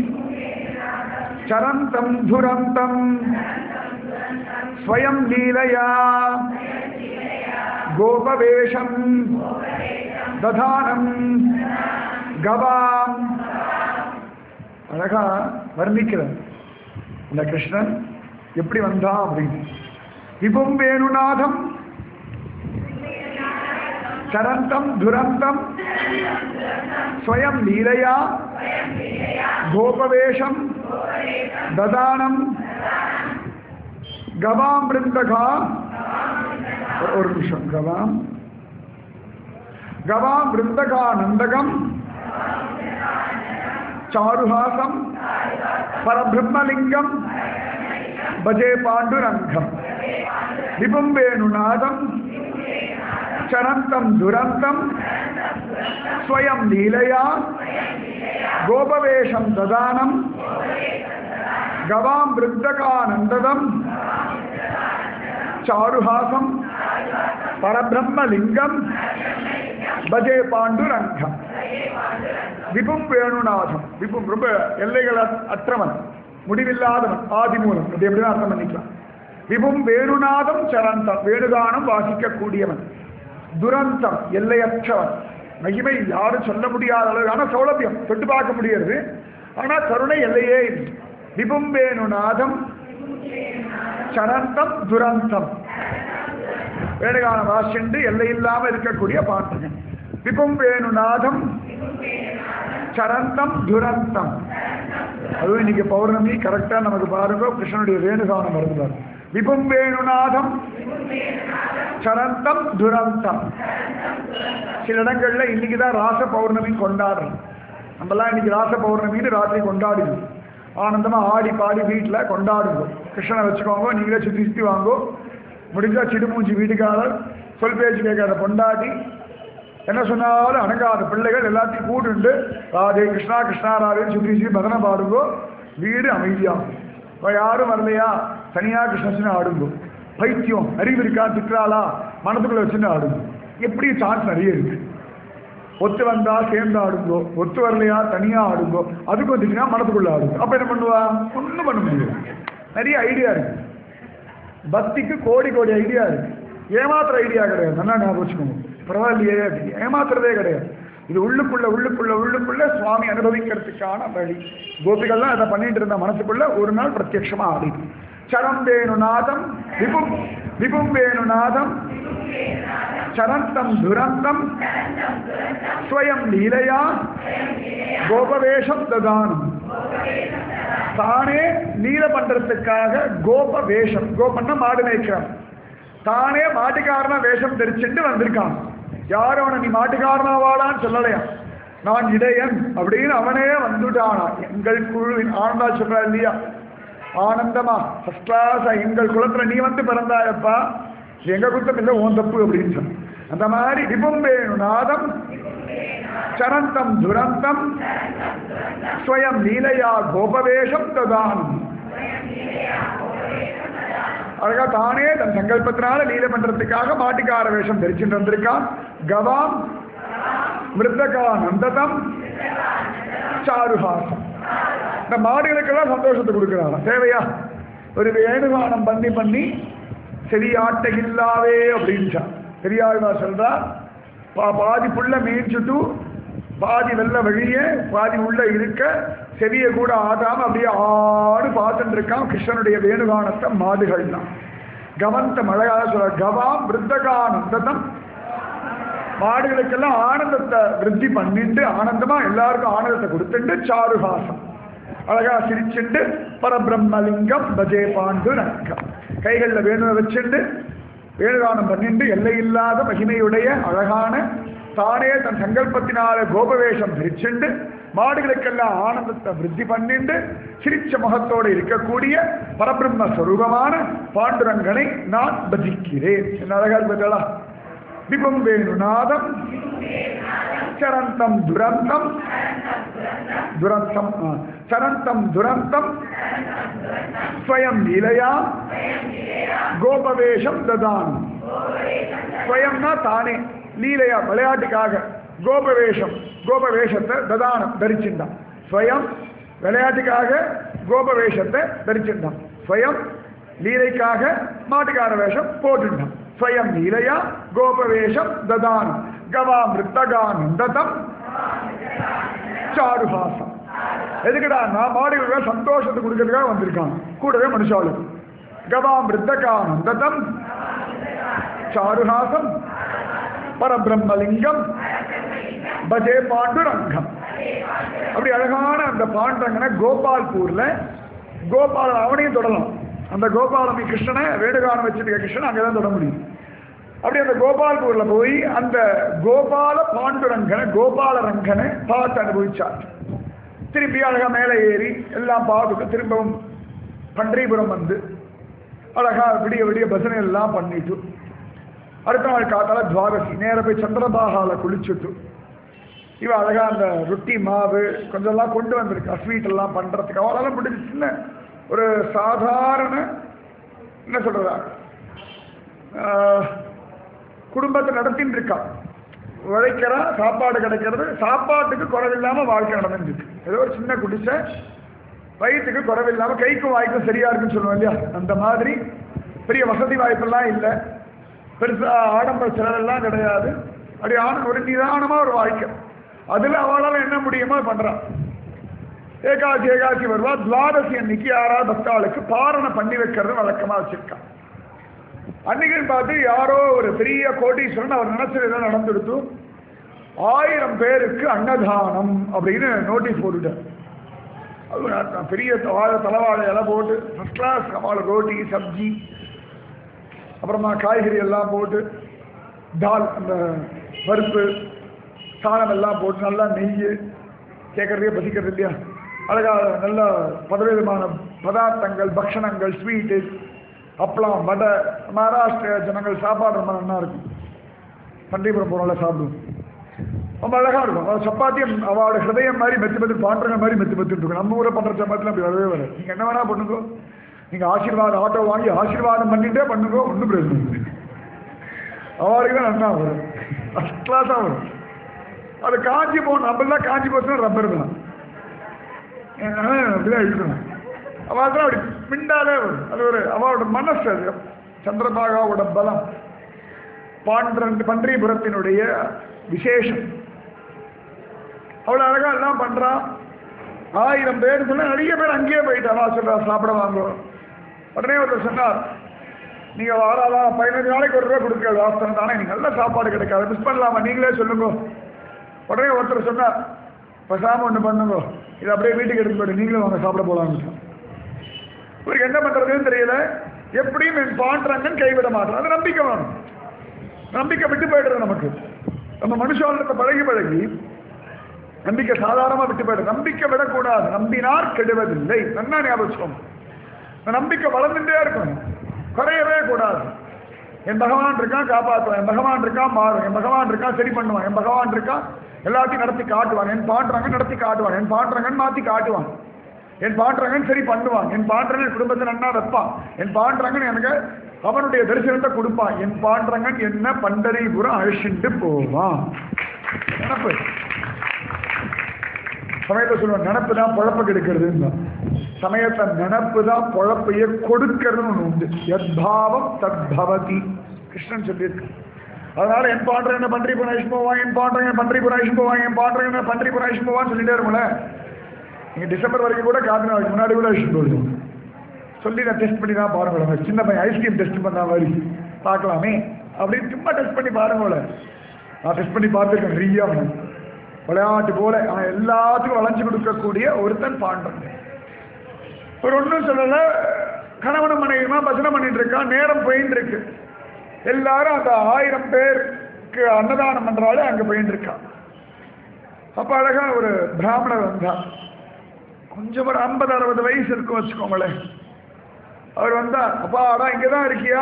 Speaker 1: சரந்தம் துரந்தம் ஸ்வயம் லீலையா கோபவேஷம் ததானம் கவாம் அழகா வர்ணிக்கிறார் இந்த கிருஷ்ணன் எப்படி வந்தான் அப்படின்னு விபும் வேணுநாதம் சரந்தம் துரந்தம் ஸ்வயம் லீலையா கோபவேஷம் ததானம் கவாம் பிருந்தகா ஒரு நிமிஷம் கவாம் கவாம் பிருந்தகா நந்தகம் சாருஹாசம் பரபிரம்மலிங்கம் பஜே பாண்டுரங்கம் விபும் வேணுநாதம் சரந்தம் துரந்தம் ஸ்வயம் லீலையா கோபவேஷம் ததானம் கவாம் பிருத்தகானந்ததம் சாருஹாசம் பரபிரம்மலிங்கம் பஜே பாண்டுரங்கம் விபும் வேணுநாதம் விபும் ரொம்ப எல்லைகள் அற்றவன் முடிவில்லாதவன் ஆதிமூலம் அது எப்படிதான் அர்த்தம் பண்ணிக்கலாம் விபும் வேணுநாதம் சரந்தம் வேணுகானம் வாசிக்கக்கூடியவன் துரந்தம் எல்லையற்றவன் மகிமை யாரும் சொல்ல முடியாத அளவுக்கான சௌலபியம் தொட்டு பார்க்க முடியாது ஆனா கருணை எல்லையே இல்லை விபும் வேணுநாதம் சரந்தம் துரந்தம் வேணுகானம் வாசிண்டு எல்லை இல்லாம இருக்கக்கூடிய பாட்டுகள் விபும் வேணுநாதம் சரந்தம் துரந்தம் அதுவும் இன்னைக்கு பௌர்ணமி கரெக்டா நமக்கு பாருங்க கிருஷ்ணனுடைய வேணுகானம் வருகிறார் விபும் வேணுநாதம் சரந்தம் துரந்தம் சில இடங்கள்ல இன்னைக்கு தான் ராச பௌர்ணமி கொண்டாடுறோம் நம்மலாம் இன்னைக்கு ராச பௌர்ணமின்னு ராத்திரி கொண்டாடுவோம் ஆனந்தமா ஆடி பாடி வீட்டில் கொண்டாடுவோம் கிருஷ்ணனை வச்சுக்கோங்க நீங்களே சுற்றி சுற்றி வாங்கோ முடிஞ்சா சிடுமூஞ்சி வீட்டுக்காரர் சொல் பேச்சு கேட்காத பொண்டாட்டி என்ன சொன்னாலும் அடங்காத பிள்ளைகள் எல்லாத்தையும் கூட்டுண்டு ராதே கிருஷ்ணா கிருஷ்ணா ராதேன்னு சுற்றி சுற்றி பதனை பாடுங்கோ வீடு அமைதியாகும் இப்போ யாரும் வரலையா தனியாக கிருஷ்ணன் ஆடுங்கோ பைத்தியம் அறிவு இருக்கா திட்டுறாளா மனசுக்குள்ள வச்சுன்னு ஆடுங்க எப்படி சான்ஸ் நிறைய இருக்கு ஒத்து வந்தா சேர்ந்து ஆடுங்கோ ஒத்து வரலையா தனியா ஆடுங்கோ அதுக்கு வந்துச்சுன்னா மனசுக்குள்ள ஆடுங்க அப்ப என்ன பண்ணுவா ஒன்றும் பண்ண முடியாது நிறைய ஐடியா இருக்கு பக்திக்கு கோடி கோடி ஐடியா இருக்கு ஏமாத்துற ஐடியா கிடையாது நல்லா ஞாபகம் வச்சுக்கோங்க பரவாயில்லையே அப்படின்னு ஏமாத்துறதே கிடையாது இது உள்ளுக்குள்ள உள்ளுக்குள்ள உள்ளுக்குள்ள சுவாமி அனுபவிக்கிறதுக்கான வழி கோபிகள்லாம் அதை பண்ணிட்டு இருந்த மனசுக்குள்ள ஒரு நாள் பிரத்யட்சமா ஆடி சரம் வேணுநாதம் விபும் விபும் வேணுநாதம் சரந்தம் துரந்தம் ஸ்வயம் லீலையா கோபவேஷம் ததானம் தானே நீல பண்றதுக்காக கோப வேஷம் கோபன்னா மாடு மேய்க்கிறான் தானே மாட்டுக்காரனா வேஷம் தெரிச்சுட்டு வந்திருக்கான் யாரும் அவனை நீ மாட்டுக்காரனா வாடான்னு சொல்லலையா நான் இடையன் அப்படின்னு அவனே வந்துட்டானா எங்கள் குழுவின் ஆனந்தா சொல்றா இல்லையா ஆனந்தமா ஃபர்ஸ்ட் கிளாஸ் எங்கள் குலத்துல நீ வந்து பிறந்தாயப்பா இது எங்க குத்தம் இல்லை ஓன் தப்பு அப்படின்னு சொன்ன அந்த மாதிரி விபம் வேணு நாதம் சரந்தம் துரந்தம் ஸ்வயம் லீலையா கோபவேஷம் ததானம் அழகா தானே தன் சங்கல்பத்தினால லீலை பண்றதுக்காக மாட்டுக்கார வேஷம் தெரிச்சுட்டு வந்திருக்கான் கவாம் மிருதகா நந்ததம் சாருஹாசம் இந்த மாடுகளுக்கெல்லாம் சந்தோஷத்தை கொடுக்குறாங்க தேவையா ஒரு வேணுகானம் பண்ணி பண்ணி சரியாட்ட இல்லாவே அப்படின்ச்சா பெரியாழ்வா சொல்றா பா பாதி புள்ள மேய்ச்சுட்டு பாதி வெள்ள வழிய பாதி உள்ள இருக்க செவிய கூட ஆடாம அப்படியே ஆடு பார்த்துட்டு இருக்கான் கிருஷ்ணனுடைய வேணுகானத்தை மாடுகள் தான் கவந்த மழையாக சொல்ற கவாம் விருத்தகானந்ததம் மாடுகளுக்கெல்லாம் ஆனந்தத்தை விருத்தி பண்ணிட்டு ஆனந்தமா எல்லாருக்கும் ஆனந்தத்தை கொடுத்துட்டு சாருஹாசம் அழகா சிரிச்சுண்டு பரபிரம்மலிங்கம் பஜே பாண்டு நங்கம் கைகளில் வேணுவை வச்சுண்டு வேணுகானம் பண்ணிட்டு எல்லையில்லாத மகிமையுடைய அழகான தானே தன் சங்கல்பத்தினால கோபவேஷம் தரிச்சுண்டு மாடுகளுக்கெல்லாம் ஆனந்தத்தை விருத்தி பண்ணிண்டு சிரிச்ச முகத்தோடு இருக்கக்கூடிய பரபிரம்ம ஸ்வரூபமான பாண்டுரங்கனை நான் பஜிக்கிறேன் என்ன அழகா இருப்பதா விபம் வேணுநாதம் சரந்தம் துரந்தம் துரந்தம் ஆ, சரந்தம் துரந்தம் ஸ்வயம் லீலையா கோபவேஷம் ததான் ஸ்வயம்னா தானே லீலையா விளையாட்டுக்காக கோபவேஷம் கோபவேஷத்தை ததானம் தரிச்சிருந்தான் ஸ்வயம் விளையாட்டுக்காக கோபவேஷத்தை தரிச்சிருந்தான் ஸ்வயம் லீலைக்காக மாட்டுக்கார வேஷம் போட்டுட்டான் ஸ்வயம் லீலையா கோபவேஷம் ததானம் கவா மிருத்தகானந்ததம் சாருஹாசம் எதுக்குடா நான் மாடுகளுக்கு சந்தோஷத்தை கொடுக்கறதுக்காக வந்திருக்கான் கூடவே மனுஷாலும் கவா மிருத்தகானந்ததம் சாருஹாசம் பரபிரம்மலிங்கம் பஜே பாண்டுரங்கம் அப்படி அழகான அந்த பாண்டரங்கனை கோபால்பூர்ல கோபால அவனையும் தொடலாம் அந்த கோபாலமி கிருஷ்ணனை வேணுகானம் வச்சிருக்க கிருஷ்ணன் அங்கதான் தொட முடியும் அப்படி அந்த கோபால்பூர்ல போய் அந்த கோபால பாண்டுரங்கனை கோபால ரங்கனை பார்த்து அனுபவிச்சார் திருப்பி அழகா மேலே ஏறி எல்லாம் பார்த்துட்டு திரும்பவும் பன்றிபுரம் வந்து அழகா விடிய விடிய பஜனை எல்லாம் பண்ணிட்டு அடுத்த நாள் காத்தால துவாதசி நேர போய் சந்திரபாகால குளிச்சுட்டு இவ அழகா அந்த ரொட்டி மாவு கொஞ்சம் எல்லாம் கொண்டு வந்திருக்கா ஸ்வீட் எல்லாம் பண்றதுக்கு அவளால முடிஞ்ச சின்ன ஒரு சாதாரண என்ன சொல்றதா ஆஹ், குடும்பத்தை நடத்தின்னு இருக்கா உழைக்கிறா சாப்பாடு கிடைக்கிறது சாப்பாட்டுக்கு குறைவில்லாம வாழ்க்கை நடந்துருக்கு ஏதோ ஒரு சின்ன குடிசை வயிற்றுக்கு குறைவில்லாம கைக்கும் வாய்க்கும் சரியா இருக்குன்னு சொல்லுவோம் இல்லையா அந்த மாதிரி பெரிய வசதி வாய்ப்பெல்லாம் இல்லை பெருசா ஆடம்பர செலவெல்லாம் கிடையாது அப்படி ஆன ஒரு நிதானமா ஒரு வாழ்க்கை அதுல அவளால என்ன முடியுமோ பண்றான் ஏகாசி ஏகாசி வருவா துவாதசி அன்னைக்கு யாராவது பக்தாளுக்கு பாரணை பண்ணி வைக்கிறது வழக்கமா வச்சிருக்கான் அன்னைக்குன்னு பார்த்து யாரோ ஒரு பெரிய கோடீஸ்வரன் அவர் நினைச்சது என்ன நடந்துடுத்து ஆயிரம் பேருக்கு அன்னதானம் அப்படின்னு நோட்டீஸ் போட்டுட்டார் அது நான் பெரிய வாழை தலைவாழை இலை போட்டு ஃபஸ்ட் கிளாஸ் அவளை ரோட்டி சப்ஜி அப்புறமா காய்கறி எல்லாம் போட்டு தால் அந்த பருப்பு சாணம் எல்லாம் போட்டு நல்லா நெய் கேட்கறதே பசிக்கிறது இல்லையா அழகா நல்ல பலவிதமான பதார்த்தங்கள் பக்ஷணங்கள் ஸ்வீட்டு அப்பளம் வடை மகாராஷ்டிர ஜனங்கள் சாப்பாடு ரொம்ப நல்லா இருக்கும் பண்டிகைபுரம் போகிறோம்ல சாப்பிடுவோம் ரொம்ப அழகா இருக்கும் அது சப்பாத்தியம் அவளோட ஹிருதயம் மாதிரி மெத்து மெத்து பாண்டுறங்க மாதிரி மெத்து மெத்து இருக்கும் நம்ம ஊரை பண்ற சப்பாத்திலாம் அப்படி வரவே வராது நீங்க என்ன வேணா பண்ணுங்க நீங்க ஆசீர்வாதம் ஆட்டோ வாங்கி ஆசீர்வாதம் பண்ணிட்டே பண்ணுங்க ஒன்றும் பிரச்சனை இல்லை அவளுக்கு தான் நல்லா வரும் ஃபஸ்ட் கிளாஸாக வரும் அது காஞ்சி போகணும் நம்மளாம் காஞ்சி போச்சுன்னா ரப்பர் தான் அப்படிதான் எழுதணும் அவள் தான் அப்படி பிண்டாலே வரும் அது ஒரு அவளோட மனசு அது சந்திரபாகாவோட பலம் பாண்டன் பன்றிபுரத்தினுடைய விசேஷம் அவ்வளோ அழகா எல்லாம் பண்றான் ஆயிரம் பேர் சொன்னா நிறைய பேர் அங்கேயே போயிட்டாரா சொல்றா சாப்பிட வாங்க உடனே ஒருத்தர் சொன்னார் நீங்க வாராதா பதினஞ்சு நாளைக்கு ஒரு ரூபா கொடுக்க வாஸ்தவம் தானே நீங்க நல்ல சாப்பாடு கிடைக்காது மிஸ் பண்ணலாமா நீங்களே சொல்லுங்க உடனே ஒருத்தர் சொன்னார் பேசாம ஒண்ணு பண்ணுங்க இது அப்படியே வீட்டுக்கு எடுத்து போயிட்டு நீங்களும் வாங்க சாப்பிட போலாம்னு இவருக்கு என்ன பண்றதுன்னு தெரியல எப்படியும் என் பாண்டுறாங்கன்னு கைவிட மாட்டோம் அது நம்பிக்கை வேணும் நம்பிக்கை விட்டு போயிடுறது நமக்கு நம்ம மனுஷாலத்தை பழகி பழகி நம்பிக்கை சாதாரணமா விட்டு போயிடுது நம்பிக்கை விடக்கூடாது நம்பினார் கெடுவதில்லை நன்னா ஞாபகம் இந்த நம்பிக்கை வளர்ந்துட்டே இருக்கணும் குறையவே கூடாது என் பகவான் இருக்கான் காப்பாற்றுவான் என் பகவான் இருக்கான் மாறும் என் பகவான் இருக்கான் சரி பண்ணுவான் என் பகவான் இருக்கான் எல்லாத்தையும் நடத்தி காட்டுவான் என் பாண்டுறாங்க நடத்தி காட்டுவான் என் பாண்டுறாங்கன்னு மாத்தி காட்டுவான் என் பாண்டுறாங்கன்னு சரி பண்ணுவான் என் பாண்டுறங்கன் குடும்பத்தை நன்னா வைப்பான் என் பாண்டுறாங்கன்னு எனக்கு அவனுடைய தரிசனத்தை கொடுப்பான் என் பாண்டுறங்கன் என்ன பண்டரிபுரம் அழிச்சுட்டு போவான் நினப்பு சமயத்தை சொல்லுவான் நினப்பு தான் பொழப்ப கெடுக்கிறதுன்னு சமயத்தை நினப்பு தான் பொழப்பையே கொடுக்கிறதுன்னு ஒன்று உண்டு யத்பாவம் தத்பவதி கிருஷ்ணன் சொல்லியிருக்கு அதனால என் பாண்டர் என்ன பன்றி புராயிஷ் போவான் என் பாண்டர் என்ன பன்றி புராயிஷ் போவான் என் பாண்டர் என்ன பன்றி புராயிஷ் போவான்னு சொல்லிட்டே இருக்கும்ல நீங்க டிசம்பர் வரைக்கும் கூட காத்து நாளைக்கு முன்னாடி கூட அழிச்சு போயிடுவோம் சொல்லி நான் டெஸ்ட் பண்ணி தான் பாருங்களேன் சின்ன பையன் ஐஸ்கிரீம் டெஸ்ட் பண்ண மாதிரி பார்க்கலாமே அப்படின்னு சும்மா டெஸ்ட் பண்ணி பாருங்களேன் நான் டெஸ்ட் பண்ணி பார்த்துருக்கேன் நிறையா விளையாட்டு போல அவன் எல்லாத்துக்கும் வளைஞ்சு கொடுக்கக்கூடிய ஒருத்தன் பாண்டன் ஒரு ஒன்றும் சொல்லல கணவனும் மனைவியுமா பஜனை பண்ணிட்டு இருக்கான் நேரம் போயின்னு இருக்கு எல்லாரும் அந்த ஆயிரம் பேர் க்கு அன்னதானம் பண்றாலே அங்க போயிட்டு இருக்கா அப்ப அழகா ஒரு பிராமணர் வந்தா கொஞ்சம் ஒரு ஐம்பது அறுபது வயசு இருக்கும் வச்சுக்கோங்களேன் அவர் வந்தா அப்பா அடா இங்கதான் இருக்கியா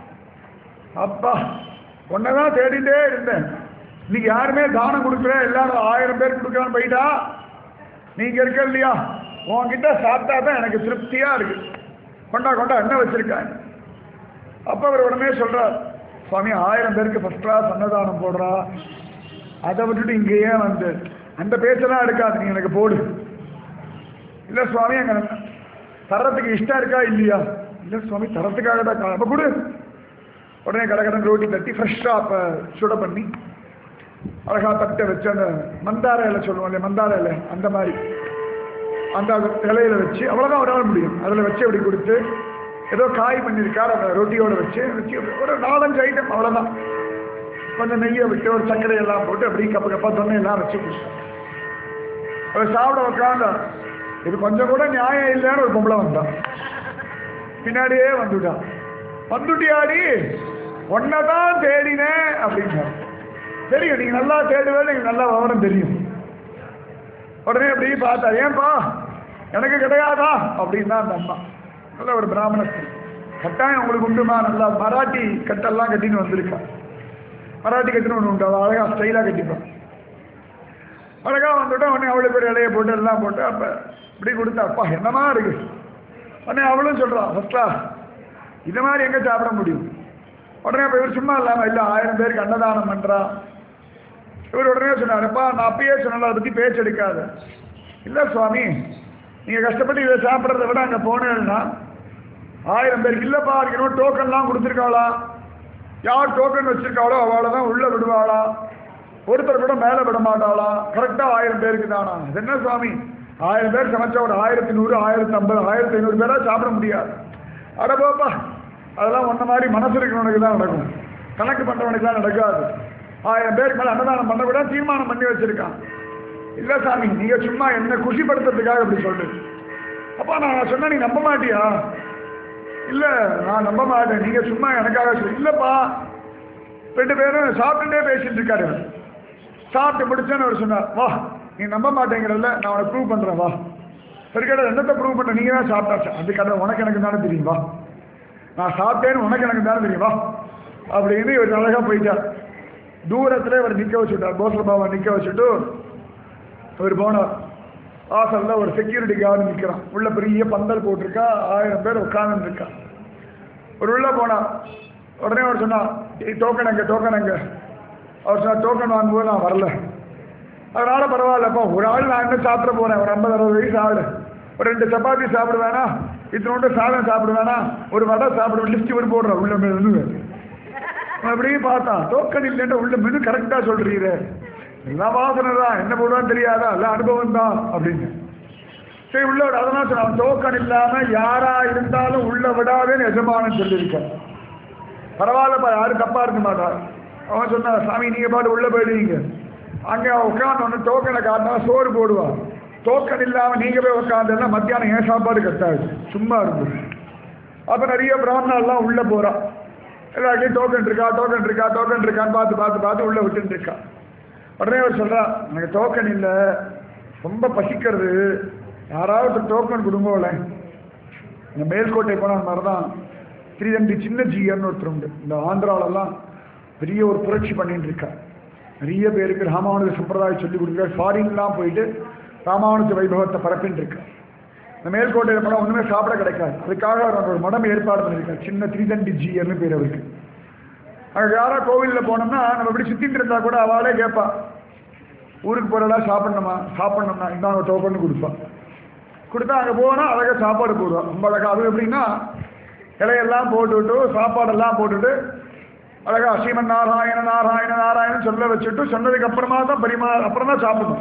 Speaker 1: அப்பா உன்னதான் தேடிட்டே இருந்தேன் இன்னைக்கு யாருமே தானம் கொடுக்கல எல்லாரும் ஆயிரம் பேர் கொடுக்கலான்னு போயிட்டா நீங்க இருக்க இல்லையா உன்கிட்ட சாப்பிட்டா தான் எனக்கு திருப்தியா இருக்கு கொண்டா கொண்டா என்ன வச்சிருக்காங்க அப்ப அவர் உடனே சொல்றார் சுவாமி ஆயிரம் பேருக்கு ஃபர்ஸ்ட் கிளாஸ் அன்னதானம் போடுறா அதை விட்டுட்டு இங்கேயே வந்து அந்த பேச்செல்லாம் எடுக்காது நீ எனக்கு போடு இல்ல சுவாமி அங்க தரத்துக்கு இஷ்டம் இருக்கா இல்லையா இல்ல சுவாமி தரத்துக்காக தான் கா- அப்ப கொடு உடனே கடகடன் ரோட்டி தட்டி ஃப்ரெஷ்ஷாக அப்போ சுட பண்ணி அழகா தட்டை வச்சு அந்த மந்தார இலை சொல்லுவோம் இல்லையா மந்தார இலை அந்த மாதிரி அந்த இலையில வச்சு அவ்வளோதான் ஒரு நாள் முடியும் அதில் வச்சு அப்படி கொடுத்து ஏதோ காய் பண்ணியிருக்கார் அந்த ரொட்டியோட வச்சு வச்சு ஒரு நாலஞ்சு ஐட்டம் அவ்வளோதான் கொஞ்சம் நெய்யை விட்டு ஒரு சர்க்கரை எல்லாம் போட்டு அப்படி கப்ப கப்பா தொன்னை எல்லாம் வச்சு கொடுத்தேன் அவர் சாப்பிட உட்காந்தா இது கொஞ்சம் கூட நியாயம் இல்லைன்னு ஒரு பொம்பளை வந்தான் பின்னாடியே வந்துட்டான் வந்துட்டியாடி தான் தேடினேன் அப்படின்னா தெரியும் நீங்க நல்லா தேடுவேன்னு எனக்கு நல்லா விவரம் தெரியும் உடனே அப்படி பார்த்தா ஏன்பா எனக்கு கிடையாதா அப்படின்னு தான் அந்த அம்மா நல்ல ஒரு பிராமண ஸ்திரீ கட்டாயம் உங்களுக்கு உண்டுமா நல்லா மராட்டி கட்டெல்லாம் கட்டின்னு வந்திருக்கா மராட்டி கட்டுன்னு ஒன்று உண்டு அவள் அழகா ஸ்டைலாக கட்டிப்பான் அழகா வந்துட்டா உடனே அவளுக்கு ஒரு இலையை போட்டு எல்லாம் போட்டு அப்ப இப்படி கொடுத்தா அப்பா என்னமா இருக்கு உடனே அவளும் சொல்றா ஃபர்ஸ்டா இது மாதிரி எங்க சாப்பிட முடியும் உடனே அப்ப இவர் சும்மா இல்லாம இல்ல ஆயிரம் பேருக்கு அன்னதானம் பண்றா இவர் உடனே சொன்னாருப்பா நான் அப்பயே சொன்னல அதை பத்தி பேச்சு எடுக்காத இல்ல சுவாமி நீங்க கஷ்டப்பட்டு இதை சாப்பிட்றத விட அங்க போனேன்னா ஆயிரம் பேருக்கு இல்லப்பா இருக்கணும் டோக்கன்லாம் கொடுத்துருக்காளா யார் டோக்கன் வச்சிருக்காளோ அவளை தான் உள்ள விடுவாளா ஒருத்தர் கூட மேலே விட மாட்டாளா கரெக்டாக ஆயிரம் பேருக்கு தானா இது என்ன சுவாமி ஆயிரம் பேர் சமைச்சா ஒரு ஆயிரத்தி நூறு ஆயிரத்தி ஐம்பது ஆயிரத்தி ஐநூறு பேரா சாப்பிட முடியாது அட போப்பா அதெல்லாம் ஒன்ன மாதிரி மனசு இருக்கிறவனுக்கு தான் நடக்கும் கணக்கு பண்றவனுக்கு தான் நடக்காது ஆயிரம் பேருக்கு மேலே அன்னதானம் பண்ண விட தீர்மானம் பண்ணி வச்சிருக்கான் இல்ல சாமி நீங்க சும்மா என்ன குஷிப்படுத்துறதுக்காக இப்படி சொல்றீங்க அப்பா நான் சொன்னா நீ நம்ப மாட்டியா இல்ல நான் நம்ப மாட்டேன் நீங்க சும்மா எனக்காக சொல்லி இல்லப்பா ரெண்டு பேரும் சாப்பிட்டுட்டே பேசிட்டு இருக்காரு இவர். சாப்பிட்டு முடிச்சேன்னு அவர் சொன்னார் வா நீ நம்ப மாட்டேங்கிறல்ல நான் உனக்கு ப்ரூவ் பண்றேன் வா சரி கடை என்னத்தை ப்ரூவ் பண்ண நீங்க தான் சாப்பிட்டாச்சு அது கடை உனக்கு எனக்கு தானே தெரியும் வா நான் சாப்பிட்டேன்னு உனக்கு எனக்கு தானே தெரியும் வா அப்படின்னு இவர் அழகா போயிட்டார் தூரத்துல இவர் நிக்க வச்சுட்டார் போசல பாபா நிக்க வச்சுட்டு இவர் போனார் வாசல்ல ஒரு செக்யூரிட்டி கார்டு நிக்கிறான் உள்ள பெரிய பந்தல் போட்டிருக்கா ஆயிரம் பேர் உட்கார்ந்து இருக்கா ஒரு உள்ள போனா உடனே அவர் சொன்னா டோக்கன் எங்க டோக்கன் எங்க அவர் சொன்னா டோக்கன் வாங்கும்போது நான் வரல அதனால பரவாயில்லப்பா ஒரு ஆள் நான் என்ன சாப்பிட போறேன் ஒரு ஐம்பது அறுபது வயசு ஆளு ஒரு ரெண்டு சப்பாத்தி சாப்பிட வேணாம் இத்தனோண்டு சாதம் சாப்பிட வேணாம் ஒரு வடை சாப்பிட லிஸ்ட் ஒரு போடுறேன் உள்ள மெனு அவன் அப்படியே பார்த்தான் டோக்கன் இல்லைன்னா உள்ள மெனு கரெக்டா சொல்றீரு எல்லாம் வாசனை தான் என்ன போடுவான்னு தெரியாதா எல்லாம் அனுபவம் தான் அப்படின்னு சரி உள்ள விட அதெல்லாம் சொன்னான் டோக்கன் இல்லாம யாரா இருந்தாலும் உள்ள விடாதேன்னு எஜமானன் சொல்லியிருக்கான் பரவாயில்லப்பா யாரும் தப்பா இருக்க மாட்டார் அவன் சொன்னான் சாமி நீங்க பாட்டு உள்ள போயிடுவீங்க அங்க உட்காந்து டோக்கனை காட்டினா சோறு போடுவா டோக்கன் இல்லாம நீங்க போய் உட்காந்துன்னா மத்தியானம் ஏன் சாப்பாடு கட்டாது சும்மா இருக்கும் அப்ப நிறைய பிராமணர்லாம் உள்ள போறா எல்லாருக்கையும் டோக்கன் இருக்கா டோக்கன் இருக்கா டோக்கன் இருக்கான்னு பார்த்து பார்த்து பார்த்து உள்ள விட்டுட்டு இருக்கா உடனே அவர் சொல்றா எனக்கு டோக்கன் இல்லை ரொம்ப பசிக்கிறது யாராவது டோக்கன் கொடுங்கோல இந்த மேல்கோட்டை போன மாதிரி தான் ஸ்ரீதம்பி சின்ன ஜீயர்னு ஒருத்தர் உண்டு இந்த ஆந்திராலெல்லாம் பெரிய ஒரு புரட்சி பண்ணிட்டு இருக்கா நிறைய பேருக்கு ராமானுஜ சம்பிரதாயம் சொல்லி கொடுக்குற ஃபாரின்லாம் போயிட்டு ராமானுஜ வைபவத்தை பரப்பின்னு இருக்கா இந்த மேல்கோட்டையில் போனால் ஒன்றுமே சாப்பிட கிடைக்காது அதுக்காக அவர் ஒரு மடம் ஏற்பாடு பண்ணியிருக்கார் சின்ன திரிதண்டி ஜீயர்னு பேர் அவருக்கு அங்கே யாரா கோவிலில் போனோம்னா நம்ம இப்படி சுத்திட்டு இருந்தா கூட அவளே கேட்பா ஊருக்கு போறதா சாப்பிடணுமா சாப்பிடணும்னா இந்தாங்க டோக்கன் கொடுப்பா கொடுத்தா அங்கே போனால் அழகாக சாப்பாடு போடுவா ரொம்ப அழகா அது எப்படின்னா இலையெல்லாம் போட்டுவிட்டு சாப்பாடெல்லாம் போட்டுட்டு அழகா ஸ்ரீமன் நாராயண நாராயண நாராயணன் சொல்ல வச்சுட்டு சொன்னதுக்கு அப்புறமா தான் பரிமா அப்புறம் தான் சாப்பிடணும்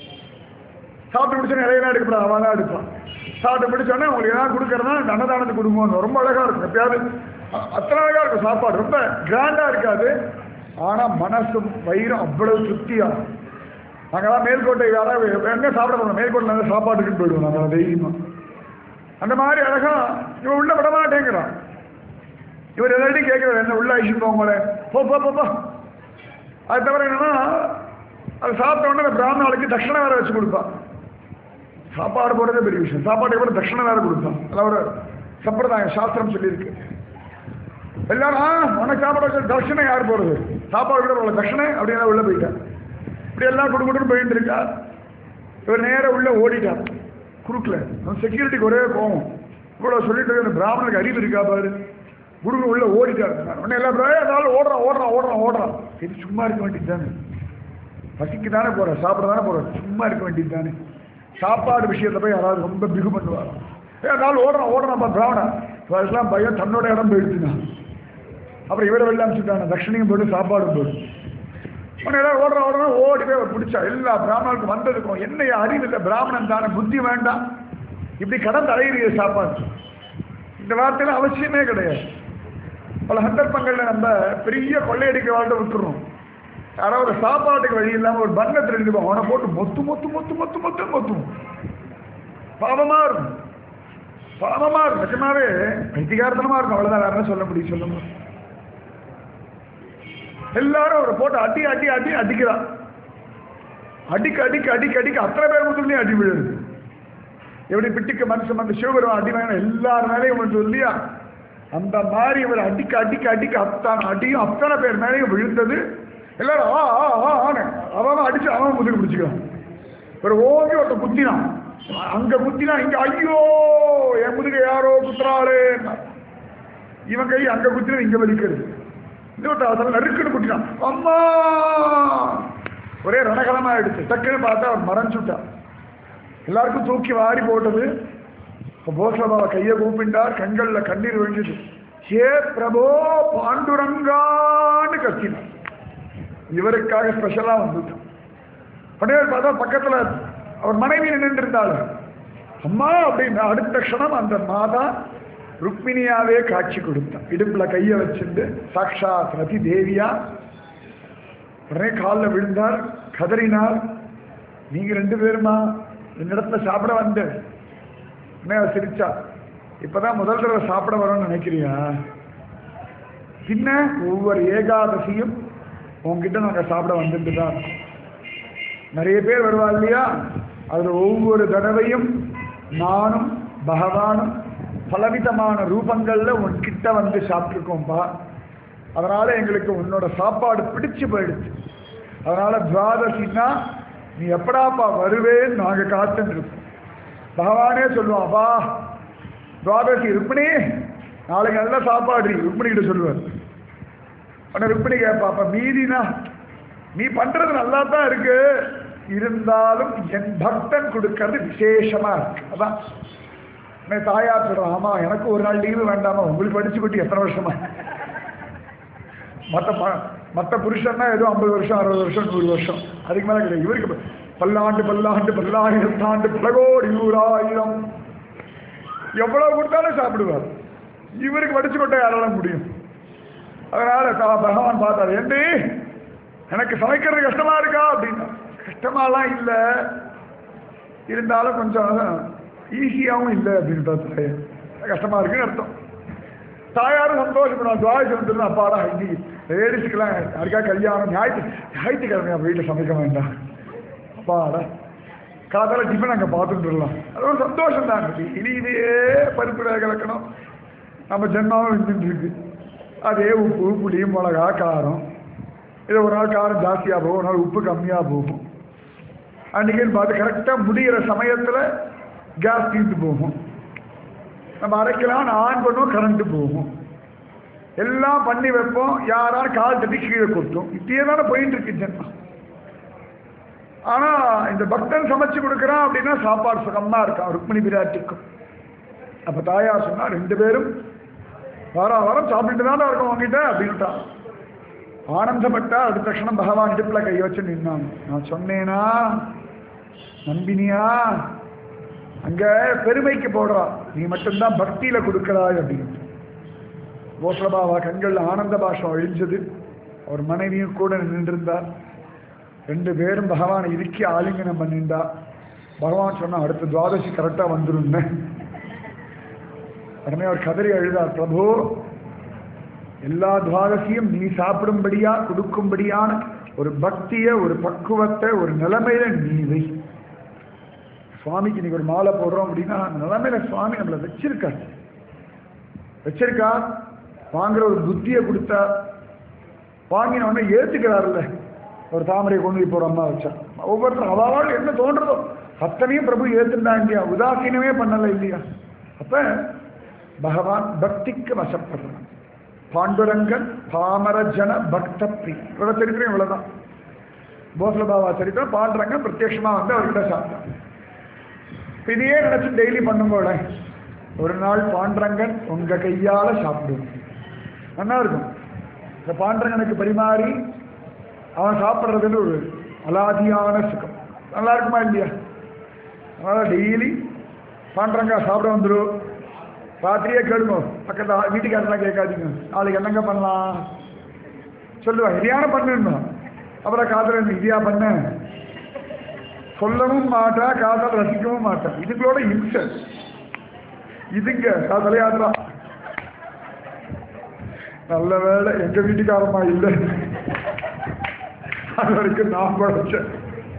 Speaker 1: சாப்பிட்டு முடிச்சோன்னே இலையெல்லாம் எடுக்கப்படாது அவன் தான் எடுப்பான் சாப்பிட்டு முடிச்சோடனே உங்களுக்கு ஏதாவது கொடுக்கறதா இந்த அன்னதானத்துக்கு கொடுங்கன்னு ரொம்ப அழகா இருக்கும் எப்பயாவது அ- அத்தனை அழகா இருக்கும் சாப்பாடு ரொம்ப கிராண்டா இருக்காது ஆனா மனசும் வயிறும் அவ்வளவு திருப்தியா நாங்கெல்லாம் மேல்கோட்டை யாராவது எங்க சாப்பிட போறோம் மேல்கோட்டை நல்லா சாப்பாட்டுக்கு போயிடுவோம் நாங்கள் தைரியமா அந்த மாதிரி அழகா இவன் உள்ள விட மாட்டேங்கிறான் இவர் எல்லாத்தையும் கேட்கிறார் என்ன உள்ள அழிச்சுட்டு போங்களே போ போ போ, போ அது தவிர என்னன்னா அது சாப்பிட்ட உடனே அந்த பிராமணாளுக்கு தட்சணை வேற வச்சு கொடுப்பான் சாப்பாடு போடுறதே பெரிய விஷயம் சாப்பாட்டுக்கு அப்புறம் தட்சணை வேற கொடுப்பான் அதான் ஒரு சம்பிரதாயம் சாஸ்திரம் சொல்லியிருக்கு எல்லாரும் "ஆ, உனக்கு சாப்பாடு வச்சு தட்சணை யார் போறது சாப்பாடு கூட போகல தட்சணை அப்படின்னு உள்ள போயிட்டேன் இப்படி எல்லாம் குடும்பத்துன்னு போயிட்டு இருக்கா இவர் நேரா உள்ள ஓடிட்டார் குறுக்கல செக்யூரிட்டிக்கு ஒரே கோவம் இவ்வளோ சொல்லிட்டு இருக்க, இந்த பிராமணனுக்கு அறிவு இருக்கா பாரு குருங்க உள்ள ஓடிட்டார் உடனே எல்லாம் "ஏய், அதனால ஓடுறான் ஓடுறான் ஓடுறான் ஓடுறான் இது சும்மா இருக்க வேண்டியது தானே பசிக்கு தானே போற சாப்பிட தானே போற சும்மா இருக்க வேண்டியது தானே சாப்பாடு விஷயத்துல போய் யாராவது ரொம்ப பிகு பண்ணுவாங்க ஏ அதனால ஓடுறான் ஓடுறான்ப்பா பிராமணன் அதெல்லாம் பையன் தன்னோட இடம் போயிடுச்சுனா அப்புறம் இவரை வெளில அனுப்பிச்சுட்டாங்க தட்சணையும் போட்டு சாப்பாடும் போடு உடனே எல்லாரும் ஓடுற ஓடுறோம் ஓடி போய் அவர் பிடிச்சா எல்லா பிராமணனுக்கும் வந்ததுக்கும் என்ன அறிவு இல்லை பிராமணன் தானே புத்தி வேண்டாம் இப்படி கடந்து அலையிறிய சாப்பாடு இந்த வார்த்தையில அவசியமே கிடையாது பல சந்தர்ப்பங்கள்ல நம்ம பெரிய கொள்ளையடிக்க வாழ்க்கை விட்டுறோம் யாராவது ஒரு சாப்பாட்டுக்கு வழி இல்லாம ஒரு பன்னத்தில் இருந்து அவனை போட்டு மொத்து மொத்து மொத்து மொத்து மொத்து மொத்தும் பாவமா இருக்கும் பாவமா இருக்கும் நிஜமாவே பைத்திகாரத்தனமா இருக்கும் அவ்வளவுதான் வேற என்ன சொல்ல முடியும் சொல்லுங்க எல்லாரும் அவரை போட்டு அடி அடி அடி அடிக்கிறான் அடிக்க அடிக்க அடிக்க அடிக்க அத்தனை பேர் முதல்லையும் அடி விழுது எப்படி பிட்டுக்கு மனுஷன் வந்து சிவபெருமான் அடி வாங்கின எல்லார் மேலேயும் இவன் சொல்லியா அந்த மாதிரி இவர் அடிக்க அடிக்க அடிக்க அத்தனை அடியும் அத்தனை பேர் மேலேயும் விழுந்தது எல்லாரும் ஆ ஆ ஆ ஆன்னு அவன் அடிச்சு அவன் முதுகு பிடிச்சிக்கிறான் ஒரு ஓங்கி ஒருத்தன் குத்தினான் அங்க குத்தினா இங்க ஐயோ என் முதுக யாரோ குத்துறாளே இவன் கை அங்க குத்தினா இங்க வலிக்கிறது இன்னொருத்த அதெல்லாம் நறுக்குன்னு குத்தினான் அம்மா ஒரே ரணகலமா ஆயிடுச்சு டக்குன்னு பார்த்தா அவர் மறைஞ்சுட்டான் எல்லாருக்கும் தூக்கி வாரி போட்டது இப்போ போஸ்லபாவை கையை கூப்பிட்டார் கண்கள்ல கண்ணீர் விழுந்தது ஹே பிரபோ பாண்டுரங்கான்னு கத்தினார் இவருக்காக ஸ்பெஷலா வந்துட்டான் உடனே பார்த்தா பக்கத்துல அவர் மனைவி நின்று இருந்தாள் அம்மா அப்படின்னு அடுத்த க்ஷணம் அந்த மாதா ருக்மிணியாவே காட்சி கொடுத்தான் இடுப்புல கையை வச்சிருந்து சாக்ஷாத் ரதி தேவியா உடனே காலில் விழுந்தார் கதறினார் நீங்க ரெண்டு பேருமா என்னிடத்துல சாப்பிட வந்த உடனே அவ சிரிச்சா இப்பதான் முதல் தடவை சாப்பிட வரோம்னு நினைக்கிறியா பின்ன ஒவ்வொரு ஏகாதசியும் உங்ககிட்ட நாங்க சாப்பிட வந்துட்டு தான் இருக்கோம். நிறைய பேர் வருவா இல்லையா அதுல ஒவ்வொரு தடவையும் நானும் பகவானும் பலவிதமான ரூபங்கள்ல உன்கிட்ட வந்து சாப்பிட்டுருக்கோம்பா அதனால எங்களுக்கு உன்னோட சாப்பாடு பிடிச்சு போயிடுச்சு அதனால துவாதசின்னா நீ எப்படாப்பா வருவேன்னு நாங்க காத்துட்டு இருக்கோம் பகவானே சொல்லுவாப்பா துவாதசி ருக்மிணி நாளைக்கு நல்ல சாப்பாடு ருக்மிணி கிட்ட சொல்லுவார் உடனே ருக்மிணி கேட்பா அப்ப மீதினா நீ பண்றது நல்லா தான் இருக்கு இருந்தாலும் என் பக்தன் கொடுக்கறது விசேஷமா இருக்கு அதான் உடனே தாயார் சொல்றான் ஆமா எனக்கு ஒரு நாள் லீவு வேண்டாமா உங்களுக்கு படிச்சு விட்டு எத்தனை வருஷமா மற்ற ம- மற்ற புருஷன்னா ஏதோ ஐம்பது வருஷம் அறுபது வருஷம் நூறு வருஷம் அதுக்கு மேல கிடையாது இவருக்கு பல்லாண்டு பல்லாண்டு பல்லாயிரத்தாண்டு பலகோடி நூறாயிரம் எவ்வளவு கொடுத்தாலும் சாப்பிடுவார் இவருக்கு படிச்சு கொட்ட யாரால முடியும் அதனால தா- பகவான் பார்த்தார் ஏண்டி எனக்கு சமைக்கிறது கஷ்டமா இருக்கா அப்படின்னா கஷ்டமாலாம் இல்லை இருந்தாலும் கொஞ்சம் ஈஸியாகவும் இல்லை அப்படின்னு கஷ்டமா இருக்குன்னு அர்த்தம் தாயாரும் சந்தோஷப்படுவாங்க துவாசி வந்துடும் அப்பாடா இன்னைக்கு லேடிஸ்க்கெல்லாம் யாருக்கா கல்யாணம் ஞாயிற்று ஞாயிற்றுக்கிழமை நம்ம வீட்டில் சமைக்க வேண்டாம் அப்பாடா காதால டிஃபன் அங்கே பார்த்துட்டுலாம் அது ஒரு சந்தோஷம் தான் இனியிலேயே பருப்பு வேக வைக்கணும் நம்ம ஜென்மாவும் இருந்துட்டு இருக்கு அதே உப்பு புளி மிளகா காரம் இது ஒரு நாள் காரம் ஜாஸ்தியாக போகும் ஒரு நாள் உப்பு கம்மியாக போகும் அன்றைக்கின்னு பார்த்து கரெக்டாக முடிகிற சமயத்தில் கேஸ் தீர்ந்து போகும் நம்ம அரைக்கலாம்னு ஆன் பண்ணுவோம் கரண்ட் போகும் எல்லாம் பண்ணி வைப்போம் யாராலும் கால் தட்டி கீழே கொட்டும் இப்படியே தானே போயிட்டு இருக்கு ஜென்மம் ஆனா இந்த பக்தன் சமைச்சு கொடுக்குறான் அப்படின்னா சாப்பாடு சுகமா இருக்கான் ருக்மிணி பிராட்டிக்கும் அப்ப தாயா சொன்னா ரெண்டு பேரும் வார வாரம் சாப்பிட்டு தானே இருக்கும் உங்ககிட்ட அப்படின்ட்டான் ஆனந்தப்பட்டா அடுத்த க்ஷணம் பகவான் இடுப்புல கை வச்சு நின்னான் நான் சொன்னேனா நம்பினியா அங்க பெருமைக்கு போடுறா நீ மட்டும்தான் பக்தியில கொடுக்கிறாய் அப்படின்னு கோசலபாவா கண்கள்ல ஆனந்த பாஷம் அழிஞ்சது அவர் மனைவியும் கூட நின்றிருந்தார் ரெண்டு பேரும் பகவானை இறுக்கி ஆலிங்கனம் பண்ணிண்டா பகவான் சொன்னா அடுத்த துவாதசி கரெக்டா வந்துருன்னு உடனே அவர் கதறி அழுதார் பிரபு எல்லா துவாதசியும் நீ சாப்பிடும்படியா கொடுக்கும்படியான ஒரு பக்திய ஒரு பக்குவத்தை ஒரு நிலைமையில நீ வை சுவாமிக்கு இன்னைக்கு ஒரு மாலை போடுறோம் அப்படின்னா அந்த நிலைமையில சுவாமி நம்மளை வச்சிருக்காரு வச்சிருக்கா வாங்குற ஒரு புத்தியை கொடுத்தா வாங்கின உடனே ஏத்துக்கிறாருல்ல ஒரு தாமரை கொண்டு போய் போற அம்மா வச்சா ஒவ்வொருத்தரும் அவாவால் என்ன தோன்றதோ அத்தனையும் பிரபு ஏத்துண்டா இல்லையா உதாசீனமே பண்ணல இல்லையா அப்ப பகவான் பக்திக்கு வசப்படுறான் பாண்டுரங்கன் பாமர ஜன பக்த பிரி இவ்வளோ சரித்திரம் இவ்வளவுதான் போசல பாபா சரித்திரம் பாண்டுரங்கன் பிரத்யட்சமா வந்து அவர்கிட்ட சாப்பிட்டான் இப்ப இதையே நினைச்சு டெய்லி பண்ணும்போல ஒரு நாள் பாண்டரங்கன் உங்க கையால சாப்பிடுவோம் நல்லா இருக்கும் இந்த பாண்டரங்கனுக்கு பரிமாறி அவன் சாப்பிட்றதுன்னு ஒரு அலாதியான சுகம் நல்லா இருக்குமா இல்லையா அதனால டெய்லி பாண்டரங்கா சாப்பிட வந்துடும் ராத்திரியே கேளுங்க பக்கத்தில் வீட்டுக்காரெல்லாம் கேட்காதீங்க நாளைக்கு என்னங்க பண்ணலாம் சொல்லுவாங்க இதையான பண்ணுன்னா அப்புறம் காதல் இருந்து இதையா பண்ண சொல்லவும் மாட்டா காதல் ரசிக்கவும் மாட்டா இதுங்களோட இம்சை இதுங்க தலையாடுறா நல்ல வேலை எங்க வீட்டுக்காரமா இல்லை அது வரைக்கும் நான் படைச்சேன்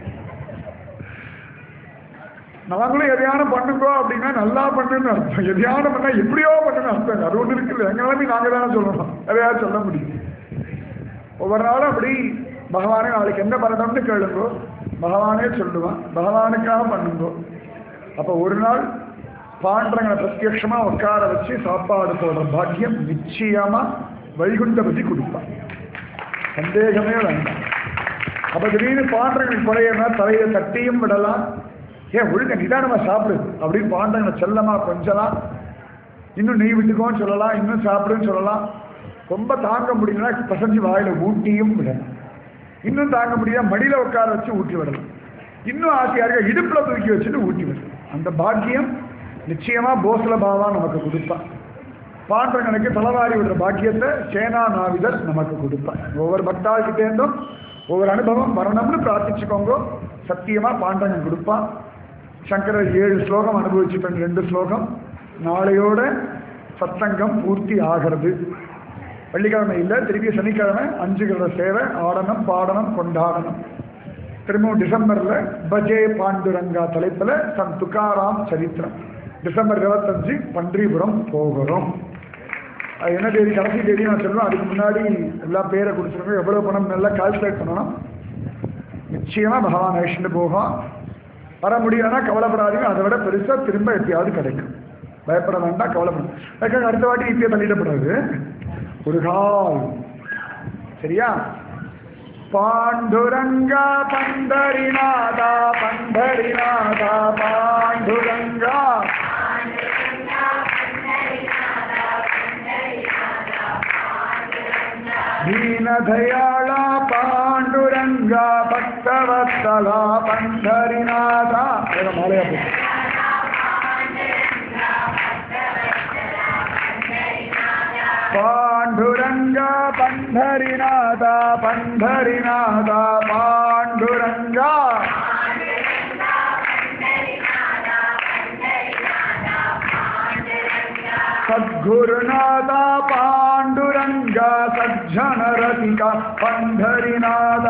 Speaker 1: நாங்களும் எதையான பண்ணுங்க அப்படின்னா நல்லா பண்ணுன்னு அர்த்தம் எதையான பண்ணா எப்படியோ பண்ணுன்னு அர்த்தம் அது ஒன்று இருக்குல்ல எங்க நிலைமை நாங்க தானே சொல்லணும் எதையாவது சொல்ல முடியும் ஒவ்வொரு நாளும் அப்படி பகவானே நாளைக்கு என்ன பண்ணணும்னு கேளுங்கோ பகவானே சொல்லுவான் பகவானுக்காக பண்ணுங்கோ அப்போ ஒரு நாள் பாண்டங்களை பிரத்யட்சமா உட்கார வச்சு சாப்பாடு போடுற பாக்கியம் நிச்சயமா வைகுண்டபதி கொடுப்பான் சந்தேகமே வேண்டாம் அப்ப திடீர்னு பாண்டங்களுக்கு குறையனா தலையை தட்டியும் விடலாம் ஏன் ஒழுங்க நிதானமா சாப்பிடு அப்படின்னு பாண்டங்களை செல்லமா கொஞ்சலாம் இன்னும் நெய் விட்டுக்கோன்னு சொல்லலாம் இன்னும் சாப்பிடுன்னு சொல்லலாம் ரொம்ப தாங்க முடியலன்னா பசஞ்சு வாயில ஊட்டியும் விடலாம் இன்னும் தாங்க முடியாம மடியில உட்கார வச்சு ஊட்டி விடலாம் இன்னும் ஆசையா இருக்க இடுப்புல தூக்கி வச்சுட்டு ஊட்டி விடலாம் அந்த பாக்கியம் நிச்சயமா போசல பாவா நமக்கு கொடுப்பான் பாண்டவனுக்கு தலைவாரி விடுற பாக்கியத்தை சேனா நாவிதர் நமக்கு கொடுப்பான் ஒவ்வொரு பக்தாள்கிட்ட இருந்தும் ஒவ்வொரு அனுபவம் வரணும்னு பிரார்த்திச்சுக்கோங்க சத்தியமா பாண்டவன் கொடுப்பான் சங்கரர் ஏழு ஸ்லோகம் அனுபவிச்சுட்டேன் ரெண்டு ஸ்லோகம் நாளையோட சத்தங்கம் பூர்த்தி ஆகிறது வெள்ளிக்கிழமை இல்லை திருப்பி சனிக்கிழமை அஞ்சு கிழமை சேவை ஆடணும் பாடணும் கொண்டாடணும் திரும்பவும் டிசம்பர்ல பஜே பாண்டுரங்கா தலைப்புல சன் துக்காராம் சரித்திரம் டிசம்பர் இருபத்தஞ்சு பன்றிபுரம் போகிறோம் அது என்ன தேதி கடைசி தேதி நான் சொல்லுவேன் அதுக்கு முன்னாடி எல்லா பேரை கொடுத்துருக்கோம் எவ்வளவு பணம் நல்லா கால்குலேட் பண்ணணும் நிச்சயமா பகவான் அழிச்சுட்டு போகும் வர முடியலன்னா கவலைப்படாதீங்க அதை விட பெருசா திரும்ப எப்பயாவது கிடைக்கும் பயப்பட வேண்டாம் கவலைப்பட அதுக்காக அடுத்த வாட்டி இப்பயே தள்ளிடப்படாது ஒரு கால் சரியா பாண்டுரங்கா பண்டரிநாதா பண்டரிநாதா பாண்டுரங்கா ದೀನದಯಾಳ ಪಾಂಡುರಂಗ ಭಕ್ತವತ್ಸಲ ಪಂಡರಿನಾಥ ಮಾಲೆಯ ಪಾಂಡುರಂಗ ಪಂಡರಿನಾಥ ಪಂಡರಿನಾಥ ಪಾಂಡುರಂಗ ಸದ್ಗುರುನಾಥ ಪಾಂಡುರಂಗ ಸಜ್ಜನ ರಸಿಕ ಪಂಡರಿನಾಥ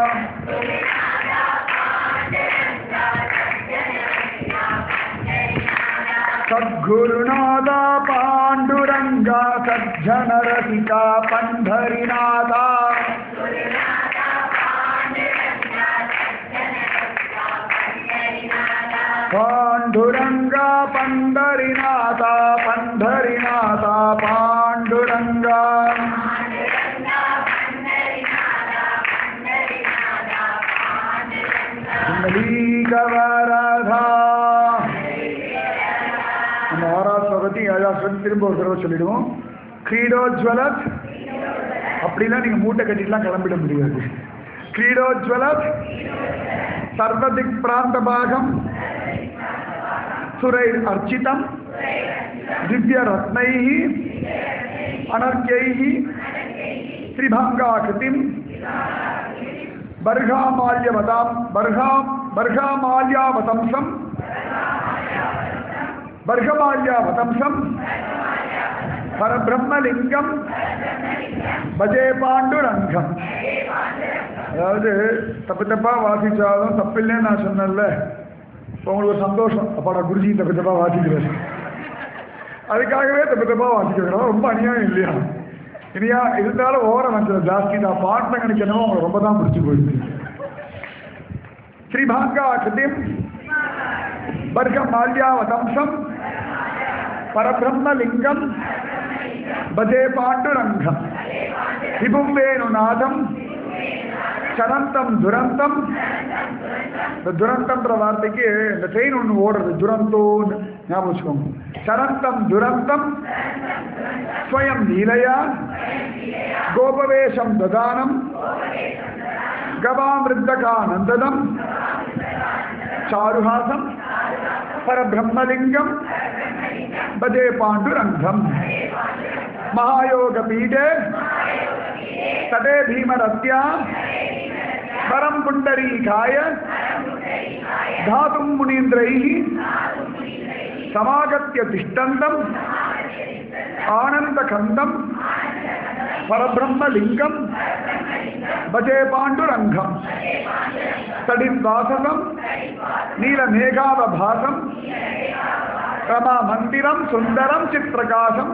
Speaker 1: ಸದ್ಗುರುನಾಥ ಪಾಂಡುರಂಗ ಸಜ್ಜನ ರಸಿಕ ಪಂಡರಿನಾಥ ಪಾಂಡುರಂಗ ಪಂಡರಿನಾಥ ಪಂಡರಿನಾಥ ಪಾಂಡುರಂಗ புண்டலீகவரதா நம்ம ஆறாவது ஸ்லோகத்தை ஏழாவது ஸ்லோகத்தை திரும்ப ஒரு தடவை சொல்லிடுவோம் கிரீடோஜ்வலத் அப்படிலாம் நீங்க மூட்டை கட்டிட்டுலாம் கிளம்பிட முடியாது கிரீடோஜ்வலத் சர்வதிக் பிராந்த பாகம் சுரைர் அர்ச்சிதம் திவ்ய ரத்னை அனர்க்கை திரிபங்காகிருதிம் பர்காமால்யவதாம் பர்காம் பர்காமால்யாவதம்சம் பர்கமால்யாவதம்சம் பரபிரம்மலிங்கம் பஜே பாண்டுரங்கம் அதாவது தப்பு தப்பா வாசிச்சாலும் தப்பில்லைன்னு நான் சொன்னேன்ல இப்போ உங்களுக்கு ஒரு சந்தோஷம் அப்பாடா குருஜி தப்பு தப்பா வாசிக்கிறாரு அதுக்காகவே தப்பு தப்பா வாசிக்கிறோம் ரொம்ப அநியாயம் இல்லையா இனியா இருந்தாலும் ஓர மஞ்சள் ஜாஸ்தி தான் பாட்டில் கணிக்கணும் அவங்க ரொம்ப தான் பிடிச்சி போயிடுச்சு ஸ்ரீபாங்கா கிருதிம் பர்க மால்யாவதம்சம் பரபிரம்மலிங்கம் பஜே பாண்டுரங்கம் விபும் வேணுநாதம் சரந்தம் துரந்தம் இந்த துரந்தம்ன்ற வார்த்தைக்கு இந்த ட்ரெயின் ஒன்று ஓடுறது துரந்தோன்னு ஞாபகம் வச்சுக்கோங்க சரந்தம் துரந்தம் ஸ்வயம் லீலையா கோபவேஷம் ததானம் கபாமிருத்தகானந்ததம் சாருஹாசம் பரபிரம்மலிங்கம் பஜே பாண்டுரங்கம் மகாயோகபீடே तटे भीमरत्या परम पुण्डरीकाय धातुं मुनीन्द्रैः समागत्य तिष्ठन्तम् आनन्दकन्दं परब्रह्मलिङ्गं भजे पाण्डुरङ्गं तडिद्वाससं नीलमेघावभासं रमामन्दिरं सुन्दरं चित्प्रकाशं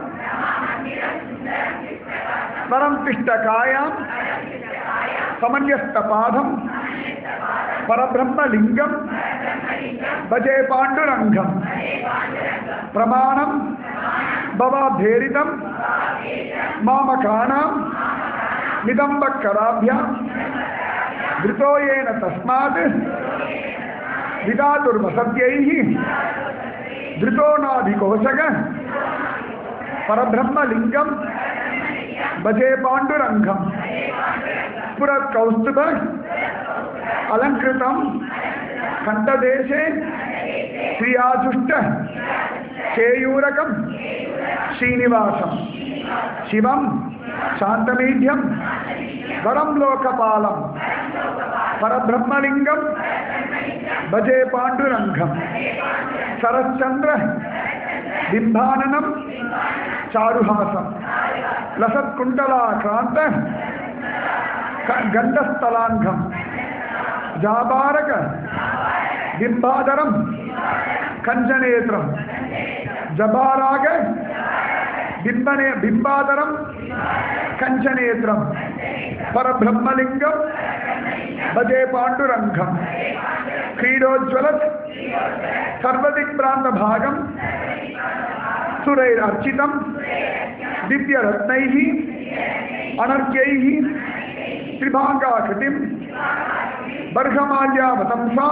Speaker 1: परम तिष्टकायां समन्यस्तपादं परब्रह्मलिङ्गं भजे पाण्डुरङ्गं प्रमाणं भवाभेरितं मामकाणां निदम्बकराभ्यां धृतो येन तस्मात् विधातुर्वसत्यैः धृतो नाधिकोशग परब्रह्मलिङ्गं भजे पाण्डुरङ्गं पुरत्कौस्तुभ अलङ्कृतं कण्ठदेशे श्रियाजुष्ट केयूरकं श्रीनिवासं शिवं शान्तमीढ्यं वरं लोकपालं परब्रह्मलिङ्गं भजे पाण्डुरङ्गं शरश्चन्द्र बिम्बाननं चारुहासं लसत्कुण्डलाक्रान्त क- गण्डस्थलाङ्घं जाबारक बिम्बादरं कञ्जनेत्रं जबाराग बिम्बने बिम्बादरं कञ्चनेत्रं परब्रह्मलिङ्गं भजे पाण्डुरङ्गं क्रीडोज्ज्वलत् सर्वदिक्प्रान्तभागं सुरैरर्चितं दिव्यरत्नैः अनर्क्यैः त्रिभाङ्गाकृतिं बर्हमाल्यावतंसां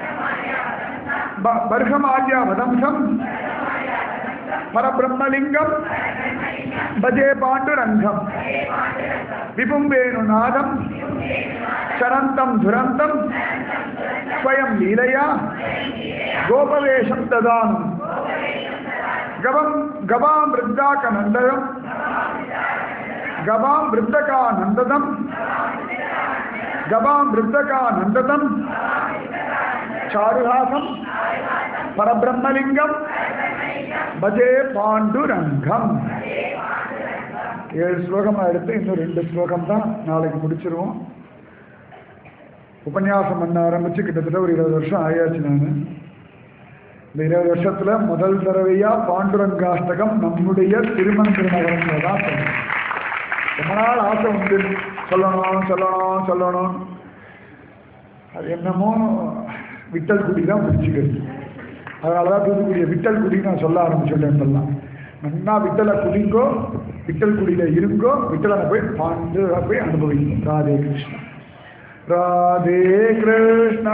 Speaker 1: ब- बर्हमाल्यावतंसं परब्रह्मलिङ्गं भजे पाण्डुरङ्गं विपुं वेणुनादं चरन्तं धुरन्तं स्वयं लीलया गोपवेशं ददानं गवं गवां वृद्धाकनन्दनं गवां वृद्धकानन्दनं गवां वृद्धकानन्दनं चारुहासं பரபிரம்மலிங்கம் பஜே பாண்டுரங்கம் ஏழு ஸ்லோகமா எடுத்து இன்னும் ரெண்டு ஸ்லோகம் தான் நாளைக்கு முடிச்சிருவோம் உபன்யாசம் பண்ண ஆரம்பிச்சு கிட்டத்தட்ட ஒரு இருபது வருஷம் ஆயாச்சு நான் இந்த இருபது வருஷத்துல முதல் தடவையா பாண்டுரங்காஷ்டகம் நம்முடைய திருமண நகரத்துல தான் சொன்னேன் ரொம்ப நாள் ஆசை உண்டு சொல்லணும் சொல்லணும் சொல்லணும் அது என்னமோ விட்டல் குடி தான் பிடிச்சிக்கிறது அதனால தான் தூத்துக்குடியை விட்டல் குடி நான் சொல்ல ஆரம்பிச்சுட்டேன் இப்பெல்லாம் நன்னா விட்டலை குடிங்கோ விட்டல் குடியில இருங்கோ விட்டலனை போய் பாண்டு போய் அனுபவிக்கும் ராதே கிருஷ்ணா ராதே கிருஷ்ணா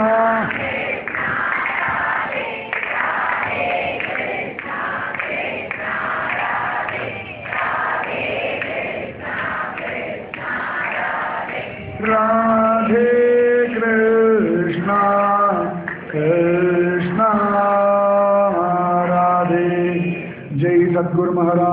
Speaker 1: राधे कृष्णा कृष्णा राधे जय सद्गुरु महाराज